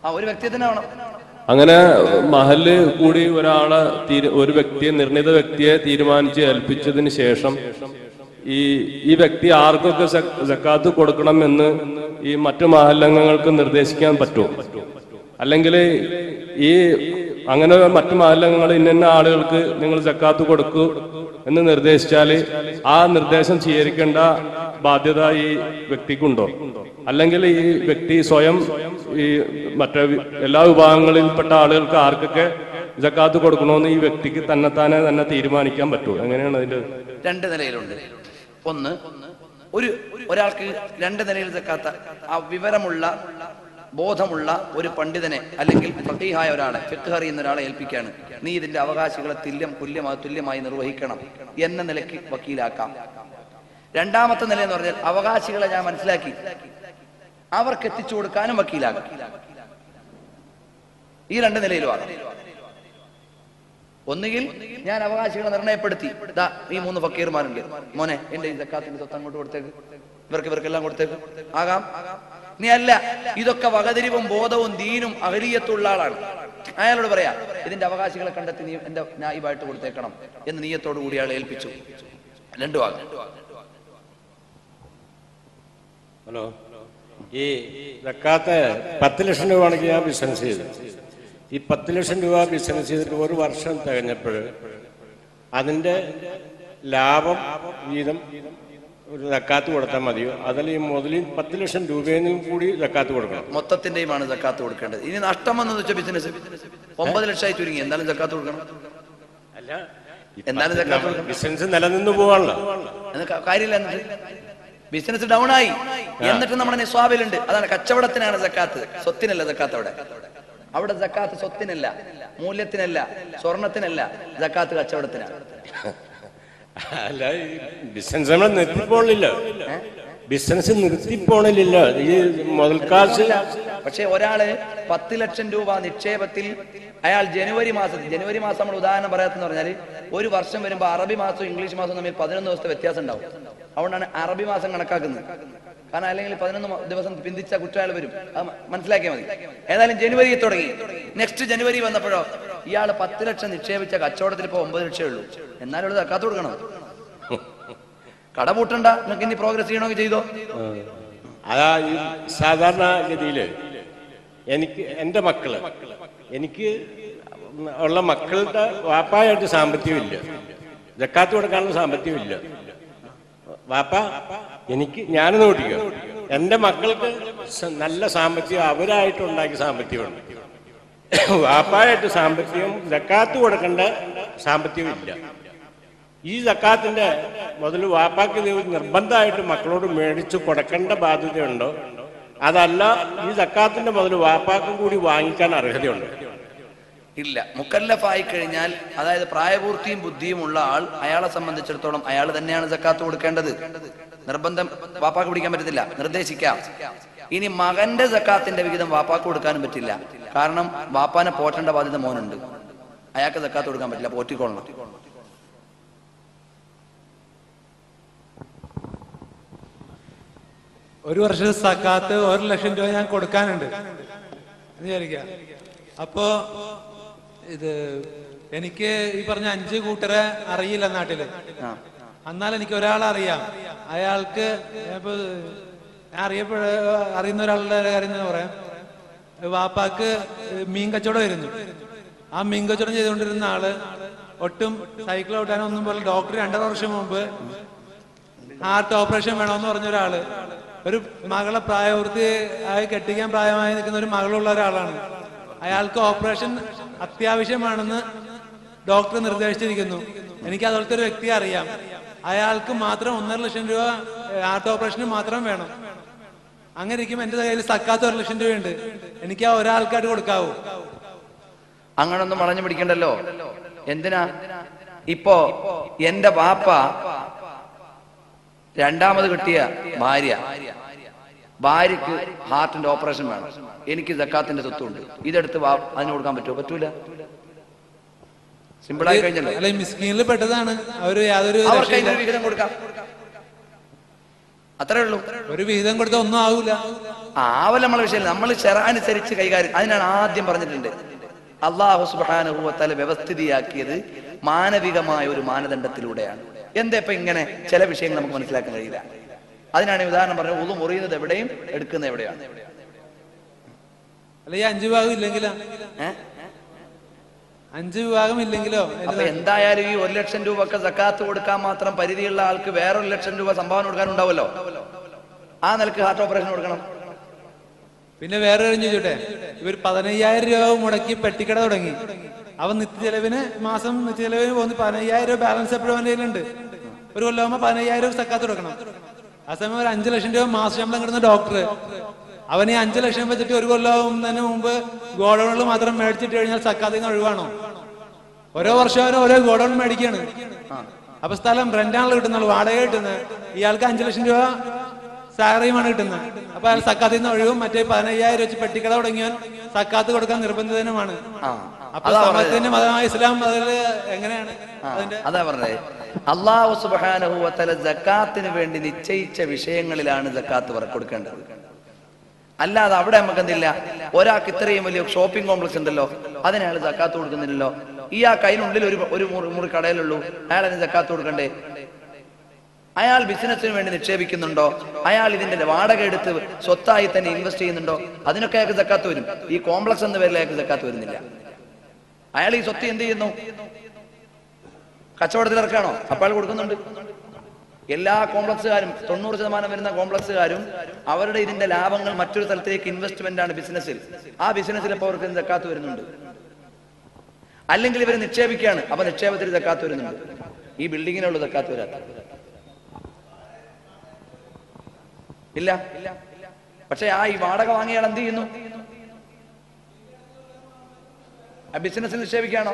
ആ ഒരു വ്യക്തിയെ തന്നെ വേണം അങ്ങനെ മഹല് കൂടി ഒരാളെ തീരു- ഒരു വ്യക്തിയെ നിർണിത വ്യക്തിയെ തീരുമാനിച്ച് ഏൽപ്പിച്ചതിന് ശേഷം ഈ ഈ വ്യക്തി ആർക്കൊക്കെ സ- സക്കാത്ത് കൊടുക്കണമെന്ന് ഈ മറ്റു മഹല്ലംഗങ്ങൾക്ക് നിർദ്ദേശിക്കാൻ പറ്റുമോ അല്ലെങ്കിൽ ഈ അങ്ങനെ മറ്റു മഹല്ലങ്ങൾ ഇന്ന ആളുകൾക്ക് നിങ്ങൾ സക്കാത്ത് കൊടുക്കൂ എന്ന് നിർദ്ദേശിച്ചാൽ ആ നിർദ്ദേശം സ്വീകരിക്കേണ്ട ബാധ്യത ഈ വ്യക്തിക്കുണ്ടോ അല്ലെങ്കിൽ ഈ വ്യക്തി സ്വയം ഈ മറ്റേ വി- എല്ലാ വിഭാഗങ്ങളിൽപ്പെട്ട ആളുകൾക്ക് ആർക്കൊക്കെ ജക്കാത്ത് കൊടുക്കണമെന്ന് ഈ വ്യക്തിക്ക് തന്നെത്താനെ തന്നെ തീരുമാനിക്കാൻ പറ്റുമോ എങ്ങനെയാണ് അതിന്റെ രണ്ട് നിലയിലുണ്ട് ഒന്ന് ഒരു ഒരാൾക്ക് രണ്ട് നിലയിൽ നിൽക്കാത്ത ആ വിവരമുള്ള ബോധമുള്ള ഒരു പണ്ഡിതനെ അല്ലെങ്കിൽ ഫക്കീഹായ ഒരാളെ ഫിഖ് അറിയുന്ന ഒരാളെ ഏൽപ്പിക്കുകയാണ് നീ ഇതിന്റെ അവകാശികളെ തുല്യം തുല്യമായി തുല്യമായി നിർവഹിക്കണം എന്ന നിലയ്ക്ക് വക്കീലാക്കാം രണ്ടാമത്തെ നില എന്ന് പറഞ്ഞാൽ അവകാശികളെ ഞാൻ മനസ്സിലാക്കി അവർക്ക് എത്തിച്ചു കൊടുക്കാനും വക്കീലാകാം ഈ രണ്ട് നിലയിലും ആകാം ഒന്നുകിൽ ഞാൻ അവകാശികളെ നിർണയപ്പെടുത്തി ദാ ഈ മൂന്ന് ഫക്കീർമാരുണ്ട് മോനെ എന്റെ ഈ സക്കാത്തിന്റെ സ്വത്ത് അങ്ങോട്ട് കൊടുത്തേക്ക് ഇവർക്ക് ഇവർക്കെല്ലാം കൊടുത്തേക്ക് ആകാം നീ അല്ല ഇതൊക്കെ വകതിരിവും ബോധവും ദീനും അഹരിയത്തുള്ള ആളാണ് അയാളോട് പറയാ ഇതിന്റെ അവകാശികളെ കണ്ടെത്തി നീ എന്റെ നായിബായിട്ട് കൊടുത്തേക്കണം എന്ന് നീയത്തോടു കൂടി അയാൾ ഏൽപ്പിച്ചു രണ്ടു ആകും ഹലോ ഈ വെക്കാത്ത പത്ത് ലക്ഷം രൂപയാണെങ്കിൽ ഞാൻ ബിസിനസ് ചെയ്തു ഈ പത്ത് ലക്ഷം രൂപ ബിസിനസ് ചെയ്തിട്ട് ഒരു വർഷം തികഞ്ഞപ്പോൾ അതിൻ്റെ ലാഭം വീതം ഒരു സക്കാത്ത് കൊടുത്താൽ മതിയോ അതിൽ ഈ മുതലിൽ പത്ത് ലക്ഷം രൂപയിൽ കൂടി സക്കാത്ത് കൊടുക്കണം മൊത്തത്തിന്റെയുമാണ് ജക്കാത്ത് കൊടുക്കേണ്ടത് ഇനി നഷ്ടം വന്നു വെച്ച ബിസിനസ് ഒമ്പത് ലക്ഷമായി ചുരുങ്ങി എന്തായാലും ജക്കാത്ത് കൊടുക്കണം അല്ല എന്നാലും ജക്കാത്ത് കൊടുക്കണം ബിസിനസ് നിലനിന്ന് പോവാണല്ലോ എന്ന് ക- കാര്യമില്ല എന്നിട്ട് ബിസിനസ് ഡൗൺ ആയി എന്നിട്ട് നമ്മുടെ നിസ്വാബിലുണ്ട് അതാണ് കച്ചവടത്തിനാണ് സക്കാത്ത് സ്വത്തിനല്ല സക്കാത്ത് അവിടെ അവിടെ സക്കാത്ത് സ്വത്തിനല്ല മൂല്യത്തിനല്ല സ്വർണത്തിനല്ല സക്കാത്ത് കച്ചവടത്തിനാണ് അല്ല ഈ ബിസിനസ് നമ്മൾ നിർത്തിപ്പോണില്ല ബിസിനസ് നിർത്തിപ്പോണില്ല ഈ മുതൽക്കാശ് പക്ഷെ ഒരാള് പത്ത് ലക്ഷം രൂപ നിക്ഷേപത്തിൽ അയാൾ ജനുവരി മാസത്തിൽ ജനുവരി മാസം നമ്മൾ ഉദാഹരണം പറയാത്തെന്ന് പറഞ്ഞാൽ ഒരു വർഷം വരുമ്പോൾ അറബി മാസവും ഇംഗ്ലീഷ് മാസവും തമ്മിൽ പതിനൊന്ന് ദിവസത്തെ വ്യത്യാസം ഉണ്ടാവും അതുകൊണ്ടാണ് അറബി മാസം കണക്കാക്കുന്നത് കാരണം അല്ലെങ്കിൽ പതിനൊന്ന് മ- ദിവസം പിന്തിച്ച കുറ്റവാൾ വരും അത് മ- മനസ്സിലാക്കിയാൽ മതി ഏതായാലും ജനുവരി തുടങ്ങി നെക്സ്റ്റ് ജനുവരി വന്നപ്പോഴോ ഇയാൾ പത്ത് ലക്ഷം നിക്ഷേപിച്ച കച്ചവടത്തിൽ ഇപ്പോൾ ഒമ്പത് ലക്ഷമേ ഉള്ളൂ എന്നാലും തക്കാത്ത് കൊടുക്കണം കട പൂട്ടണ്ട നിങ്ങൾക്ക് ഇനി പ്രോഗ്രസ് ചെയ്യണമെങ്കിൽ ചെയ്തോ അതാ ഈ സാധാരണ ഗതിയില് എനിക്ക് എൻ്റെ മക്കള് എനിക്ക് ഉള്ള മക്കളുടെ വാപ്പായിട്ട് സാമ്പത്തികമില്ല ജക്കാത്ത് കൊടുക്കാനുള്ള സാമ്പത്തികമില്ല വാപ്പ എനിക്ക് ഞാനൊന്ന് ഓടിക്കുക എൻ്റെ മക്കൾക്ക് സ- നല്ല സാമ്പത്തികം അവരായിട്ട് ഉണ്ടാക്കിയ സാമ്പത്തികമുണ്ട് വാപ്പായിട്ട് സാമ്പത്തികം ജക്കാത്ത് കൊടുക്കേണ്ട സാമ്പത്തികമില്ല ഈ ജക്കാത്തിന്റെ മുതൽ വാപ്പാക്ക് ഇത് നിർബന്ധമായിട്ട് മക്കളോട് മേടിച്ച് കൊടുക്കേണ്ട ബാധ്യതയുണ്ടോ അതല്ല ഈ ജക്കാത്തിന്റെ മുതൽ വാപ്പാക്കും കൂടി വാങ്ങിക്കാൻ അർഹതയുണ്ട് ഇല്ല മുക്കല്ലഫായി കഴിഞ്ഞാൽ അതായത് പ്രായപൂർത്തിയും ബുദ്ധിയും ഉള്ള ആൾ അയാളെ സംബന്ധിച്ചിടത്തോളം അയാൾ തന്നെയാണ് സക്കാത്ത് കൊടുക്കേണ്ടത് നിർബന്ധം വാപ്പാക്ക് പിടിക്കാൻ പറ്റത്തില്ല നിർദ്ദേശിക്കാം ഇനി മകന്റെ സക്കാത്തിന്റെ വിഹിതം വാപ്പാക്ക് കൊടുക്കാനും പറ്റില്ല കാരണം വാപ്പാനെ പോറ്റേണ്ട ബാധ്യത മോനുണ്ട് അയാൾക്ക് സക്കാത്ത് കൊടുക്കാൻ പറ്റില്ല പോറ്റിക്കൊള്ളണം ഒരു വർഷത്തെ സക്കാത്ത് ഒരു ലക്ഷം രൂപ ഞാൻ കൊടുക്കാനുണ്ട് എന്ന് വിചാരിക്കുക അപ്പോ ഇത് എനിക്ക് ഈ പറഞ്ഞ അഞ്ച് കൂട്ടരെ അറിയില്ല നാട്ടില് എന്നാൽ എനിക്ക് ഒരാളെ അറിയാം അയാൾക്ക് ഇപ്പൊ ഞാൻ അറിയപ്പെട അറിയുന്ന ഒരാളുടെ കാര്യം എന്ന് പറയാം വാപ്പാക്ക് മീൻ കച്ചവടം വരുന്നു ആ മീൻ കച്ചവടം ചെയ്തുകൊണ്ടിരുന്ന ആള് ഒട്ടും സൈക്കിൾ ഓട്ടാനൊന്നും പോലെ ഡോക്ടർ രണ്ടര വർഷം മുമ്പ് ഹാർട്ട് ഓപ്പറേഷൻ വേണമെന്ന് പറഞ്ഞ ഒരാള് ഒരു മകളെ പ്രായപൂർത്തി ആയി കെട്ടിക്കാൻ പ്രായമായി നിൽക്കുന്ന ഒരു മകളുള്ള ഒരാളാണ് അയാൾക്ക് ഓപ്പറേഷൻ അത്യാവശ്യമാണെന്ന് ഡോക്ടർ നിർദ്ദേശിച്ചിരിക്കുന്നു എനിക്ക് അതുപോലത്തെ ഒരു വ്യക്തിയെ അറിയാം അയാൾക്ക് മാത്രം ഒന്നര ലക്ഷം രൂപ ഹാർട്ട് ഓപ്പറേഷന് മാത്രം വേണം അങ്ങനെ ഇരിക്കുമ്പോൾ എന്റെ കയ്യിൽ സക്കാത്ത ഒരു ലക്ഷം രൂപയുണ്ട് എനിക്ക് ആ ഒരാൾക്കായിട്ട് കൊടുക്കാവൂ അങ്ങനൊന്നും വളഞ്ഞു പിടിക്കണ്ടല്ലോ എന്തിനാ ഇപ്പോ എന്റെ ബാപ്പ രണ്ടാമത് കിട്ടിയ ഭാര്യ ഭാര്യക്ക് ഹാർട്ടിന്റെ ഓപ്പറേഷൻ വേണം എനിക്ക് ജക്കാത്തിന്റെ സ്വത്തുണ്ട് ഇതെടുത്ത് വാ- അതിന് കൊടുക്കാൻ പറ്റുമോ പറ്റൂല സിമ്പിളായി കഴിഞ്ഞല്ലോ അല്ല ഈ മിസ്കീനിൽ പെട്ടതാണ് അവര് യാതൊരു അവർക്ക് രക്ഷയില്ല. അതിന്റെ വിഹിതം കൊടുക്കാം അത്രേ ഉള്ളൂ ഒരു വിഹിതം കൊടുത്താൽ ഒന്നും ആവൂല ആവല നമ്മളെ വിഷയം നമ്മൾ അനുസരിച്ച് കൈകാര്യം അതിനാണ് ആദ്യം പറഞ്ഞിട്ടുണ്ട് അള്ളാഹു സുബാനുഭവത്താല് വ്യവസ്ഥിതിയാക്കിയത് മാനവികമായ ഒരു മാനദണ്ഡത്തിലൂടെയാണ് എന്താ ഇപ്പൊ ഇങ്ങനെ ചില വിഷയങ്ങൾ നമുക്ക് മനസ്സിലാക്കാൻ കഴിയില്ല അതിനാണ് ഈ ഉദാഹരണം പറഞ്ഞത് ഉളു മുറിയുന്നത് എവിടെയും എടുക്കുന്നത് എവിടെയാണ് അല്ല ഈ അഞ്ചു ഭാഗം ഇല്ലെങ്കിലോ അഞ്ച് വിഭാഗം ഇല്ലെങ്കിലോ അപ്പൊ എന്തായാലും ഈ ഒരു ലക്ഷം രൂപ ഒക്കെ സക്കാത്ത് കൊടുക്കാൻ മാത്രം പരിധിയുള്ള ആൾക്ക് വേറൊരു ലക്ഷം രൂപ സംഭാവന കൊടുക്കാൻ ഉണ്ടാവുമല്ലോ ആ നിലക്ക് ഹാർട്ട് ഓപ്പറേഷൻ കൊടുക്കണം പിന്നെ വേറെ കാര്യം ചോദിച്ചോട്ടെ ഇവർ പതിനയ്യായിരം രൂപ മുടക്കി പെട്ടിക്കട തുടങ്ങി അവൻ നിത്യചെലവിന് മാസം നിത്യചെലവിന് പോകുന്ന പതിനയ്യായിരം രൂപ ബാലൻസ് എപ്പോഴും അവന്റെ കയ്യിലുണ്ട് ഒരു കൊല്ലമാകുമ്പോ പതിനയ്യായിരം രൂപ സക്കാത്ത് കൊടുക്കണം ആ സമയം ഒരു അഞ്ചു ലക്ഷം രൂപ മാസ ശമ്പളം കിട്ടുന്ന ഡോക്ടർ അവൻ ഈ അഞ്ചു ലക്ഷം വെച്ചിട്ട് ഒരു കൊല്ലമാകുന്നതിന് മുമ്പ് ഗോഡൌണിൽ മാത്രം മേടിച്ചിട്ട് കഴിഞ്ഞാൽ സക്കാത്തിൽ നിന്ന് ഒഴിവാണോ ഓരോ വർഷം അവന് ഓരോ ഗോഡൌൺ മേടിക്കാണ് അപ്പൊ സ്ഥലം റെന്റാണല്ലോ കിട്ടുന്നുള്ളൂ വാടക കിട്ടുന്നത് ഇയാൾക്ക് അഞ്ചു ലക്ഷം രൂപ സാലറിയുമാണ് കിട്ടുന്നത് അപ്പൊ അയാൾ സക്കാത്തിൽ നിന്ന് ഒഴിവും മറ്റേ പതിനയ്യായിരം വെച്ച് പെട്ടിക്കട തുടങ്ങിയാൽ സക്കാത്ത് കൊടുക്കാൻ നിർബന്ധിതനുമാണ് അപ്പൊ അതാ പറഞ്ഞത്. സമത്തിന്റെ മതമായ ഇസ്ലാം അതിൽ എങ്ങനെയാണ് ആ, അതാ പറഞ്ഞത് അള്ളാഹു സുബാനഹുവത്തല ജക്കാത്തിന് വേണ്ടി നിശ്ചയിച്ച വിഷയങ്ങളിലാണ് ജക്കാത്ത് പറ കൊടുക്കേണ്ടത് അല്ലാതെ അവിടെ നമുക്ക് എന്തില്ല ഒരാൾക്ക് ഇത്രയും വലിയ ഷോപ്പിംഗ് കോംപ്ലക്സ് ഉണ്ടല്ലോ അതിനയാൾ ജക്കാത്ത് കൊടുക്കുന്നില്ലല്ലോ ഇയാൾക്ക് അതിനുള്ളിൽ ഒരു ഒരു മുറി മുറി കടയിലുള്ളൂ അയാൾ അതിന് ജക്കാത്ത് കൊടുക്കണ്ടേ അയാൾ ബിസിനസ്സിന് വേണ്ടി നിക്ഷേപിക്കുന്നുണ്ടോ അയാൾ ഇതിന്റെ വാടക എടുത്ത് സ്വത്തായി തന്നെ ഇൻവെസ്റ്റ് ചെയ്യുന്നുണ്ടോ അതിനൊക്കെ അയാൾക്ക് ജക്കാത്ത് വരും ഈ കോംപ്ലക്സ് എന്ന പേരിൽ അയാൾക്ക് ജക്കാത്ത് വരുന്നില്ല അയാൾ ഈ സ്വത്ത് എന്ത് ചെയ്യുന്നു കച്ചവടത്തിൽ ഇറക്കാണോ അപ്പോൾ അയാൾ കൊടുക്കുന്നുണ്ട് എല്ലാ കോംപ്ലക്സുകാരും തൊണ്ണൂറ് ശതമാനം വരുന്ന കോംപ്ലക്സുകാരും അവരുടെ ഇതിന്റെ ലാഭങ്ങൾ മറ്റൊരു സ്ഥലത്തേക്ക് ഇൻവെസ്റ്റ്മെന്റ് ആണ് ബിസിനസ്സിൽ ആ ബിസിനസ്സിൽ അപ്പോൾ അവർക്ക് ജക്കാത്ത് വരുന്നുണ്ട് അല്ലെങ്കിൽ ഇവർ നിക്ഷേപിക്കുകയാണ് അപ്പൊ നിക്ഷേപത്തിൽ ജക്കാത്ത് വരുന്നുണ്ട് ഈ ബിൽഡിങ്ങിനുള്ള ജക്കാത്ത് വരാത്ത ഇല്ല പക്ഷെ ആ ഈ വാടക വാങ്ങിയാൽ എന്ത് ചെയ്യുന്നു ആ ബിസിനസ്സിൽ നിക്ഷേപിക്കുകയാണോ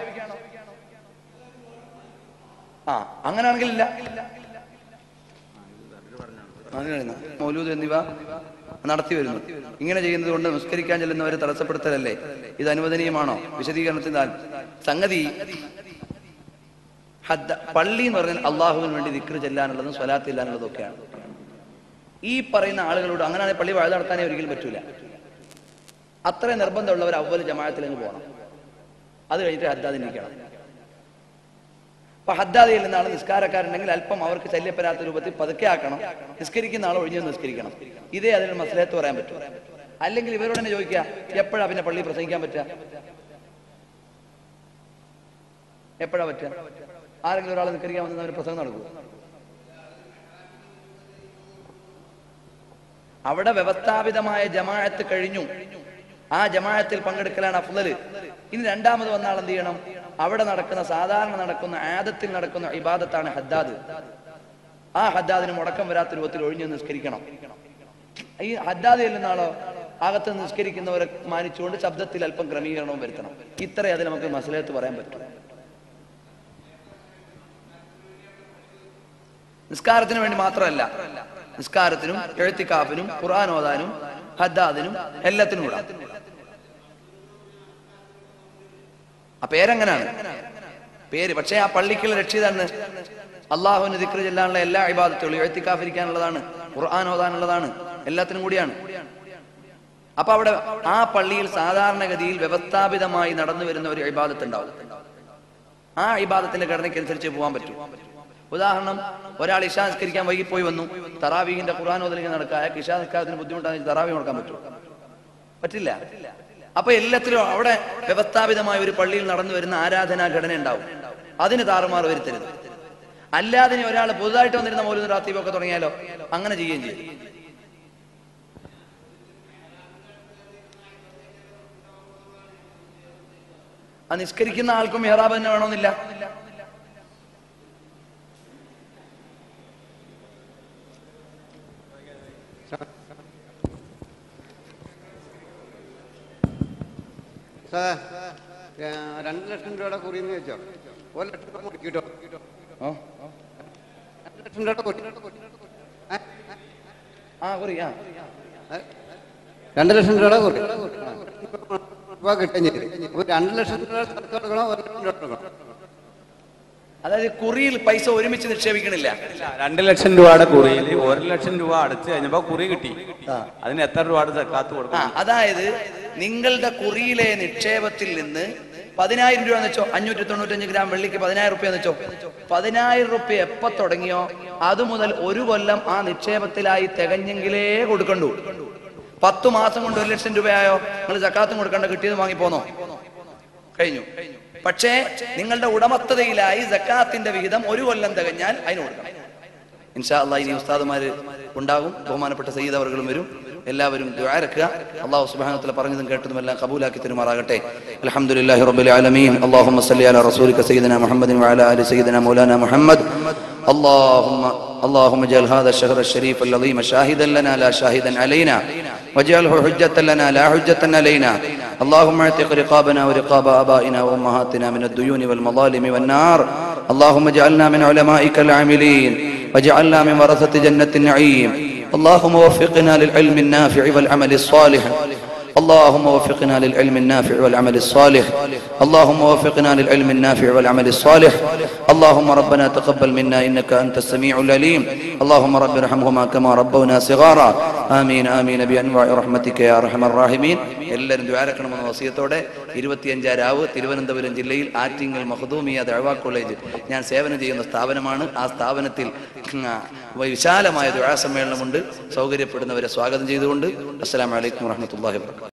ആ അങ്ങനെയാണെങ്കിൽ ഇല്ല അങ്ങനെയാണ്. മൗലൂദ് എന്നിവ നടത്തി വരുന്നു ഇങ്ങനെ ചെയ്യുന്നത് കൊണ്ട് നിസ്കരിക്കാൻ ചെല്ലുന്നവരെ തടസ്സപ്പെടുത്തലല്ലേ ഇത് അനുവദനീയമാണോ വിശദീകരണത്തിന് താൽ- സംഗതി ഹദ്ദ പള്ളി എന്ന് പറഞ്ഞാൽ അള്ളാഹുവിന് വേണ്ടി ദിക്ർ ചെല്ലാനുള്ളതും സ്വലാത്ത് ചെല്ലാനുള്ളതും ഒക്കെയാണ് ഈ പറയുന്ന ആളുകളോട് അങ്ങനെയാണെങ്കിൽ പള്ളി വാഴ നടത്താനേ ഒരിക്കലും പറ്റൂല അത്രയും നിർബന്ധമുള്ളവർ അവല് ജമാഅത്തിലങ്ങ് പോകണം അത് കഴിഞ്ഞിട്ട് ഹദ്ദാദിന് ഇരിക്കണം അപ്പൊ ഹദ്ദാദിയിൽ നിന്നാണ് നിസ്കാരക്കാരുണ്ടെങ്കിൽ അല്പം അവർക്ക് ശല്യപ്പെടാത്ത രൂപത്തിൽ പതുക്കെ ആക്കണം നിസ്കരിക്കുന്ന ആൾ ഒഴിഞ്ഞു നിസ്കരിക്കണം ഇതേ അതിൽ മസലത്ത് പറയാൻ പറ്റും അല്ലെങ്കിൽ ഇവരോട് തന്നെ ചോദിക്കുക എപ്പോഴാ പിന്നെ പള്ളി പ്രസംഗിക്കാൻ പറ്റുക എപ്പോഴാ പറ്റുക ആരെങ്കിലും ഒരാൾ നിസ്കരിക്കാൻ വന്നാൽ അവർ പ്രസംഗം നടക്കൂ അവിടെ വ്യവസ്ഥാപിതമായ ജമാഅത്ത് കഴിഞ്ഞു ആ ജമാഅത്തിൽ പങ്കെടുക്കലാണ് അഫ്ലല് ഇനി രണ്ടാമത് വന്ന ആൾ എന്ത് ചെയ്യണം അവിടെ നടക്കുന്ന സാധാരണ നടക്കുന്ന ആദത്തിൽ നടക്കുന്ന ഇബാദത്താണ് ഹദ്ദാദ് ആ ഹദ്ദാദിന് മുടക്കം വരാത്ത രൂപത്തിൽ ഒഴിഞ്ഞു നിസ്കരിക്കണം ഈ ഹദ്ദാദ് ചെല്ലുന്നാളോ അകത്ത് നിസ്കരിക്കുന്നവരെ മാനിച്ചുകൊണ്ട് ശബ്ദത്തിൽ അല്പം ക്രമീകരണവും വരുത്തണം ഇത്രേ അതിൽ നമുക്ക് മസലത്ത് പറയാൻ പറ്റും നിസ്കാരത്തിന് വേണ്ടി മാത്രമല്ല നിസ്കാരത്തിനും എഴുത്തിക്കാഫിനും ഖുർആൻ ഓതാനും ഹദ്ദാദിനും എല്ലാത്തിനും കൂടാ ആ പേരെങ്ങനാണ് പേര് പക്ഷേ ആ പള്ളിക്കുള്ള രക്ഷിതാണ് അള്ളാഹുവിന് ദിക്ർ ചെല്ലാനുള്ള എല്ലാ ഇബാദത്തുകളും എഴുത്തിക്കാഫിരിക്കാനുള്ളതാണ് ഖുർആൻ ഓതാനുള്ളതാണ് എല്ലാത്തിനും കൂടിയാണ് അപ്പൊ അവിടെ ആ പള്ളിയിൽ സാധാരണഗതിയിൽ വ്യവസ്ഥാപിതമായി നടന്നു വരുന്ന ഒരു ഇബാദത്ത് ഉണ്ടാവും ആ ഇബാദത്തിന്റെ ഘടനയ്ക്കനുസരിച്ച് പോകാൻ പറ്റും ഉദാഹരണം ഒരാൾ ഇഷാ നിസ്കരിക്കാൻ വൈകി പോയി വന്നു തറാവീഹിന്റെ ഖുർആൻ ഓതലിങ്ങനെ നടക്കുക അയാൾക്ക് ഇഷാ നിസ്കാരത്തിന് ബുദ്ധിമുട്ടാണ് തറാവി കൊടുക്കാൻ പറ്റും പറ്റില്ല അപ്പൊ എല്ലാത്തിലും അവിടെ വ്യവസ്ഥാപിതമായ ഒരു പള്ളിയിൽ നടന്നു വരുന്ന ആരാധനാ ഘടന ഉണ്ടാവും അതിന് താറുമാറ് വരുത്തരുത് അല്ലാതെ ഇനി ഒരാൾ പുതുതായിട്ട് വന്നിരുന്ന മൗലൂദ് റാത്തീബൊക്കെ തുടങ്ങിയാലോ അങ്ങനെ ചെയ്യുകയും ചെയ്യും ആ നിസ്കരിക്കുന്ന ആൾക്കും മെഹ്റാബ് തന്നെ വേണമെന്നില്ല സാർ രണ്ട് ലക്ഷം രൂപയുടെ കുറിയെന്ന് വെച്ചോ ഒരു ലക്ഷം രൂപ മുടക്കിട്ടോ രണ്ട് ലക്ഷം രൂപയുടെ കുറി ആ കുറി ആ രണ്ട് ലക്ഷം രൂപയുടെ കുറി രൂപ കിട്ടുകയും ചെയ്തു അപ്പൊ രണ്ട് ലക്ഷം രൂപ കൊടുക്കണോ ഒരു ലക്ഷം രൂപ കൊടുക്കണോ അതായത് കുറിയിൽ പൈസ ഒരുമിച്ച് നിക്ഷേപിക്കണില്ല രണ്ട് ലക്ഷം രൂപയുടെ കുറിയിൽ ഒരു ലക്ഷം രൂപ അടച്ചു കഴിഞ്ഞപ്പോ കുറി കിട്ടി അതിന് എത്ര രൂപയുടെ സക്കാത്ത് ആ കൊടുക്കണം അതായത് നിങ്ങളുടെ കുറിയിലെ നിക്ഷേപത്തിൽ നിന്ന് പതിനായിരം രൂപ എന്ന് വെച്ചോ അഞ്ഞൂറ്റി തൊണ്ണൂറ്റഞ്ച് ഗ്രാം വെള്ളിക്ക് പതിനായിരം റുപ്യ എന്ന് വെച്ചോ പതിനായിരം റുപ്യ എപ്പോ തുടങ്ങിയോ അത് മുതൽ ഒരു കൊല്ലം ആ നിക്ഷേപത്തിലായി തികഞ്ഞെങ്കിലേ കൊടുക്കണ്ടു പത്തു മാസം കൊണ്ട് ഒരു ലക്ഷം രൂപയായോ നിങ്ങൾ ജക്കാത്തും കൊടുക്കണ്ട കിട്ടിയത് വാങ്ങി പോന്നോ കഴിഞ്ഞു പക്ഷേ നിങ്ങളുടെ ഉടമസ്ഥതയിലായി ജക്കാത്തിന്റെ വിഹിതം ഒരു കൊല്ലം തികഞ്ഞാൽ അതിന് കൊടുക്കണം ഇൻഷാ അള്ളാഹ് ഇനി ഉസ്താദുമാര് ഉണ്ടാകും ബഹുമാനപ്പെട്ട സയ്യിദ് അവർകളും വരും എല്ലാവരും ദ്വാരക്കുക അള്ളാഹു സുബ്ഹാനഹു പറഞ്ഞതും കേട്ടതും എല്ലാം കബൂലാക്കി തരുമാറാകട്ടെ അൽഹംദുലില്ലാഹി റബ്ബിൽ ആലമീൻ അല്ലാഹുമ്മ സല്ലി അലാ റസൂലിക സയ്യിദന മുഹമ്മദിൻ വഅലാ ആലി സയ്യിദന മൗലാന മുഹമ്മദ് اللهم اللهم اجعل هذا الشهر الشريف العظيم شاهدا لنا لا شاهدا علينا واجعله حجة لنا لا حجة علينا اللهم اعتق رقابنا ورقاب آبائنا وأمهاتنا من الديون والمظالم والنار اللهم اجعلنا من علمائك العاملين واجعلنا من ورثة جنة النعيم اللهم وفقنا للعلم النافع والعمل الصالح اللهم وفقنا للعلم النافع والعمل الصالح اللهم وفقنا للعلم النافع والعمل الصالح اللهم ربنا تقبل منا انك انت السميع العليم اللهم رب ارحمهما كما ربونا صغارا آمين آمين بأنواع رحمتك يا أرحم الراحمين എല്ലാവരും ദ്വാരക്കണമെന്ന വസിയത്തോടെ ഇരുപത്തിയഞ്ചാം രാവ് തിരുവനന്തപുരം ജില്ലയിൽ ആറ്റിങ്ങൽ മഹദൂമിയ ദഴവ കോളേജ് ഞാൻ സേവനം ചെയ്യുന്ന സ്ഥാപനമാണ് ആ സ്ഥാപനത്തിൽ ആ, വിശാലമായ ദ്വാര സമ്മേളനമുണ്ട് സൗകര്യപ്പെടുന്നവരെ സ്വാഗതം ചെയ്തുകൊണ്ട് അസ്സലാമലൈക്കും വാഹമത്തല്ലാഹി വാ